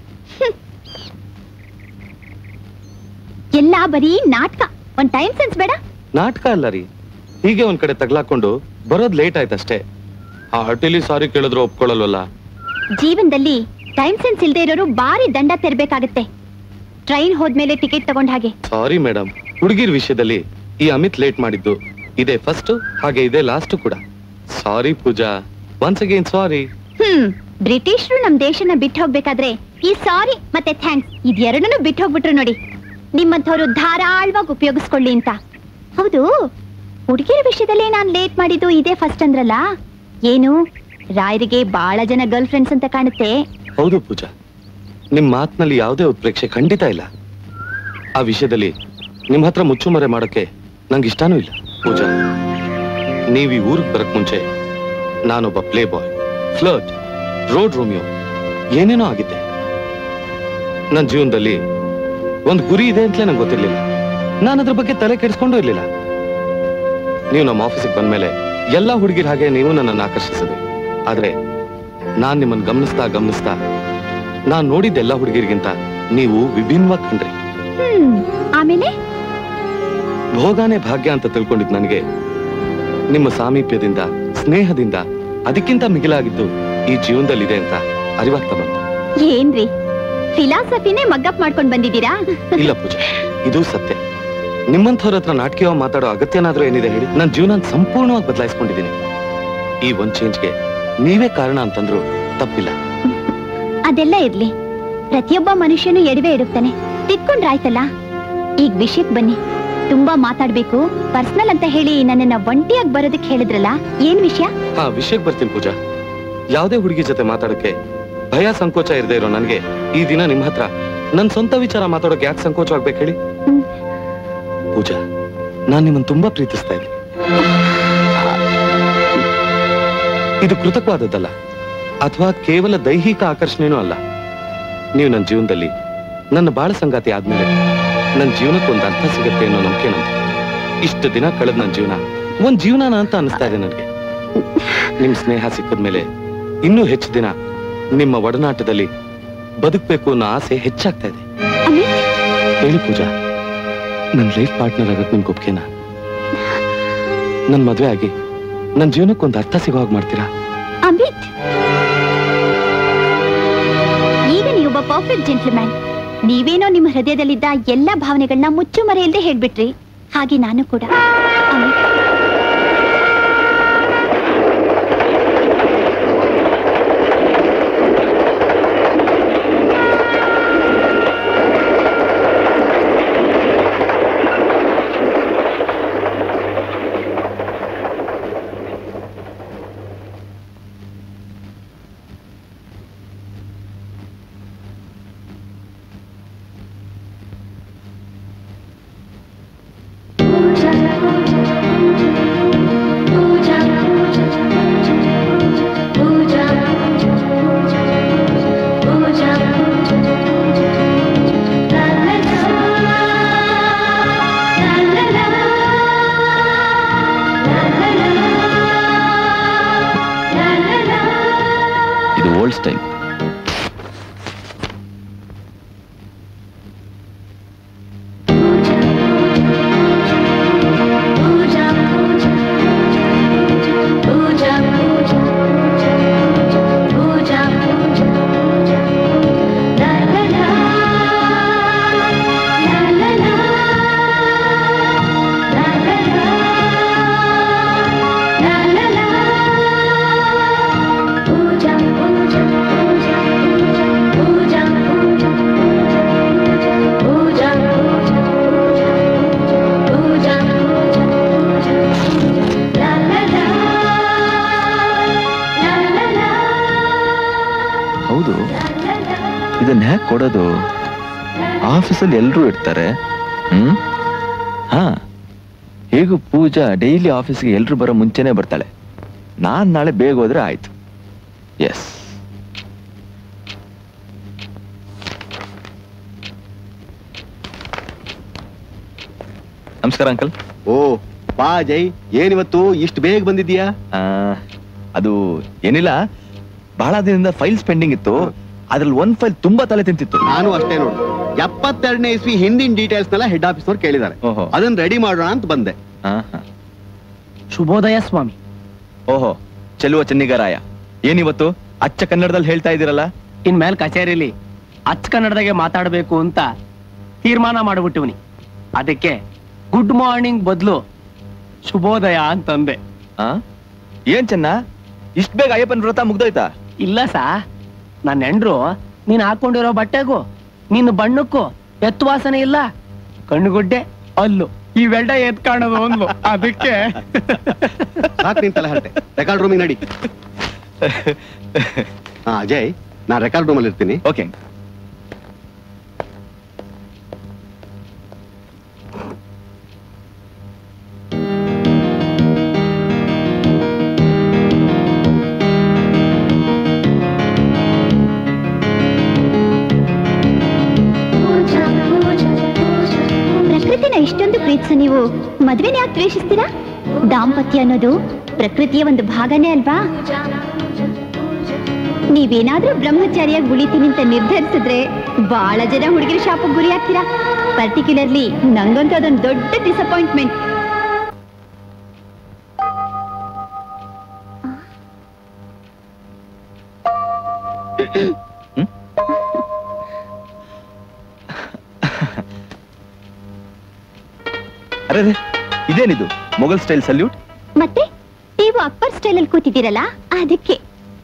ಎಲ್ಲ ಬರೀ ನಾಟಕ ಒಂದ್ ಟೈಮ್ ಸೆನ್ಸ್ ಬೇಡ ನಾಟಕ ಅಲ್ಲ ರೀ ಹೀಗೆ ಒಂದ್ ಕಡೆ ತಗ್ಲಾಕೊಂಡು ಬರೋದ್ ಲೇಟ್ ಆಯ್ತಷ್ಟೇ ಆ ಹಟ್ಟಿಲಿ ಸಾರಿ ಕೇಳಿದ್ರು ಒಪ್ಕೊಳ್ಳಲ್ವಲ್ಲ ಜೀವನದಲ್ಲಿ ಟೈಮ್ ಸೆನ್ಸ್ ಇಲ್ದೇ ಇರೋರು ಬಾರಿ ದಂಡ ತೆರಬೇಕಾಗತ್ತೆ ಟ್ರೈನ್ ಹೋದ್ಮೇಲೆ ಟಿಕೆಟ್ ತಗೊಂಡ್ ಹಾಗೆ ಸಾರಿ ಮೇಡಮ್ ಹುಡುಗಿರ್ ವಿಷಯದಲ್ಲಿ ಈ ಅಮಿತ್ ಲೇಟ್ ಮಾಡಿದ್ದು ಇದೇ ಫಸ್ಟ್ ಹಾಗೆ ಇದೇ ಲಾಸ್ಟ್ ಕೂಡ ಸಾರಿ ಪೂಜಾ ಒನ್ಸ್ ಅಗೇನ್ ಸಾರಿ ಹ್ಮ್ ಬ್ರಿಟಿಷರು ನಮ್ ದೇಶನ ಬಿಟ್ಟು ಹೋಗ್ಬೇಕಾದ್ರೆ ಈ ಸಾರಿ ಮತ್ತೆ ಥ್ಯಾಂಕ್ಸ್ ಇದೆರಡನ್ನೂ ಬಿಟ್ಟು ಹೋಗ್ಬಿಟ್ರು ನೋಡಿ ನಿಮ್ಮಂಥವ್ರು ಧಾರಾಳವಾಗಿ ಉಪಯೋಗಿಸ್ಕೊಳ್ಳಿ ಅಂತ ಹೌದು ಹುಡುಗಿರ ವಿಷಯದಲ್ಲಿ ನಾನ್ ಲೇಟ್ ಮಾಡಿದ್ದು ಇದೇ ಫಸ್ಟ್ ಅಂದ್ರಲ್ಲ ಏನು ರಾಯರಿಗೆ ಬಹಳ ಜನ ಗರ್ಲ್ ಫ್ರೆಂಡ್ಸ್ ಅಂತ ಕಾಣುತ್ತೆ ಹೌದು ಪೂಜಾ ನಿಮ್ ಮಾತಿನಲ್ಲಿ ಯಾವುದೇ ಉತ್ಪ್ರೇಕ್ಷೆ ಖಂಡಿತ ಇಲ್ಲ ಆ ವಿಷಯದಲ್ಲಿ ನಿಮ್ ಹತ್ರ ಮುಚ್ಚುಮರೆ ಮಾಡೋಕೆ ನಂಗೆ ಇಷ್ಟಾನೂ ಇಲ್ಲ ಪೂಜಾ ನೀವ್ ಈ ಊರಿಗೆ ಬರಕ್ ಮುಂಚೆ ನಾನೊಬ್ಬ play boy flirt road Romeo ಏನೇನೋ ಆಗಿದ್ದೆ ನನ್ನ ಜೀವನದಲ್ಲಿ ಒಂದು ಗುರಿ ಇದೆ ಅಂತಲೇ ನಂಗೆ ಗೊತ್ತಿರ್ಲಿಲ್ಲ ನಾನು ಅದ್ರ ಬಗ್ಗೆ ತಲೆ ಕೆಡಿಸ್ಕೊಂಡು ಇರ್ಲಿಲ್ಲ ನೀವು ನಮ್ಮ ಆಫೀಸಿಗೆ ಬಂದ್ಮೇಲೆ ಎಲ್ಲಾ ಹುಡುಗಿರ ಹಾಗೆ ನೀವು ನನ್ನನ್ನು ಆಕರ್ಷಿಸಿದ್ರಿ ಆದ್ರೆ ನಾನ್ ನಿಮ್ಮನ್ನ ಗಮನಿಸ್ತಾ ಗಮನಿಸ್ತಾ ನಾನ್ ನೋಡಿದ್ದ ಎಲ್ಲ ಹುಡುಗಿರಿಗಿಂತ ನೀವು ವಿಭಿನ್ನವಾಗಿ ಕಂಡ್ರಿ ಹ್ಮ್ ಆಮೇಲೆ ಭೋಗಾನೇ ಭಾಗ್ಯ ಅಂತ ತಿಳ್ಕೊಂಡಿದ್ ನನಗೆ ನಿಮ್ಮ ಸಾಮೀಪ್ಯದಿಂದ ಸ್ನೇಹದಿಂದ ಅದಕ್ಕಿಂತ ಮಿಗಿಲಾಗಿದ್ದು ಈ ಜೀವನದಲ್ಲಿದೆ ಅಂತ ಅರಿವಾಗ್ತಾ ಬಂತು ಏನ್ರಿ ಫಿಲಾಸಫಿನೇ ಮಗ್ಗಪ್ ಮಾಡ್ಕೊಂಡ್ ಬಂದಿದ್ದೀರಾ ಇಲ್ಲ ಪೂಜಾ ಇದು ಸತ್ಯ ನಿಮ್ಮಂಥವ್ರ ಹತ್ರ ನಾಟಕೀಯವಾಗಿ ಮಾತಾಡೋ ಅಗತ್ಯನಾದ್ರೂ ಏನಿದೆ ಹೇಳಿ ನನ್ನ ಜೀವನ ಸಂಪೂರ್ಣವಾಗಿ ಬದಲಾಯಿಸ್ಕೊಂಡಿದ್ದೀನಿ ಈ ಒಂದ್ ಚೇಂಜ್ಗೆ ನೀವೇ ಕಾರಣ ಅಂತಂದ್ರು ತಪ್ಪಿಲ್ಲ ಅದೆಲ್ಲ ಇರ್ಲಿ ಪ್ರತಿಯೊಬ್ಬ ಮನುಷ್ಯನು ಎಡವೆ ಎಡುತ್ತಾನೆ ತಿದ್ಕೊಂಡ್ರಾಯ್ತಲ್ಲ ಈಗ ವಿಷಯಕ್ ಬನ್ನಿ ತುಂಬಾ ಮಾತಾಡ್ಬೇಕು ಪರ್ಸನಲ್ ಅಂತ ಹೇಳಿ ನನ್ನನ್ನ ಒಂಟಿಯಾಗಿ ಬರೋದಕ್ಕೆ ಹೇಳಿದ್ರಲ್ಲ ಏನ್ ವಿಷಯ ಹಾ ವಿಷಯಕ್ಕೆ ಬರ್ತೀನಿ ಪೂಜಾ ಯಾವುದೇ ಹುಡುಗಿ ಜೊತೆ ಮಾತಾಡೋಕೆ ಭಯ ಸಂಕೋಚ ಇರದೇ ಇರೋ ನನಗೆ ಈ ದಿನ ನಿಮ್ ಹತ್ರ ನನ್ ಸ್ವಂತ ವಿಚಾರ ಮಾತಾಡೋಕೆ ಯಾಕೆ ಸಂಕೋಚ ಆಗ್ಬೇಕು ಹೇಳಿ ಪೂಜಾ ನಾನ್ ನಿಮ್ಮನ್ನ ತುಂಬಾ ಪ್ರೀತಿಸ್ತಾ ಇದ್ದೀನಿ ಇದು ಕೃತಕವಾದದ್ದಲ್ಲ ಅಥವಾ ಕೇವಲ ದೈಹಿಕ ಆಕರ್ಷಣೆನೂ ಅಲ್ಲ ನೀವು ನನ್ನ ಜೀವನದಲ್ಲಿ ನನ್ನ ಬಾಳ ಸಂಗಾತಿ ಆದ್ಮೇಲೆ ನನ್ನ ಜೀವನಕ್ಕೆ ಒಂದು ಅರ್ಥ ಸಿಗುತ್ತೆ ಅನ್ನೋ ನಂಬಿಕೆ ನಂದು ಇಷ್ಟು ದಿನ ಕಳೆದ ನನ್ನ ಜೀವನ ಒಂದ್ ಜೀವನನ ಅಂತ ಅನಿಸ್ತಾ ಇದೆ ನನಗೆ ನಿಮ್ ಸ್ನೇಹ ಸಿಕ್ಕಿದ್ಮೇಲೆ ಇನ್ನೂ ಹೆಚ್ಚು ದಿನ ನಿಮ್ಮ ಒಡನಾಟದಲ್ಲಿ ಬದುಕ್ಬೇಕು ಅನ್ನೋ ಆಸೆ ಹೆಚ್ಚಾಗ್ತಾ ಇದೆ ಹೇಳಿ ಪೂಜಾ ನನ್ನ ಲೈಫ್ ಪಾರ್ಟ್ನರ್ ಆಗಕ್ ನಿಮ್ಗೆ ಒಪ್ಕೆನಾ ನನ್ ಮದ್ವೆ ಆಗಿ ನನ್ನ ಜೀವನಕ್ಕೊಂದು ಅರ್ಥ ಸಿಗೋ ಹಾಗೆ ಮಾಡ್ತೀರಾ ಅಮಿತ್ ಈಗ ನೀವೊಬ್ಬ ಪರ್ಫೆಕ್ಟ್ ಜೆಂಟ್ಲ್ಮ್ಯಾನ್ ನೀವೇನೋ ನಿಮ್ಮ ಹೃದಯದಲ್ಲಿದ್ದ ಎಲ್ಲ ಭಾವನೆಗಳನ್ನ ಮುಚ್ಚು ಮರೆಯಲ್ದೆ ಹೇಳ್ಬಿಟ್ರಿ ಹಾಗೆ ನಾನು ಕೂಡ ಅಮಿತ್ ಇದು ಓಲ್ಡ್ ಸ್ಟೈಲ್ ಹೌದು ಇದನ್ನ ಹ್ಯಾಕ್ ಕೊಡೋದು ಆಫೀಸಲ್ಲಿ ಎಲ್ಲರೂ ಇರ್ತಾರೆ ಹ್ಮ್ ಹಾ ಹೇಗೂ ಪೂಜಾ ಡೈಲಿ ಆಫೀಸ್ಗೆ ಎಲ್ರು ಬರೋ ಮುಂಚೆನೆ ಬರ್ತಾಳೆ ನಾನ್ ನಾಳೆ ಬೇಗ ಹೋದ್ರೆ ಆಯ್ತು ಎಸ್ ನಮಸ್ಕಾರ ಅಂಕಲ್ ಓ ಬಾ ಜೈ ಏನಿವತ್ತು ಇಷ್ಟು ಬೇಗ ಬಂದಿದ್ಯಾ ಅದು ಏನಿಲ್ಲ ಬಹಳ ದಿನದಿಂದ ಫೈಲ್ಸ್ ಪೆಂಡಿಂಗ್ ಇತ್ತು ಅದ್ರಲ್ಲಿ ಒಂದ್ ಫೈಲ್ ತುಂಬಾ ತಲೆ ತಿಂತಿತ್ತು ನಾನು ಅಷ್ಟೇ ನೋಡು ಎಪ್ಪತ್ತೆರಡನೇ ಇಸ್ವಿ ಹಿಂದಿನ ಡೀಟೇಲ್ಸ್ ನೆಲ್ಲ ಹೆಡ್ ಆಫೀಸ್ ಅವ್ರು ಕೇಳಿದ್ದಾರೆ ಅದನ್ನ ರೆಡಿ ಮಾಡೋಣ ಅಂತ ಬಂದೆ ಶುಭೋದಯ ಸ್ವಾಮಿ ಓಹೋ ಚೆಲುವ ಚೆನ್ನಿಗರಾಯ ಏನಿವತ್ತು ಅಚ್ಚ ಕನ್ನಡದಲ್ಲಿ ಹೇಳ್ತಾ ಇದ್ದೀರಲ್ಲ ಇನ್ಮೇಲೆ ಕಚೇರಿಲಿ ಅಚ್ಚ ಕನ್ನಡದಾಗೆ ಮಾತಾಡಬೇಕು ಅಂತ ತೀರ್ಮಾನ ಮಾಡ್ಬಿಟ್ಟಿವ್ನಿ ಅದಕ್ಕೆ ಗುಡ್ ಮಾರ್ನಿಂಗ್ ಬದಲು ಶುಭೋದಯ ಅಂತಂದೆ ಆ ಏನ್ ಚೆನ್ನ ಇಷ್ಟ ಬೇಗ ಅಯ್ಯಪ್ಪನ ವ್ರತ ಮುಗ್ದೋಯ್ತಾ ಇಲ್ಲ ಸಾ ನನ್ನ ಹೆಂಡ್ರು ನೀನ್ ಹಾಕೊಂಡಿರೋ ಬಟ್ಟೆಗೂ ನಿನ್ನ ಬಣ್ಣಕ್ಕೂ ಎತ್ತುವಾಸನೆ ಇಲ್ಲ ಕಣ್ಣುಗುಡ್ಡೆ ಅಲ್ಲು ಇವೆರಡ ಎತ್ ಕಾಣೋದು ಒಂದು ಅದಕ್ಕೆ ಸಾಕು ನಿನ್ ತಲೆ ಹರಟೆ ರೆಕಾರ್ಡ್ ರೂಮಿಗೆ ನಡಿ ಹಾ ಅಜಯ್ ನಾ ರೆಕಾರ್ಡ್ ರೂಮಲ್ಲಿ ಇರ್ತೀನಿ ಓಕೆ ಪ್ರಕೃತಿನ ಇಷ್ಟೊಂದು ಪ್ರೀತಿಸೋ ನೀವು ಮದ್ವೆನ ಯಾಕೆ ದ್ವೇಷಿಸ್ತೀರಾ ದಾಂಪತ್ಯ ಅನ್ನೋದು ಪ್ರಕೃತಿಯ ಒಂದು ಭಾಗನೇ ಅಲ್ವಾ ನೀವೇನಾದ್ರೂ ಬ್ರಹ್ಮಚಾರಿಯಾಗಿ ಉಳಿತೀನಿ ಅಂತ ನಿರ್ಧರಿಸಿದ್ರೆ ಬಹಳ ಜನ ಹುಡುಗಿರ ಶಾಪಕ್ಕೆ ಗುರಿ ಆಗ್ತೀರಾ ಪರ್ಟಿಕ್ಯುಲರ್ಲಿ ನಂಗಂತೂ ಅದೊಂದು ದೊಡ್ಡ ಡಿಸಪಾಯಿಂಟ್ಮೆಂಟ್ ಅರೆ ಅರೆ, ಇದೇನಿದು ಮೊಘಲ್ ಸ್ಟೈಲ್ ಸಲ್ಯೂಟ್ ಮತ್ತೆ ನೀವು ಅಪ್ಪರ್ ಸ್ಟೈಲ್ ಅಲ್ಲಿ ಕೂತಿದ್ದೀರಲ್ಲ ಅದಕ್ಕೆ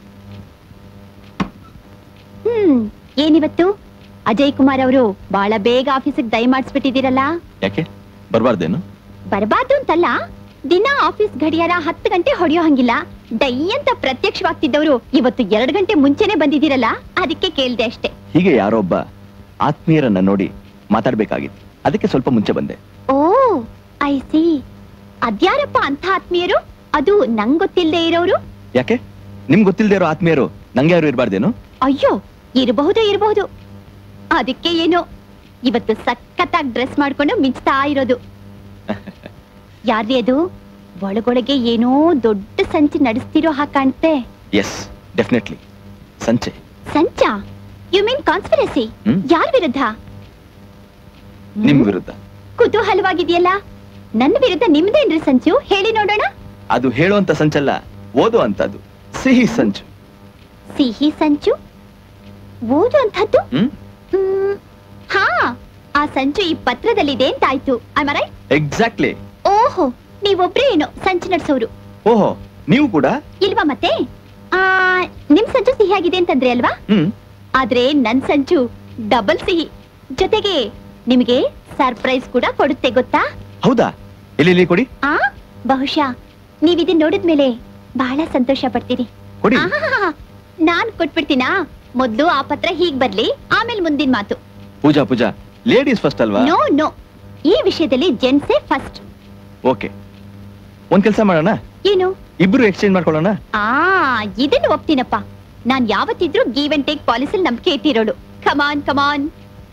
ಹ್ಮ್ ಏನಿವತ್ತು ಅಜಯ್ ಕುಮಾರ್ ಅವರು ಬಹಳ ಬೇಗ ಆಫೀಸಿಗೆ ದಯ ಮಾಡಿಸ್ಬಿಟ್ಟಿದ್ದೀರಲ್ಲ ಯಾಕೆ ಬರ್ಬಾರ್ದೇನು ಬರಬಾರ್ದು ಅಂತಲ್ಲ ದಿನ ಆಫೀಸ್ ಗಡಿಯಾರ ಹತ್ತು ಗಂಟೆ ಹೊಡೆಯೋ ಹಂಗಿಲ್ಲ ಡೈ ಅಂತ ಪ್ರತ್ಯಕ್ಷವಾಗ್ತಿದ್ದವರು ಇವತ್ತು ಎರಡು ಗಂಟೆ ಮುಂಚೆನೆ ಬಂದಿದ್ದೀರಲ್ಲ ಅದಕ್ಕೆ ಕೇಳ್ದೆ ಅಷ್ಟೇ ಹೀಗೆ ಯಾರೊಬ್ಬ ಆತ್ಮೀಯರನ್ನ ನೋಡಿ ಮಾತಾಡ್ಬೇಕಾಗಿತ್ತು ಅದಕ್ಕೆ ಸ್ವಲ್ಪ ಮುಂಚೆ ಬಂದೆ ಓ ಐ ಸಿ ಅದ್ಯಾರಪ್ಪ ಅಂತ ಆತ್ಮೀಯರು ಅದು ನಂಗ್ ಗೊತ್ತಿಲ್ಲದೆ ಇರೋರು ಯಾಕೆ ನಿಮ್ಗೆ ಗೊತ್ತಿಲ್ದೇ ಇರೋ ಆತ್ಮೀಯರು ನಂಗೆ ಯಾರು ಇರಬಾರ್ದೇನು ಅಯ್ಯೋ ಇರಬಹುದು ಇರಬಹುದು ಅದಕ್ಕೆ ಏನೋ ಇವತ್ತು ಸಖತ್ತಾಗಿ ಡ್ರೆಸ್ ಮಾಡ್ಕೊಂಡು ಮಿಂಚ್ತಾ ಇರೋದು ಯಾರ್ರಿ ಅದು ಒಳಗೊಳಗೆ ಏನೋ ದೊಡ್ಡ ಸಂಚಿ ನಡೆಸ್ತಿರೋ ಹಾಗೆ ಕಾಣುತ್ತೆ ಎಸ್ ಡೆಫಿನೆಟ್ಲಿ ಸಂಚೆ ಸಂಚ ಯು ಮೀನ್ ಕಾನ್ಸ್ಪಿರಸಿ ಹ್ಮ್. ಯಾರ್ ವಿರುದ್ಧ ನಿಮ್ ವಿರುದ್ಧ ಕುತೂಹಲವಾಗಿದೆಯಲ್ಲ ನನ್ನ ವಿರುದ್ಧ ನಿಮ್ದೇನ್ರಿ ಸಂಚು ಹೇಳಿ ನೋಡೋಣ ಅದು ಹೇಳುವಂತ ಸಂಚಲ್ಲ ಓದು ಅಂತದ್ದು ಸಿಹಿ ಸಂಚು ಸಿಹಿ ಸಂಚು ಓದು ಅಂತದ್ದು ಹ್ಮ್ ಹ್ಮ್, ಹಾ ಆ ಸಂಚು ಈ ಪತ್ರದಲ್ಲಿದೆ ಅಂತಾಯ್ತು ಐ ಎಕ್ಸಾಕ್ಟ್ಲಿ ಓಹೋ ನೀವೊಬ್ರೇ ಏನೋ ಸಂಚು ನಡ್ಸೋರು ಓಹೋ ನೀವು ಕೂಡ ಇಲ್ವಾ ಮತ್ತೆ ಆ ನಿಮ್ ಸಂಚು ಸಿಹಿಯಾಗಿದೆ ಅಂತಂದ್ರೆ ಅಲ್ವಾ ಹ್ಮ್ ಆದ್ರೆ ನನ್ ಸಂಚು ಡಬಲ್ ಸಿಹಿ ಜೊತೆಗೆ ನಿಮಗೆ ಸರ್ಪ್ರೈಸ್ ಕೂಡ ಕೊಡುತ್ತೆ ಗೊತ್ತಾ ಹೌದಾ ಎಲ್ಲಿ ಎಲ್ಲಿ ಕೊಡಿ ಆ ಬಹುಶಃ ನೀವಿದನ್ ನೋಡಿದ್ಮೇಲೆ ಬಹಳ ಸಂತೋಷ ಪಡ್ತೀರಿ ಕೊಡಿ ಆಹಾಹಾಹಾ. ನಾನ್ ಕೊಟ್ಬಿಡ್ತೀನಾ ಮೊದ್ಲು ಆ ಪತ್ರ ಹೀಗ್ ಬರ್ಲಿ ಆಮೇಲೆ ಮುಂದಿನ ಮಾತು ಪೂಜಾ ಪೂಜಾ ಲೇಡೀಸ್ ಫಸ್ಟ್ ಅಲ್ವಾ ನೋ ನೋ ಈ ವಿಷಯದಲ್ಲಿ ಜೆಂಟ್ಸೇ ಫಸ್ಟ್ ಓಕೆ ಒಂದ್ ಕೆಲಸ ಮಾಡೋಣ ಏನು ಇಬ್ರು ಎಕ್ಸ್ಚೇಂಜ್ ಮಾಡ್ಕೊಳ್ಳೋಣ ಆ ಇದನ್ನು ಒಪ್ತೀನಪ್ಪ ನಾನ್ ಯಾವತ್ತಿದ್ರೂ ಗೀವ್ ಅಂಡ್ ಟೇಕ್ ಪಾಲಿಸಿಲ್ ನಂಬಿಕೆ ಇಟ್ಟಿರೋಳು ಕಮಾನ್ ಕಮಾನ್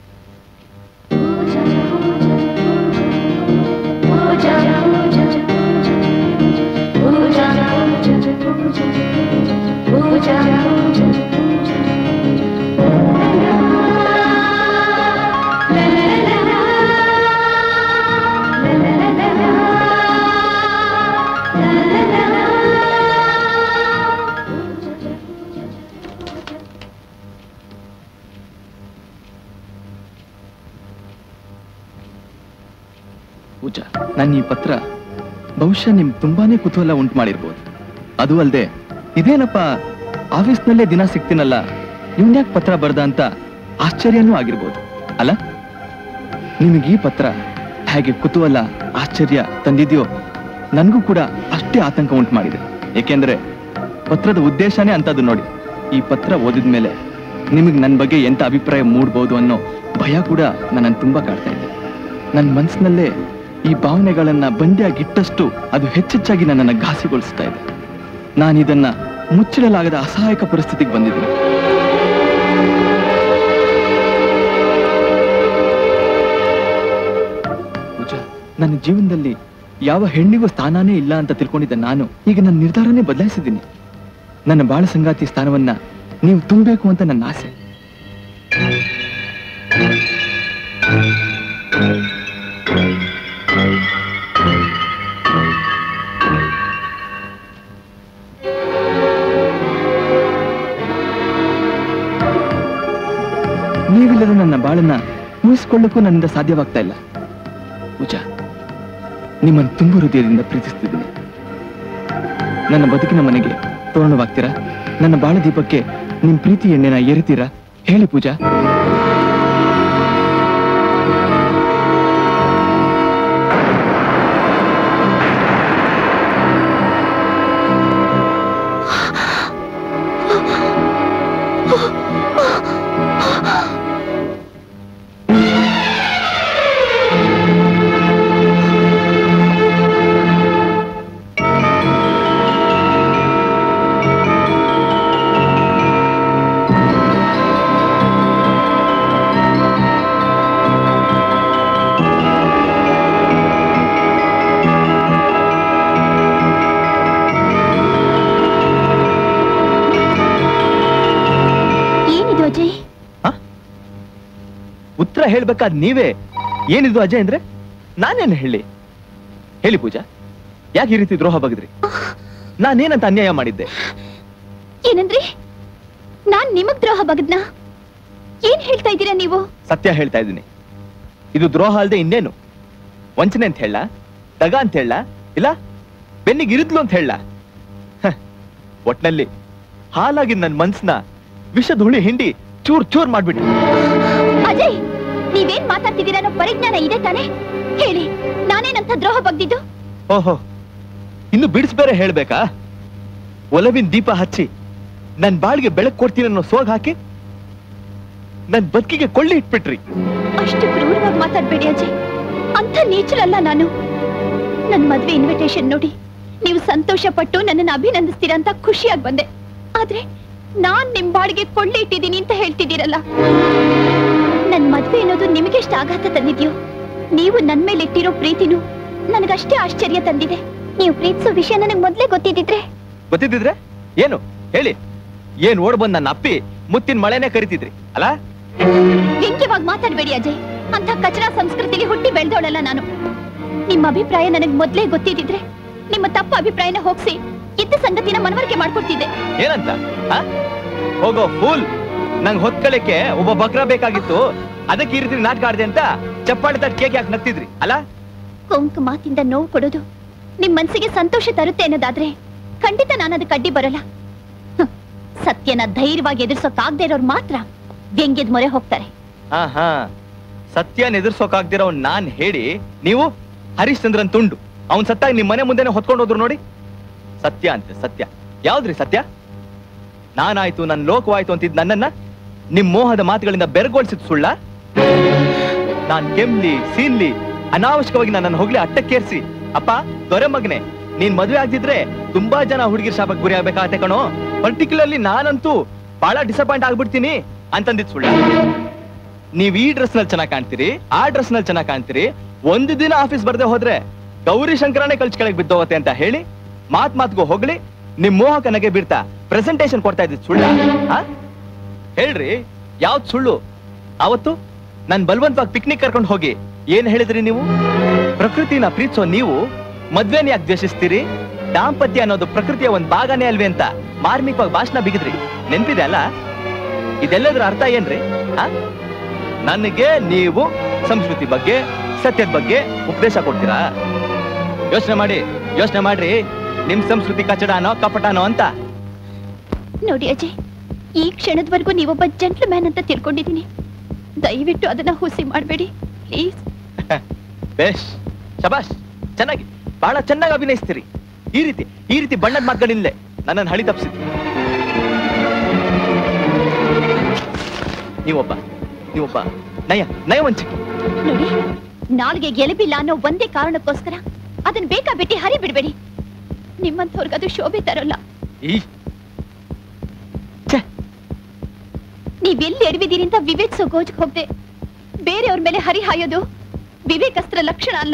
ಪೂಜಾ ನನ್ನ ಈ ಪತ್ರ ಬಹುಶಃ ನಿಮ್ ತುಂಬಾನೇ ಕುತೂಹಲ ಉಂಟು ಮಾಡಿರ್ಬೋದು ಅದು ಅಲ್ಲದೆ ಇದೇನಪ್ಪ ಆಫೀಸ್ನಲ್ಲೇ ದಿನ ಸಿಗ್ತೀನಲ್ಲ ಇವ್ನ್ಯಾಕ್ ಪತ್ರ ಬರ್ದ ಅಂತ ಆಶ್ಚರ್ಯನೂ ಆಗಿರ್ಬೋದು ಅಲ್ಲ ನಿಮಗೆ ಈ ಪತ್ರ ಹೇಗೆ ಕುತೂಹಲ ಆಶ್ಚರ್ಯ ತಂದಿದ್ಯೋ ನನಗೂ ಕೂಡ ಅಷ್ಟೇ ಆತಂಕ ಉಂಟು ಮಾಡಿದೆ ಏಕೆಂದ್ರೆ ಪತ್ರದ ಉದ್ದೇಶನೇ ಅಂತದ್ದು ನೋಡಿ ಈ ಪತ್ರ ಓದಿದ ಮೇಲೆ ನಿಮಗೆ ನನ್ನ ಬಗ್ಗೆ ಎಂತ ಅಭಿಪ್ರಾಯ ಮೂಡ್ಬೋದು ಅನ್ನೋ ಭಯ ಕೂಡ ನನ್ನನ್ನು ತುಂಬಾ ಕಾಡ್ತಾ ಇದೆ ನನ್ನ ಮನಸ್ಸಿನಲ್ಲೇ ಈ ಭಾವನೆಗಳನ್ನ ಬಂದಿಯಾಗಿಟ್ಟಷ್ಟು ಅದು ಹೆಚ್ಚೆಚ್ಚಾಗಿ ನನ್ನನ್ನು ಘಾಸಿಗೊಳಿಸ್ತಾ ಇದೆ ನಾನು ಇದನ್ನ ಮುಚ್ಚಿಡಲಾಗದ ಅಸಹಾಯಕ ಪರಿಸ್ಥಿತಿಗೆ ಬಂದಿದ್ದೀನಿ ಪೂಜಾ ನನ್ನ ಜೀವನದಲ್ಲಿ ಯಾವ ಹೆಣ್ಣಿಗೂ ಸ್ಥಾನನೇ ಇಲ್ಲ ಅಂತ ತಿಳ್ಕೊಂಡಿದ್ದ ನಾನು ಈಗ ನನ್ನ ನಿರ್ಧಾರನೇ ಬದಲಾಯಿಸಿದ್ದೀನಿ ನನ್ನ ಬಾಳ ಸಂಗಾತಿ ಸ್ಥಾನವನ್ನ ನೀವು ತುಂಬಬೇಕು ಅಂತ ನನ್ನ ಆಸೆ ನೀವಿಲ್ಲದ ನನ್ನ ಬಾಳನ್ನ ಉಳಿಸ್ಕೊಳ್ಳಕ್ಕೂ ನನ್ನಿಂದ ಸಾಧ್ಯವಾಗ್ತಾ ಇಲ್ಲ ಪೂಜಾ ನಿಮ್ಮನ್ನು ತುಂಬ ಹೃದಯದಿಂದ ಪ್ರೀತಿಸ್ತಿದ್ದೀನಿ ನನ್ನ ಬದುಕಿನ ಮನೆಗೆ ತೋರಣವಾಗ್ತೀರಾ ನನ್ನ ಬಾಳ ದೀಪಕ್ಕೆ ನಿಮ್ ಪ್ರೀತಿ ಎಣ್ಣೆನ ಏರಿತೀರಾ ಹೇಳಿ ಪೂಜಾ ಏನಿದು ಅಜಯ್ ಉತ್ತರ ಹೇಳ್ಬೇಕಾದ್ ನೀವೇ ಏನಿದು ಅಜಯ್ ಅಂದ್ರೆ ನಾನೇನು ಹೇಳಿ ಹೇಳಿ ಪೂಜಾ ಯಾಕೆ ಈ ರೀತಿ ದ್ರೋಹ ಬಗದ್ರಿ ನಾನೇನಂತ ಅನ್ಯಾಯ ಮಾಡಿದ್ದೆ ಏನಂದ್ರಿ ನಾನ್ ನಿಮಗ್ ದ್ರೋಹ ಬಗದ್ನಾ ಏನ್ ಹೇಳ್ತಾ ಇದ್ದೀರಾ ನೀವು ಸತ್ಯ ಹೇಳ್ತಾ ಇದ್ದೀನಿ ಇದು ದ್ರೋಹ ಅಲ್ದೆ ಇನ್ನೇನು ವಂಚನೆ ಅಂತ ಹೇಳ ದಗ ಅಂತ ಹೇಳ ಇಲ್ಲ ಬೆನ್ನಿಗೆ ಇರಿದ್ಲು ಅಂತ ಹೇಳ ಒಟ್ನಲ್ಲಿ ಹಾಲಾಗಿ ನನ್ ಮನ್ಸ್ನ ವಿಷದ ಹುಳಿ ಹಿಂಡಿ ಚೂರ್ ಚೂರ್ ಮಾಡ್ಬಿಟ್ಟು ಅಜಯ್ ನೀವೇನ್ ಮಾತಾಡ್ತಿದ್ದೀರಾ ಅನ್ನೋ ಪರಿಜ್ಞಾನ ಇದೆ ತಾನೆ ಹೇಳಿ ನಾನೇನಂತ ದ್ರೋಹ ಬಗ್ದಿದ್ದು ಓಹೋ ಇನ್ನು ಬಿಡಿಸ್ ಬೇರೆ ಹೇಳ್ಬೇಕಾ ಒಲವಿನ ದೀಪ ಹಚ್ಚಿ ನನ್ ಬಾಳಿಗೆ ಬೆಳಕು ಕೊಡ್ತೀನಿ ಅನ್ನೋ ಸೋಗ್ ಹಾಕಿ ನನ್ ಬದುಕಿಗೆ ಕೊಳ್ಳಿ ಇಟ್ಬಿಟ್ರಿ ಅಷ್ಟು ಕ್ರೂರವಾಗಿ ಮಾತಾಡ್ಬೇಡಿ ಅಜಯ್ ಅಂತ ನೀಚರಲ್ಲ ನಾನು ನನ್ ಮದ್ವೆ ಇನ್ವಿಟೇಷನ್ ನೋಡಿ ನೀವು ಸಂತೋಷ ಪಟ್ಟು ನನ್ನನ್ನು ಅಭಿನಂದಿಸ್ತೀರಾ ಅಂತ ಖುಷಿಯಾಗಿ ಬಂದೆ ಆದ್ರೆ ನಾನ್ ನಿಮ್ ಬಾಡಿಗೆ ಕೊಳ್ಳೆ ಇಟ್ಟಿದ್ದೀನಿ ಅಂತ ಹೇಳ್ತಿದ್ದೀರಲ್ಲ ನನ್ ಮದ್ವೆ ಅನ್ನೋದು ನಿಮಗೆಷ್ಟು ಆಘಾತ ತಂದಿದ್ಯೋ ನೀವು ನನ್ ಮೇಲೆ ಇಟ್ಟಿರೋ ಪ್ರೀತಿನೂ ನನಗಷ್ಟೇ ಆಶ್ಚರ್ಯ ತಂದಿದೆ ನೀವು ಪ್ರೀತಿಸೋ ವಿಷಯ ನನಗೆ ಮೊದ್ಲೇ ಗೊತ್ತಿದ್ದಿದ್ರೆ ಗೊತ್ತಿದ್ದಿದ್ರೆ ಏನು ಹೇಳಿ ಏನ್ ಓಡ್ ಬಂದ್ ನನ್ನ ಅಪ್ಪಿ ಮುತ್ತಿನ ಮಳೆನೇ ಕರಿತಿದ್ರಿ ಅಲ್ಲ ವ್ಯಂಗ್ಯವಾಗಿ ಮಾತಾಡ್ಬೇಡಿ ಅಜಯ್ ಅಂತ ಕಚರಾ ಸಂಸ್ಕೃತಿಲಿ ಹುಟ್ಟಿ ಬೆಳೆದವಳಲ್ಲ ನಾನು ನಿಮ್ಮ ಅಭಿಪ್ರಾಯ ನನಗೆ ಮೊದ್ಲೇ ಗೊತ್ತಿದ್ದಿದ್ರೆ ನಿಮ್ಮ ತಪ್ಪು ಅಭಿಪ್ರಾಯನ ಹೋಗ್ಸಿ ಇದ್ದ ಸಂಗತಿನ ಮನವರಿಕೆ ಮಾಡ್ಕೊಡ್ತಿದ್ದೆ ಏನಂತ ಆ? ಹೋಗೋ ಫೂಲ್ ನಂಗ್ ಹೊತ್ಕೊಳ್ಳಕ್ಕೆ ಒಬ್ಬ ಬಕ್ರ ಬೇಕಾಗಿತ್ತು ಅದಕ್ಕೆ ಈ ರೀತಿ ನಾಟಕ ಆಡ್ದೆ ಅಂತ ಚಪ್ಪಾಳೆ ತಟ್ ಕೇಕ್ ಯಾಕೆ ನಗ್ತಿದ್ರಿ ಅಲ್ಲ ಕೊಂಕ್ ಮಾತಿಂದ ನೋವು ಕೊಡೋದು ನಿಮ್ ಮನ್ಸಿಗೆ ಸಂತೋಷ ತರುತ್ತೆ ಅನ್ನೋದಾದ್ರೆ ಖಂಡಿತ ನಾನು ಅದಕ್ಕೆ ಅಡ್ಡಿ ಬರಲ್ಲ ಹ್ಮ್. ಸತ್ಯನ ಧೈರ್ಯವಾಗಿ ಎದುರ್ಸೋಕಾಗ್ದೇ ಇರೋರು ಮಾತ್ರ ವ್ಯಂಗ್ಯದ ಮೊರೆ ಹೋಗ್ತಾರೆ ಹಾ ಹಾ ಸತ್ಯನ ಎದುರ್ಸೋಕಾಗ್ದಿರೋ ನಾನ್ ಹೇಳಿ ನೀವು ಹರಿಶ್ಚಂದ್ರನ್ ತುಂಡು ಅವನ್ ಸತ್ತಾಗ ನಿಮ್ ಮನೆ ಮುಂದೆನೆ ಹೊತ್ಕೊಂಡು ಹೋದ್ರು ನೋಡಿ ಸತ್ಯ ಅಂತೆ ಸತ್ಯ ಯಾವ್ದ್ರಿ ಸತ್ಯ ನಾನಾಯ್ತು ನನ್ ಲೋಕವಾಯ್ತು ಅಂತಿದ್ ನನ್ನನ್ನ ನಿಮ್ ಮೋಹದ ಮಾತುಗಳಿಂದ ಬೆರಗೋಳ್ಸಿದ್ ಸುಳ್ಳ ನಾನ್ ಕೆಮ್ಲಿ ಸೀನ್ಲಿ ಅನಾವಶ್ಯಕವಾಗಿ ನನ್ನನ್ನು ಹೋಗ್ಲಿ ಅಟ್ಟಕ್ಕೇರ್ಸಿ ಅಪ್ಪ ದೊರೆ ಮಗನೆ ನೀನ್ ಮದ್ವೆ ಆಗ್ತಿದ್ರೆ ತುಂಬಾ ಜನ ಹುಡುಗಿರ್ ಶಾಪಕ್ ಗುರಿ ಆಗ್ಬೇಕಾಗತ್ತೆ ಕಣೋ ಪರ್ಟಿಕ್ಯುಲರ್ಲಿ ನಾನಂತೂ ಬಹಳ ಡಿಸಪಾಯಿಂಟ್ ಆಗ್ಬಿಡ್ತೀನಿ ಅಂತಂದಿದ್ ಸುಳ್ಳ ನೀವ್ ಈ ಡ್ರೆಸ್ ನಲ್ಲಿ ಚೆನ್ನಾಗ್ ಕಾಣ್ತೀರಿ ಆ ಡ್ರೆಸ್ ನಲ್ಲಿ ಚೆನ್ನಾಗ್ ಕಾಣ್ತೀರಿ ಒಂದು ದಿನ ಆಫೀಸ್ ಬರ್ದೆ ಹೋದ್ರೆ ಗೌರಿ ಶಂಕರನೇ ಕಳ್ಸಿ ಕೆಳಗೆ ಬಿದ್ದೋಗತ್ತೆ ಅಂತ ಹೇಳಿ ಮಾತ್ ಮಾತ್ಗೂ ಹೋಗ್ಲಿ ನಿಮ್ ಮೋಹಕ ನಗೆ ಬೀರ್ತಾ ಪ್ರೆಸೆಂಟೇಶನ್ ಕೊಡ್ತಾ ಇದ್ದಿದ್ ಸುಳ್ಳ ಆ? ಹೇಳ್ರಿ ಯಾವ್ದ್ ಸುಳ್ಳು ಅವತ್ತು ನನ್ ಬಲವಂತವಾಗಿ ಪಿಕ್ನಿಕ್ ಕರ್ಕೊಂಡು ಹೋಗಿ ಏನ್ ಹೇಳಿದ್ರಿ ನೀವು ಪ್ರಕೃತಿನ ಪ್ರೀತಿಸೋ ನೀವು ಮದ್ವೆನ ಯಾಕೆ ದ್ವೇಷಿಸ್ತೀರಿ ದಾಂಪತ್ಯ ಅನ್ನೋದು ಪ್ರಕೃತಿಯ ಒಂದ್ ಭಾಗನೇ ಅಲ್ವೇ ಅಂತ ಮಾರ್ಮಿಕವಾಗಿ ಭಾಷಣ ಬಿಗಿದ್ರಿ ನೆನ್ಪಿದೆ ಅಲ್ಲ ಇದೆಲ್ಲದ್ರ ಅರ್ಥ ಏನ್ರಿ ಆ? ನನಗೆ ನೀವು ಸಂಸ್ಕೃತಿ ಬಗ್ಗೆ ಸತ್ಯದ ಬಗ್ಗೆ ಉಪದೇಶ ಕೊಡ್ತೀರಾ ಯೋಚನೆ ಮಾಡಿ ಯೋಚನೆ ಮಾಡ್ರಿ ನಿಮ್ ಸಂಸ್ಕೃತಿ ಕಚಡನೋ ಕಪಟನೋ ಅಂತ ನೋಡಿ ಅಜಯ್ ಈ ಕ್ಷಣದವರೆಗೂ ನೀವೊಬ್ಬ ಜೆಂಟ್ಲ್ ಮ್ಯಾನ್ ಅಂತ ತಿಳ್ಕೊಂಡಿದ್ದೀನಿ ದಯವಿಟ್ಟು ಅದನ್ನ ಹುಸಿ ಮಾಡಬೇಡಿ ಪ್ಲೀಸ್ ಬೇಷ್ ಶಬಾಷ್ ಚೆನ್ನಾಗಿ ಬಹಳ ಚೆನ್ನಾಗಿ ಅಭಿನಯಿಸ್ತೀರಿ ಈ ರೀತಿ ಈ ರೀತಿ ಬಣ್ಣದ ಮಾತುಗಳಿಂದಲೇ ನನ್ನನ್ನು ಹಳಿ ತಪ್ಪಿಸಿದ್ರಿ ನೀವೊಬ್ಬ ನೀವೊಬ್ಬ ನಯ ನಯವಂಚಿಕೆ ನೋಡಿ ನಾಲ್ಗೆ ಗೆಲುಬಿಲ್ಲ ಅನ್ನೋ ಒಂದೇ ಕಾರಣಕ್ಕೋಸ್ಕರ ಅದನ್ನ ಬೇಕಾ ಬಿಟ್ಟು ಹರಿ ಬಿಡ್ಬೇಡಿ ನಿಮ್ಮಂಥವ್ರಿಗದು ಶೋಭೆ ತರಲ್ಲ ಈ ನೀವೆಲ್ಲಿ ಎಡವಿದ್ದೀರಿ ಅಂತ ವಿವೇಕ್ಸೋ ಗೋಜ್ಗೆ ಹೋಗ್ದೆ ಬೇರೆಯವ್ರ ಮೇಲೆ ಹರಿ ಹಾಯೋದು ವಿವೇಕಸ್ತ್ರ ಲಕ್ಷಣ ಅಲ್ಲ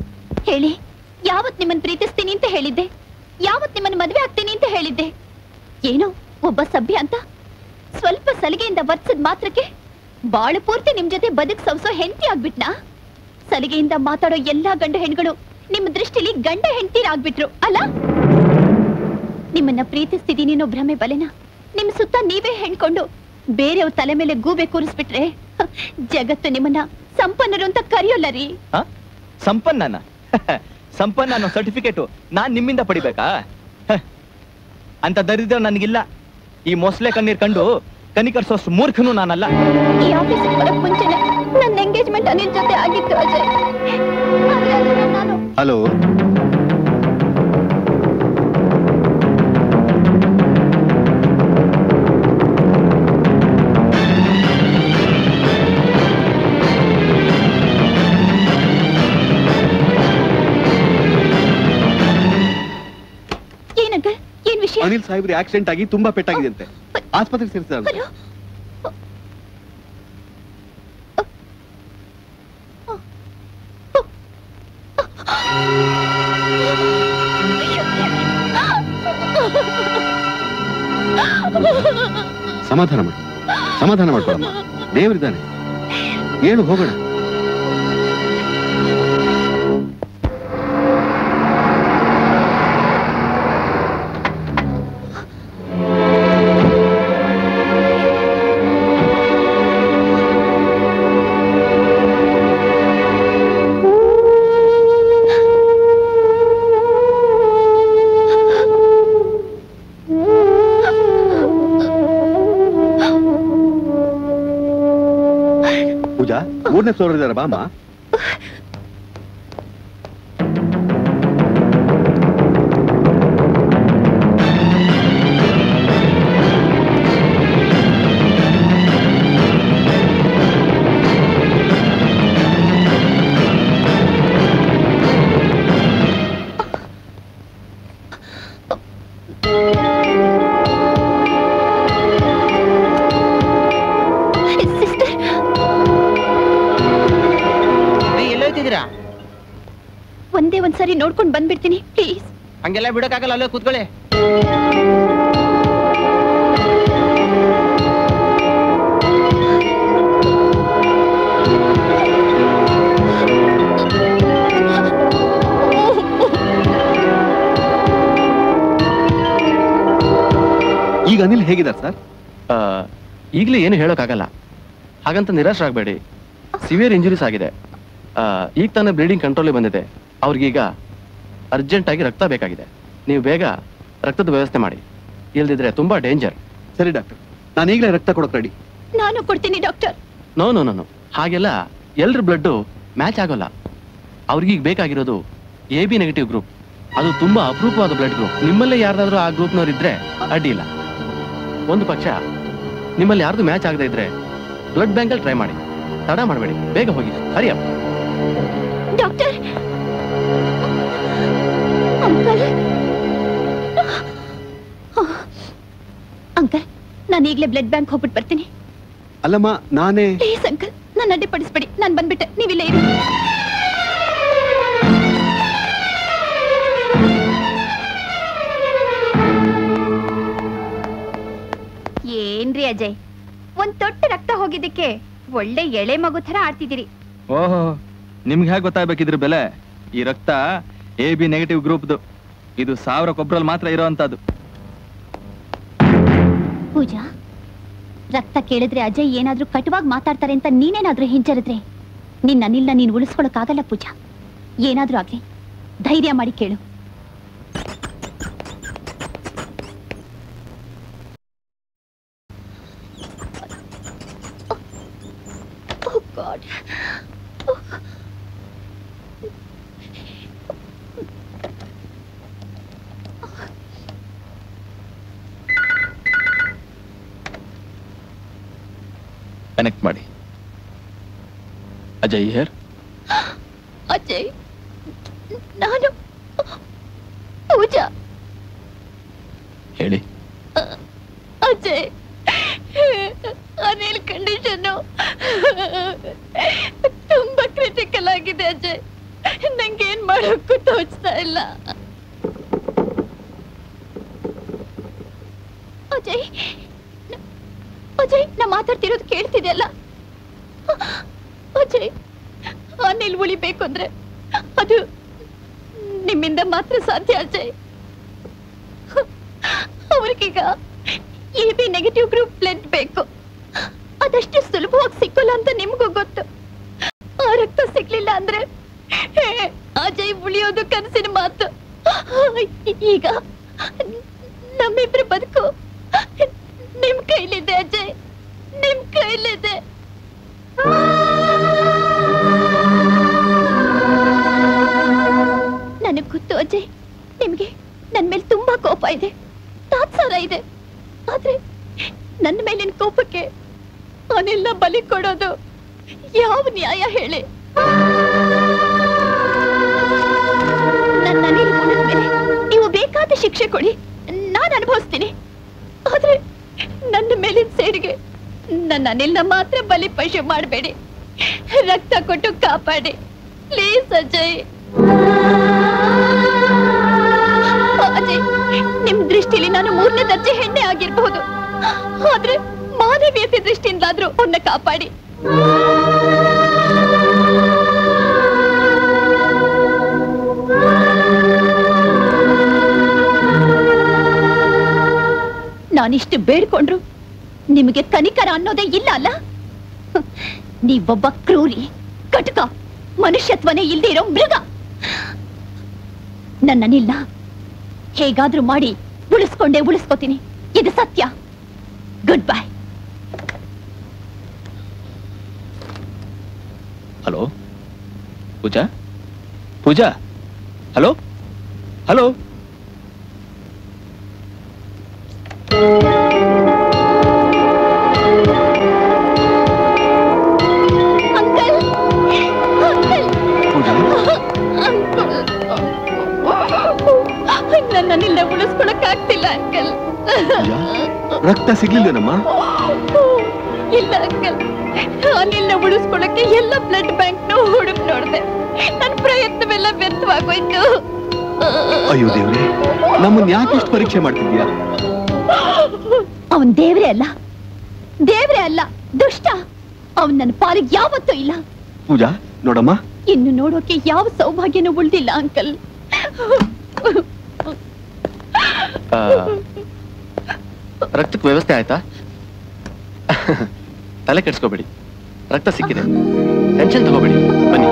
ಹೇಳಿ ಯಾವತ್ ನಿಮ್ಮನ್ನ ಪ್ರೀತಿಸ್ತೀನಿ ಅಂತ ಹೇಳಿದ್ದೆ ಯಾವತ್ ನಿಮ್ಮನ್ನ ಮದ್ವೆ ಆಗ್ತೀನಿ ಅಂತ ಹೇಳಿದ್ದೆ ಏನೋ ಒಬ್ಬ ಸಭ್ಯ ಅಂತ ಸ್ವಲ್ಪ ಸಲಿಗೆಯಿಂದ ವರ್ತಿಸಿದ ಮಾತ್ರಕ್ಕೆ ಬಾಳು ಪೂರ್ತಿ ನಿಮ್ ಜೊತೆ ಬದುಕ್ ಸವಸೋ ಹೆಂಡತಿ ಆಗ್ಬಿಟ್ನಾ ಸಲಿಗೆಯಿಂದ ಮಾತಾಡೋ ಎಲ್ಲಾ ಗಂಡ ಹೆಣ್ಗಳು ನಿಮ್ಮ ದೃಷ್ಟಿಲಿ ಗಂಡ ಹೆಂಡತಿರಾಗ್ಬಿಟ್ರು ಅಲ್ಲ ನಿಮ್ಮನ್ನ ಪ್ರೀತಿಸ್ತಿದೀನಿ ಅನ್ನೋ ಭ್ರಮೆ ಬಲೆನ ನಿಮ್ ಸುತ್ತ ನೀವೇ ಹೆಣ್ಕೊಂಡು ಬೇರೆಯವ್ರ ತಲೆ ಮೇಲೆ ಗೂಬೆ ಕೂರಿಸ್ಬಿಟ್ರೆ ಹ, ಜಗತ್ತು ನಿಮ್ಮನ್ನ ಸಂಪನ್ನರು ಅಂತ ಕರೆಯೋಲ್ಲ ರೀ ಆ? ಸಂಪನ್ನನ ಸಂಪನ್ನ ಅನ್ನೋ ಸರ್ಟಿಫಿಕೇಟು ನಾನ್ ನಿಮ್ಮಿಂದ ಪಡಿಬೇಕಾ ಹ. ಅಂತ ದರಿದ್ರ ನನಗಿಲ್ಲ ಈ ಮೊಸಳೆ ಕಣ್ಣೀರ್ ಕಂಡು ಕನಿಕರ್ಸೋಷ್ಟು ಮೂರ್ಖನು ನಾನಲ್ಲ ಈ ಆಫೀಸಿಗೆ ಬರಕ್ ಮುಂಚೆನೆ ನನ್ನ ಎಂಗೇಜ್ಮೆಂಟ್ ಅನಿಲ್ ಜೊತೆ ಆಗಿತ್ತು ಅಜಯ್ ಆದ್ರೆ ಅದನ್ನ ನಾನು ಹಲೋ ಏನಂಕಲ್ ಏನ್ ವಿಷಯ ಅನಿಲ್ ಸಾಹೇಬ್ರಿ ಆಕ್ಸಿಡೆಂಟ್ ಆಗಿ ತುಂಬಾ ಪೆಟ್ಟಾಗಿದೆ ಅಂತೆ ಆಸ್ಪತ್ರೆಗೆ ಸೇರಿಸಿದ್ದಾರೆ ಹಲೋ ಸಮಾಧಾನ ಮಾಡಿ ಸಮಾಧಾನ ಮಾಡ್ಕೊಳಮ್ಮ ದೇವರಿದ್ದಾನೆ ಹೇಳು ಹೋಗೋಣ ಪೂಜಾ ಮೂರನೇ ಫ್ಲೋರ್ ಇದ್ದಾರೆ ಬಾಮ್ಮ ಎಲ್ಲೋಯ್ತಿದ್ದೀರಾ ಒಂದೇ ಒಂದ್ಸರಿ ನೋಡ್ಕೊಂಡ್ ಬಂದ್ಬಿಡ್ತೀನಿ ಪ್ಲೀಸ್ ಹಂಗೆಲ್ಲ ಬಿಡಕ್ಕಾಗಲ್ಲ ಅಲ್ಲೇ ಕೂತ್ಕೊಳ್ಳಿ ಈಗ ಅನಿಲ್ ಹೇಗಿದ್ದಾರೆ ಸರ್ ಆ, ಈಗ್ಲೇ ಏನು ಹೇಳೋಕ್ಕಾಗಲ್ಲ ಹಾಗಂತ ನಿರಾಶರಾಗಬೇಡಿ ಸಿವಿಯರ್ ಇಂಜುರೀಸ್ ಆಗಿದೆ ಆ, ಈಗ ತಾನೇ ಬ್ಲೀಡಿಂಗ್ ಕಂಟ್ರೋಲಿಗೆ ಬಂದಿದೆ ಅವ್ರಿಗೀಗ ಅರ್ಜೆಂಟ್ ಆಗಿ ರಕ್ತ ಬೇಕಾಗಿದೆ ನೀವು ಬೇಗ ರಕ್ತದ ವ್ಯವಸ್ಥೆ ಮಾಡಿ ಇಲ್ದಿದ್ರೆ ತುಂಬಾ ಡೇಂಜರ್ ಸರಿ ಡಾಕ್ಟರ್ ನಾನು ಈಗಲೇ ರಕ್ತ ಕೊಡಕ್ ರೆಡಿ ನಾನು ಕೊಡ್ತೀನಿ doctor no no no no ಹಾಗೆಲ್ಲ ಎಲ್ರ ಬ್ಲಡ್ಡು ಮ್ಯಾಚ್ ಆಗೋಲ್ಲ ಅವ್ರಿಗೀಗ ಬೇಕಾಗಿರೋದು ಎ ಬಿ ನೆಗೆಟಿವ್ ಗ್ರೂಪ್ ಅದು ತುಂಬಾ ಅಪರೂಪವಾದ ಬ್ಲಡ್ ಗ್ರೂಪ್ ನಿಮ್ಮಲ್ಲೇ ಯಾರ್ದಾದ್ರೂ ಆ ಗ್ರೂಪ್ನವ್ರು ಇದ್ರೆ ಅಡ್ಡಿ ಇಲ್ಲ ಒಂದು ಪಕ್ಷ ನಿಮ್ಮಲ್ಲಿ ಯಾರ್ದು ಮ್ಯಾಚ್ ಆಗದೆ ಇದ್ರೆ ಬ್ಲಡ್ ಬ್ಯಾಂಕಲ್ಲಿ ಟ್ರೈ ಮಾಡಿ ತಡ ಮಾಡಬೇಡಿ ಬೇಗ ಹೋಗಿ ಹರಿಯಪ್ಪ ಡಾಕ್ಟರ್ ಅಂಕಲ್ ಅಂಕಲ್ ನಾನು ಈಗಲೇ ಬ್ಲಡ್ ಬ್ಯಾಂಕ್ ಹೋಗ್ಬಿಟ್ಟು ಬರ್ತೀನಿ ಅಲ್ಲಮ್ಮ ನಾನೇ ಪ್ಲೀಸ್ ಅಂಕಲ್ ನನ್ನ ಅಡ್ಡಿಪಡಿಸ್ಬೇಡಿ ನಾನು ಬಂದ್ಬಿಟ್ಟೆ ನೀವಿಲ್ಲೇ ಇರಿ ಏನ್ರಿ ಅಜಯ್ ಒಂದ್ ತೊಟ್ಟು ರಕ್ತ ಹೋಗಿದ್ದಕ್ಕೆ ಒಳ್ಳೆ ಎಳೆ ಮಗು ತರ ಆಡ್ತಿದ್ದೀರಿ ಓಹೋ ನಿಮ್ಗೆ ಹೇಗೆ ಗೊತ್ತಾಗ್ಬೇಕಿದ್ರ ಬೆಲೆ ಈ ರಕ್ತ ಎ ಬಿ ನೆಗೆಟಿವ್ ಗ್ರೂಪ್ದು ಇದು ಸಾವಿರಕ್ಕೊಬ್ರಲ್ಲಿ ಮಾತ್ರ ಇರೋವಂಥದ್ದು ಪೂಜಾ ರಕ್ತ ಕೇಳಿದ್ರೆ ಅಜಯ್ ಏನಾದ್ರೂ ಕಟುವಾಗಿ ಮಾತಾಡ್ತಾರೆ ಅಂತ ನೀನೇನಾದ್ರೂ ಹಿಂಜರಿದ್ರೆ ನಿನ್ನ ಅನಿಲ್ನ ನೀನು ಉಳಿಸ್ಕೊಳಕ್ಕಾಗಲ್ಲ ಪೂಜಾ ಏನಾದ್ರೂ ಆಗ್ಲಿ ಧೈರ್ಯ ಮಾಡಿ ಕೇಳು Oh God. ಕನೆಕ್ಟ್ ಮಾಡಿ ಅಜಯ್ ಹೇರ್ ಅಜಯ್ ನಾನು ಪೂಜಾ ಹೇಳಿ ಅಜಯ್ ಅನಿಲ್ ಕಂಡೀಷನ್ನು ತುಂಬಾ ಕ್ರಿಟಿಕಲ್ ಆಗಿದೆ ಅಜಯ್ ನಂಗೆ ಏನ್ ಮಾಡೋಕ್ಕೂ ತೋಚ್ತಾ ಇಲ್ಲ ಅಜಯ್ ನ- ಅಜಯ್ ನಾ ಮಾತಾಡ್ತಿರೋದು ಕೇಳ್ತಿದೆಯಲ್ಲ ಅಜಯ್ ಅನಿಲ್ ಉಳಿಬೇಕು ಅಂದ್ರೆ ಅದು ನಿಮ್ಮಿಂದ ಮಾತ್ರ ಸಾಧ್ಯ ಅಜಯ್ ಅವ್ರಿಗೀಗ A B negative group blood ಬೇಕು ಅದಷ್ಟು ಸುಲಭವಾಗಿ ಸಿಕ್ಕಲ್ಲ ಅಂತ ನಿಮ್ಗೂ ಗೊತ್ತು ಆ ರಕ್ತ ಸಿಗ್ಲಿಲ್ಲ ಅಂದ್ರೆ ಹೇ, ಅಜಯ್ ಉಳಿಯೋದು ಕನಸಿನ ಮಾತು ಈಗ ನಮ್ಮಿಬ್ರ ಬದುಕು ನಿಮ್ ಕೈಲಿದೆ ಅಜಯ್ ನಿಮ್ ಕೈಲಿದೆ ನನಗ್ ಗೊತ್ತು ಅಜಯ್ ನಿಮ್ಗೆ ನನ್ ಮೇಲೆ ತುಂಬಾ ಕೋಪ ಇದೆ ತಾತ್ಸಾರ ಇದೆ ಆದ್ರೆ ನನ್ನ ಮೇಲಿನ ಕೋಪಕ್ಕೆ ಅವನೆಲ್ಲ ಬಲಿ ಕೊಡೋದು ಯಾವ ನ್ಯಾಯ ಹೇಳಿ ನನ್ನ ಅನಿಲ್ ಮೇಲೆ ನೀವು ಬೇಕಾದ ಶಿಕ್ಷೆ ಕೊಡಿ ನಾನು ಅನುಭವಿಸ್ತೀನಿ ಆದ್ರೆ ನನ್ನ ಮೇಲಿನ ಸೇಡಿಗೆ ನನ್ನ ಅನಿಲ್ನ ಮಾತ್ರ ಬಲಿ ಪಶು ಮಾಡಬೇಡಿ ರಕ್ತ ಕೊಟ್ಟು ಕಾಪಾಡಿ ಪ್ಲೀಸ್ ಅಜಯ್ ಅಜಯ್ ನಿಮ್ ದೃಷ್ಟಿಲಿ ನಾನು ಮೂರನೇ ದರ್ಜೆ ಹೆಣ್ಣೆ ಆಗಿರ್ಬಹುದು ಆದ್ರೆ ಮಾನವೀಯತೆ ದೃಷ್ಟಿಯಿಂದಾದ್ರೂ ಅವನ್ನ ಕಾಪಾಡಿ ನಾನಿಷ್ಟು ಬೇಡ್ಕೊಂಡ್ರು ನಿಮಗೆ ಕನಿಕರ ಅನ್ನೋದೇ ಇಲ್ಲ ಅಲ್ಲ ಹ್ಮ್. ನೀವೊಬ್ಬ ಕ್ರೂರಿ ಕಟಕ ಮನುಷ್ಯತ್ವನೇ ಇಲ್ದೇ ಇರೋ ಮೃಗ ನನ್ನನಿಲ್ಲ ಹೇಗಾದ್ರೂ ಮಾಡಿ ಉಳಿಸ್ಕೊಂಡೇ ಉಳಿಸ್ಕೋತೀನಿ ಇದು ಸತ್ಯ good bye hello Pooja Pooja hello hello ನನ್ನನ್ನಿಂದ ಉಳಿಸ್ಕೊಳಕ್ ಆಗ್ತಿಲ್ಲ ಅಂಕಲ್ ರಕ್ತ ಸಿಗ್ಲಿಲ್ವೇನಮ್ಮ ಇಲ್ಲ ಅಂಕಲ್ ಅನಿಲ್ನ ಉಳಿಸ್ಕೊಳಕ್ಕೆ ಎಲ್ಲ ಬ್ಲಡ್ ಬ್ಯಾಂಕ್ ನ ಹುಡುಕ್ ನೋಡ್ದೆ ನನ್ ಪ್ರಯತ್ನವೆಲ್ಲ ವ್ಯರ್ಥವಾಗೋಯ್ತು ಅಯ್ಯೋ ದೇವ್ರೆ ನಮ್ಮನ್ನ ಯಾಕೆ ಇಷ್ಟು ಪರೀಕ್ಷೆ ಮಾಡ್ತಿದ್ಯಾ ಅವನ್ ದೇವ್ರೇ ಅಲ್ಲ ದೇವ್ರೇ ಅಲ್ಲ ದುಷ್ಟ ಅವನ್ ನನ್ನ ಪಾಲಿಗೆ ಯಾವತ್ತೂ ಇಲ್ಲ ಪೂಜಾ ನೋಡಮ್ಮ ಇನ್ನು ನೋಡೋಕೆ ಯಾವ ಸೌಭಾಗ್ಯನೂ ಉಳ್ದಿಲ್ಲ ಅಂಕಲ್ ಆ, ರಕ್ತಕ್ಕೆ ವ್ಯವಸ್ಥೆ ಆಯ್ತಾ ತಲೆ ಕೆಡ್ಸ್ಕೋಬೇಡಿ ರಕ್ತ ಸಿಕ್ಕಿದೆ ಟೆನ್ಷನ್ ತಗೋಬೇಡಿ ಬನ್ನಿ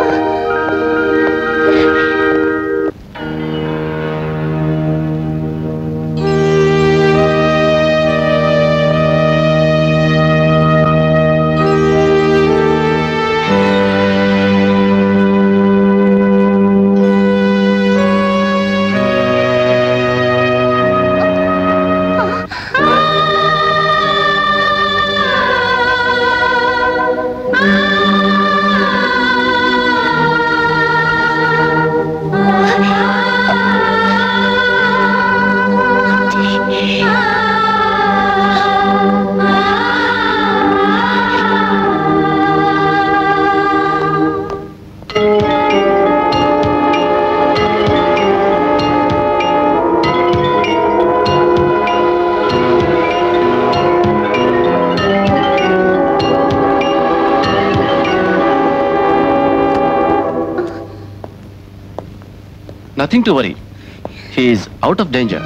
nothing to worry he is out of danger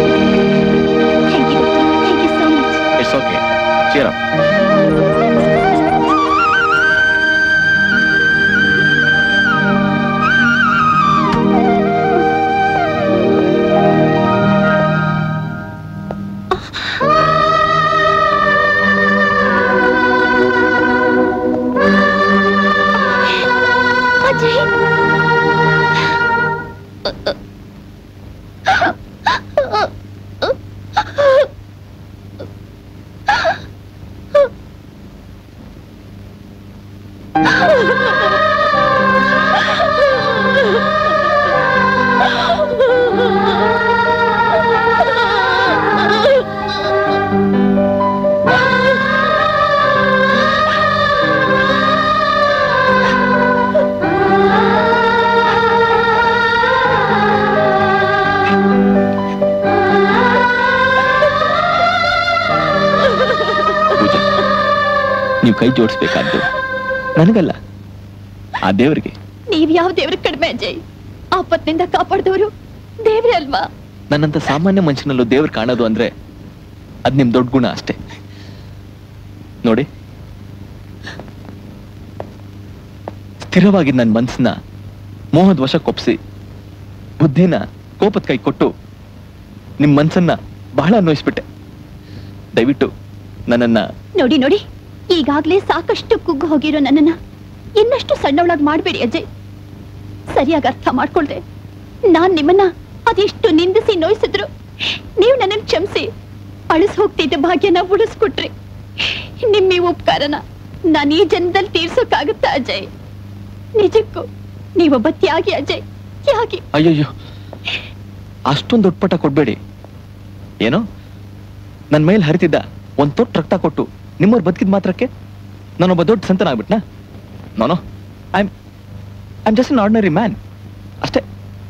it's okay cheer up ನೀವು ಕೈ ಜೋಡಿಸ್ಬೇಕಾದ್ದು ನನಗಲ್ಲ ಆ ದೇವರಿಗೆ ನೀವ್ ಯಾವ ದೇವ್ರ ಕಡಿಮೆ ಅಜಯ್ ಆಪತ್ನಿಂದ ಕಾಪಾಡಿದವರು ದೇವ್ರೇ ಅಲ್ವಾ ನನ್ನಂತ ಸಾಮಾನ್ಯ ಮನುಷ್ಯನಲ್ಲೂ ದೇವ್ರು ಕಾಣೋದು ಅಂದ್ರೆ ಅದ್ ನಿಮ್ ದೊಡ್ಡ ಗುಣ ಅಷ್ಟೇ ನೋಡಿ ಸ್ಥಿರವಾಗಿ ನನ್ನ ಮನ್ಸನ್ನ ಮೋಹದ ವಶಕ್ಕೊಪ್ಸಿ ಬುದ್ಧಿನ ಕೋಪದ ಕೈ ಕೊಟ್ಟು ನಿಮ್ ಮನ್ಸನ್ನ ಬಹಳ ಅನ್ವಯಿಸ್ಬಿಟ್ಟೆ ದಯವಿಟ್ಟು ನನ್ನನ್ನ ನೋಡಿ ನೋಡಿ ಈಗಾಗ್ಲೇ ಸಾಕಷ್ಟು ಕುಗ್ಗು ಹೋಗಿರೋ ನನ್ನನ್ನ ಇನ್ನಷ್ಟು ಸಣ್ಣವಳಾಗಿ ಮಾಡ್ಬೇಡಿ ಅಜಯ್ ಸರಿಯಾಗಿ ಅರ್ಥ ಮಾಡ್ಕೊಳ್ದೆ ನಾನ್ ನಿಮ್ಮನ್ನ ಅದೆಷ್ಟು ನಿಂದಿಸಿ ನೋಯಿಸಿದ್ರು ನೀವು ನನ್ನನ್ನು ಕ್ಷಮಿಸಿ ಅಳಿಸ್ ಹೋಗ್ತಿದ್ದ ಭಾಗ್ಯನ ಉಳಿಸ್ಕೊಟ್ರಿ ನಿಮ್ಮ ಈ ಉಪಕಾರನ ನಾನು ಈ ಜನ್ಮದಲ್ಲಿ ತೀರ್ಸೋಕ್ಕಾಗುತ್ತಾ ಅಜಯ್ ನಿಜಕ್ಕೂ ನೀವೊಬ್ಬ ತ್ಯಾಗಿ ಅಜಯ್ ತ್ಯಾಗಿ ಅಯ್ಯಯ್ಯೋ ಅಷ್ಟೊಂದು ದೊಡ್ಡ ಪಟ್ಟ ಕೊಡ್ಬೇಡಿ ಏನೋ ನನ್ನ ಮೇಲೆ ಹರಿತಿದ್ದ ಒಂದ್ ತೊಟ್ಟು ರಕ್ತ ಕೊಟ್ಟು ನಿಮ್ಮವ್ರು ಬದುಕಿದ ಮಾತ್ರಕ್ಕೆ ನಾನೊಬ್ಬ ದೊಡ್ಡ ಸಂತನಾಗ್ಬಿಟ್ನಾ ನಾನು I I'm just an ordinary man ಅಷ್ಟೇ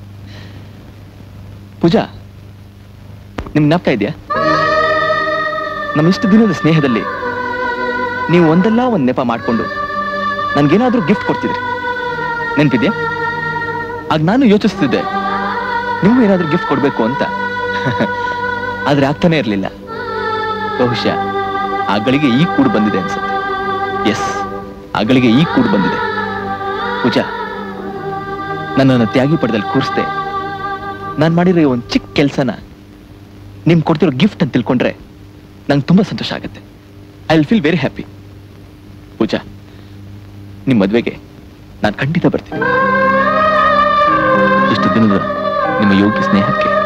ಪೂಜಾ ನಿಮ್ ಜ್ಞಾಪಕ ಇದೆಯಾ ನಮ್ಮ ಇಷ್ಟು ದಿನದ ಸ್ನೇಹದಲ್ಲಿ ನೀವು ಒಂದಲ್ಲ ಒಂದ್ ನೆಪ ಮಾಡ್ಕೊಂಡು ನನ್ಗೇನಾದ್ರೂ ಗಿಫ್ಟ್ ಕೊಡ್ತಿದ್ರಿ ನೆನ್ಪಿದ್ಯಾ ಆಗ ನಾನು ಯೋಚಿಸ್ತಿದ್ದೆ ನಿಮ್ಗೂ ಏನಾದ್ರೂ ಗಿಫ್ಟ್ ಕೊಡ್ಬೇಕು ಅಂತ ಆದ್ರೆ ಆಗ್ತಾನೆ ಇರ್ಲಿಲ್ಲ ಬಹುಶಃ ಆ ಗಳಿಗೆ ಈ ಕೂಡು ಬಂದಿದೆ ಅನ್ಸುತ್ತೆ ಎಸ್ ಆ ಗಳಿಗೆ ಈ ಕೂಡು ಬಂದಿದೆ ಪೂಜಾ ನನ್ನನ್ನು ತ್ಯಾಗಿ ಪಡೆದಲ್ಲಿ ಕೂರಿಸ್ದೆ ನಾನು ಮಾಡಿರೋ ಈ ಒಂದು ಚಿಕ್ಕ ಕೆಲಸನ ನಿಮ್ ಕೊಡ್ತಿರೋ ಗಿಫ್ಟ್ ಅಂತ ತಿಳ್ಕೊಂಡ್ರೆ ನಂಗೆ ತುಂಬಾ ಸಂತೋಷ ಆಗುತ್ತೆ I will feel very happy Pooja ನಿಮ್ ಮದ್ವೆಗೆ ನಾನು ಖಂಡಿತ ಬರ್ತೀನಿ ಇಷ್ಟು ದಿನದ ನಿಮ್ಮ ಯೋಗ್ಯ ಸ್ನೇಹಕ್ಕೆ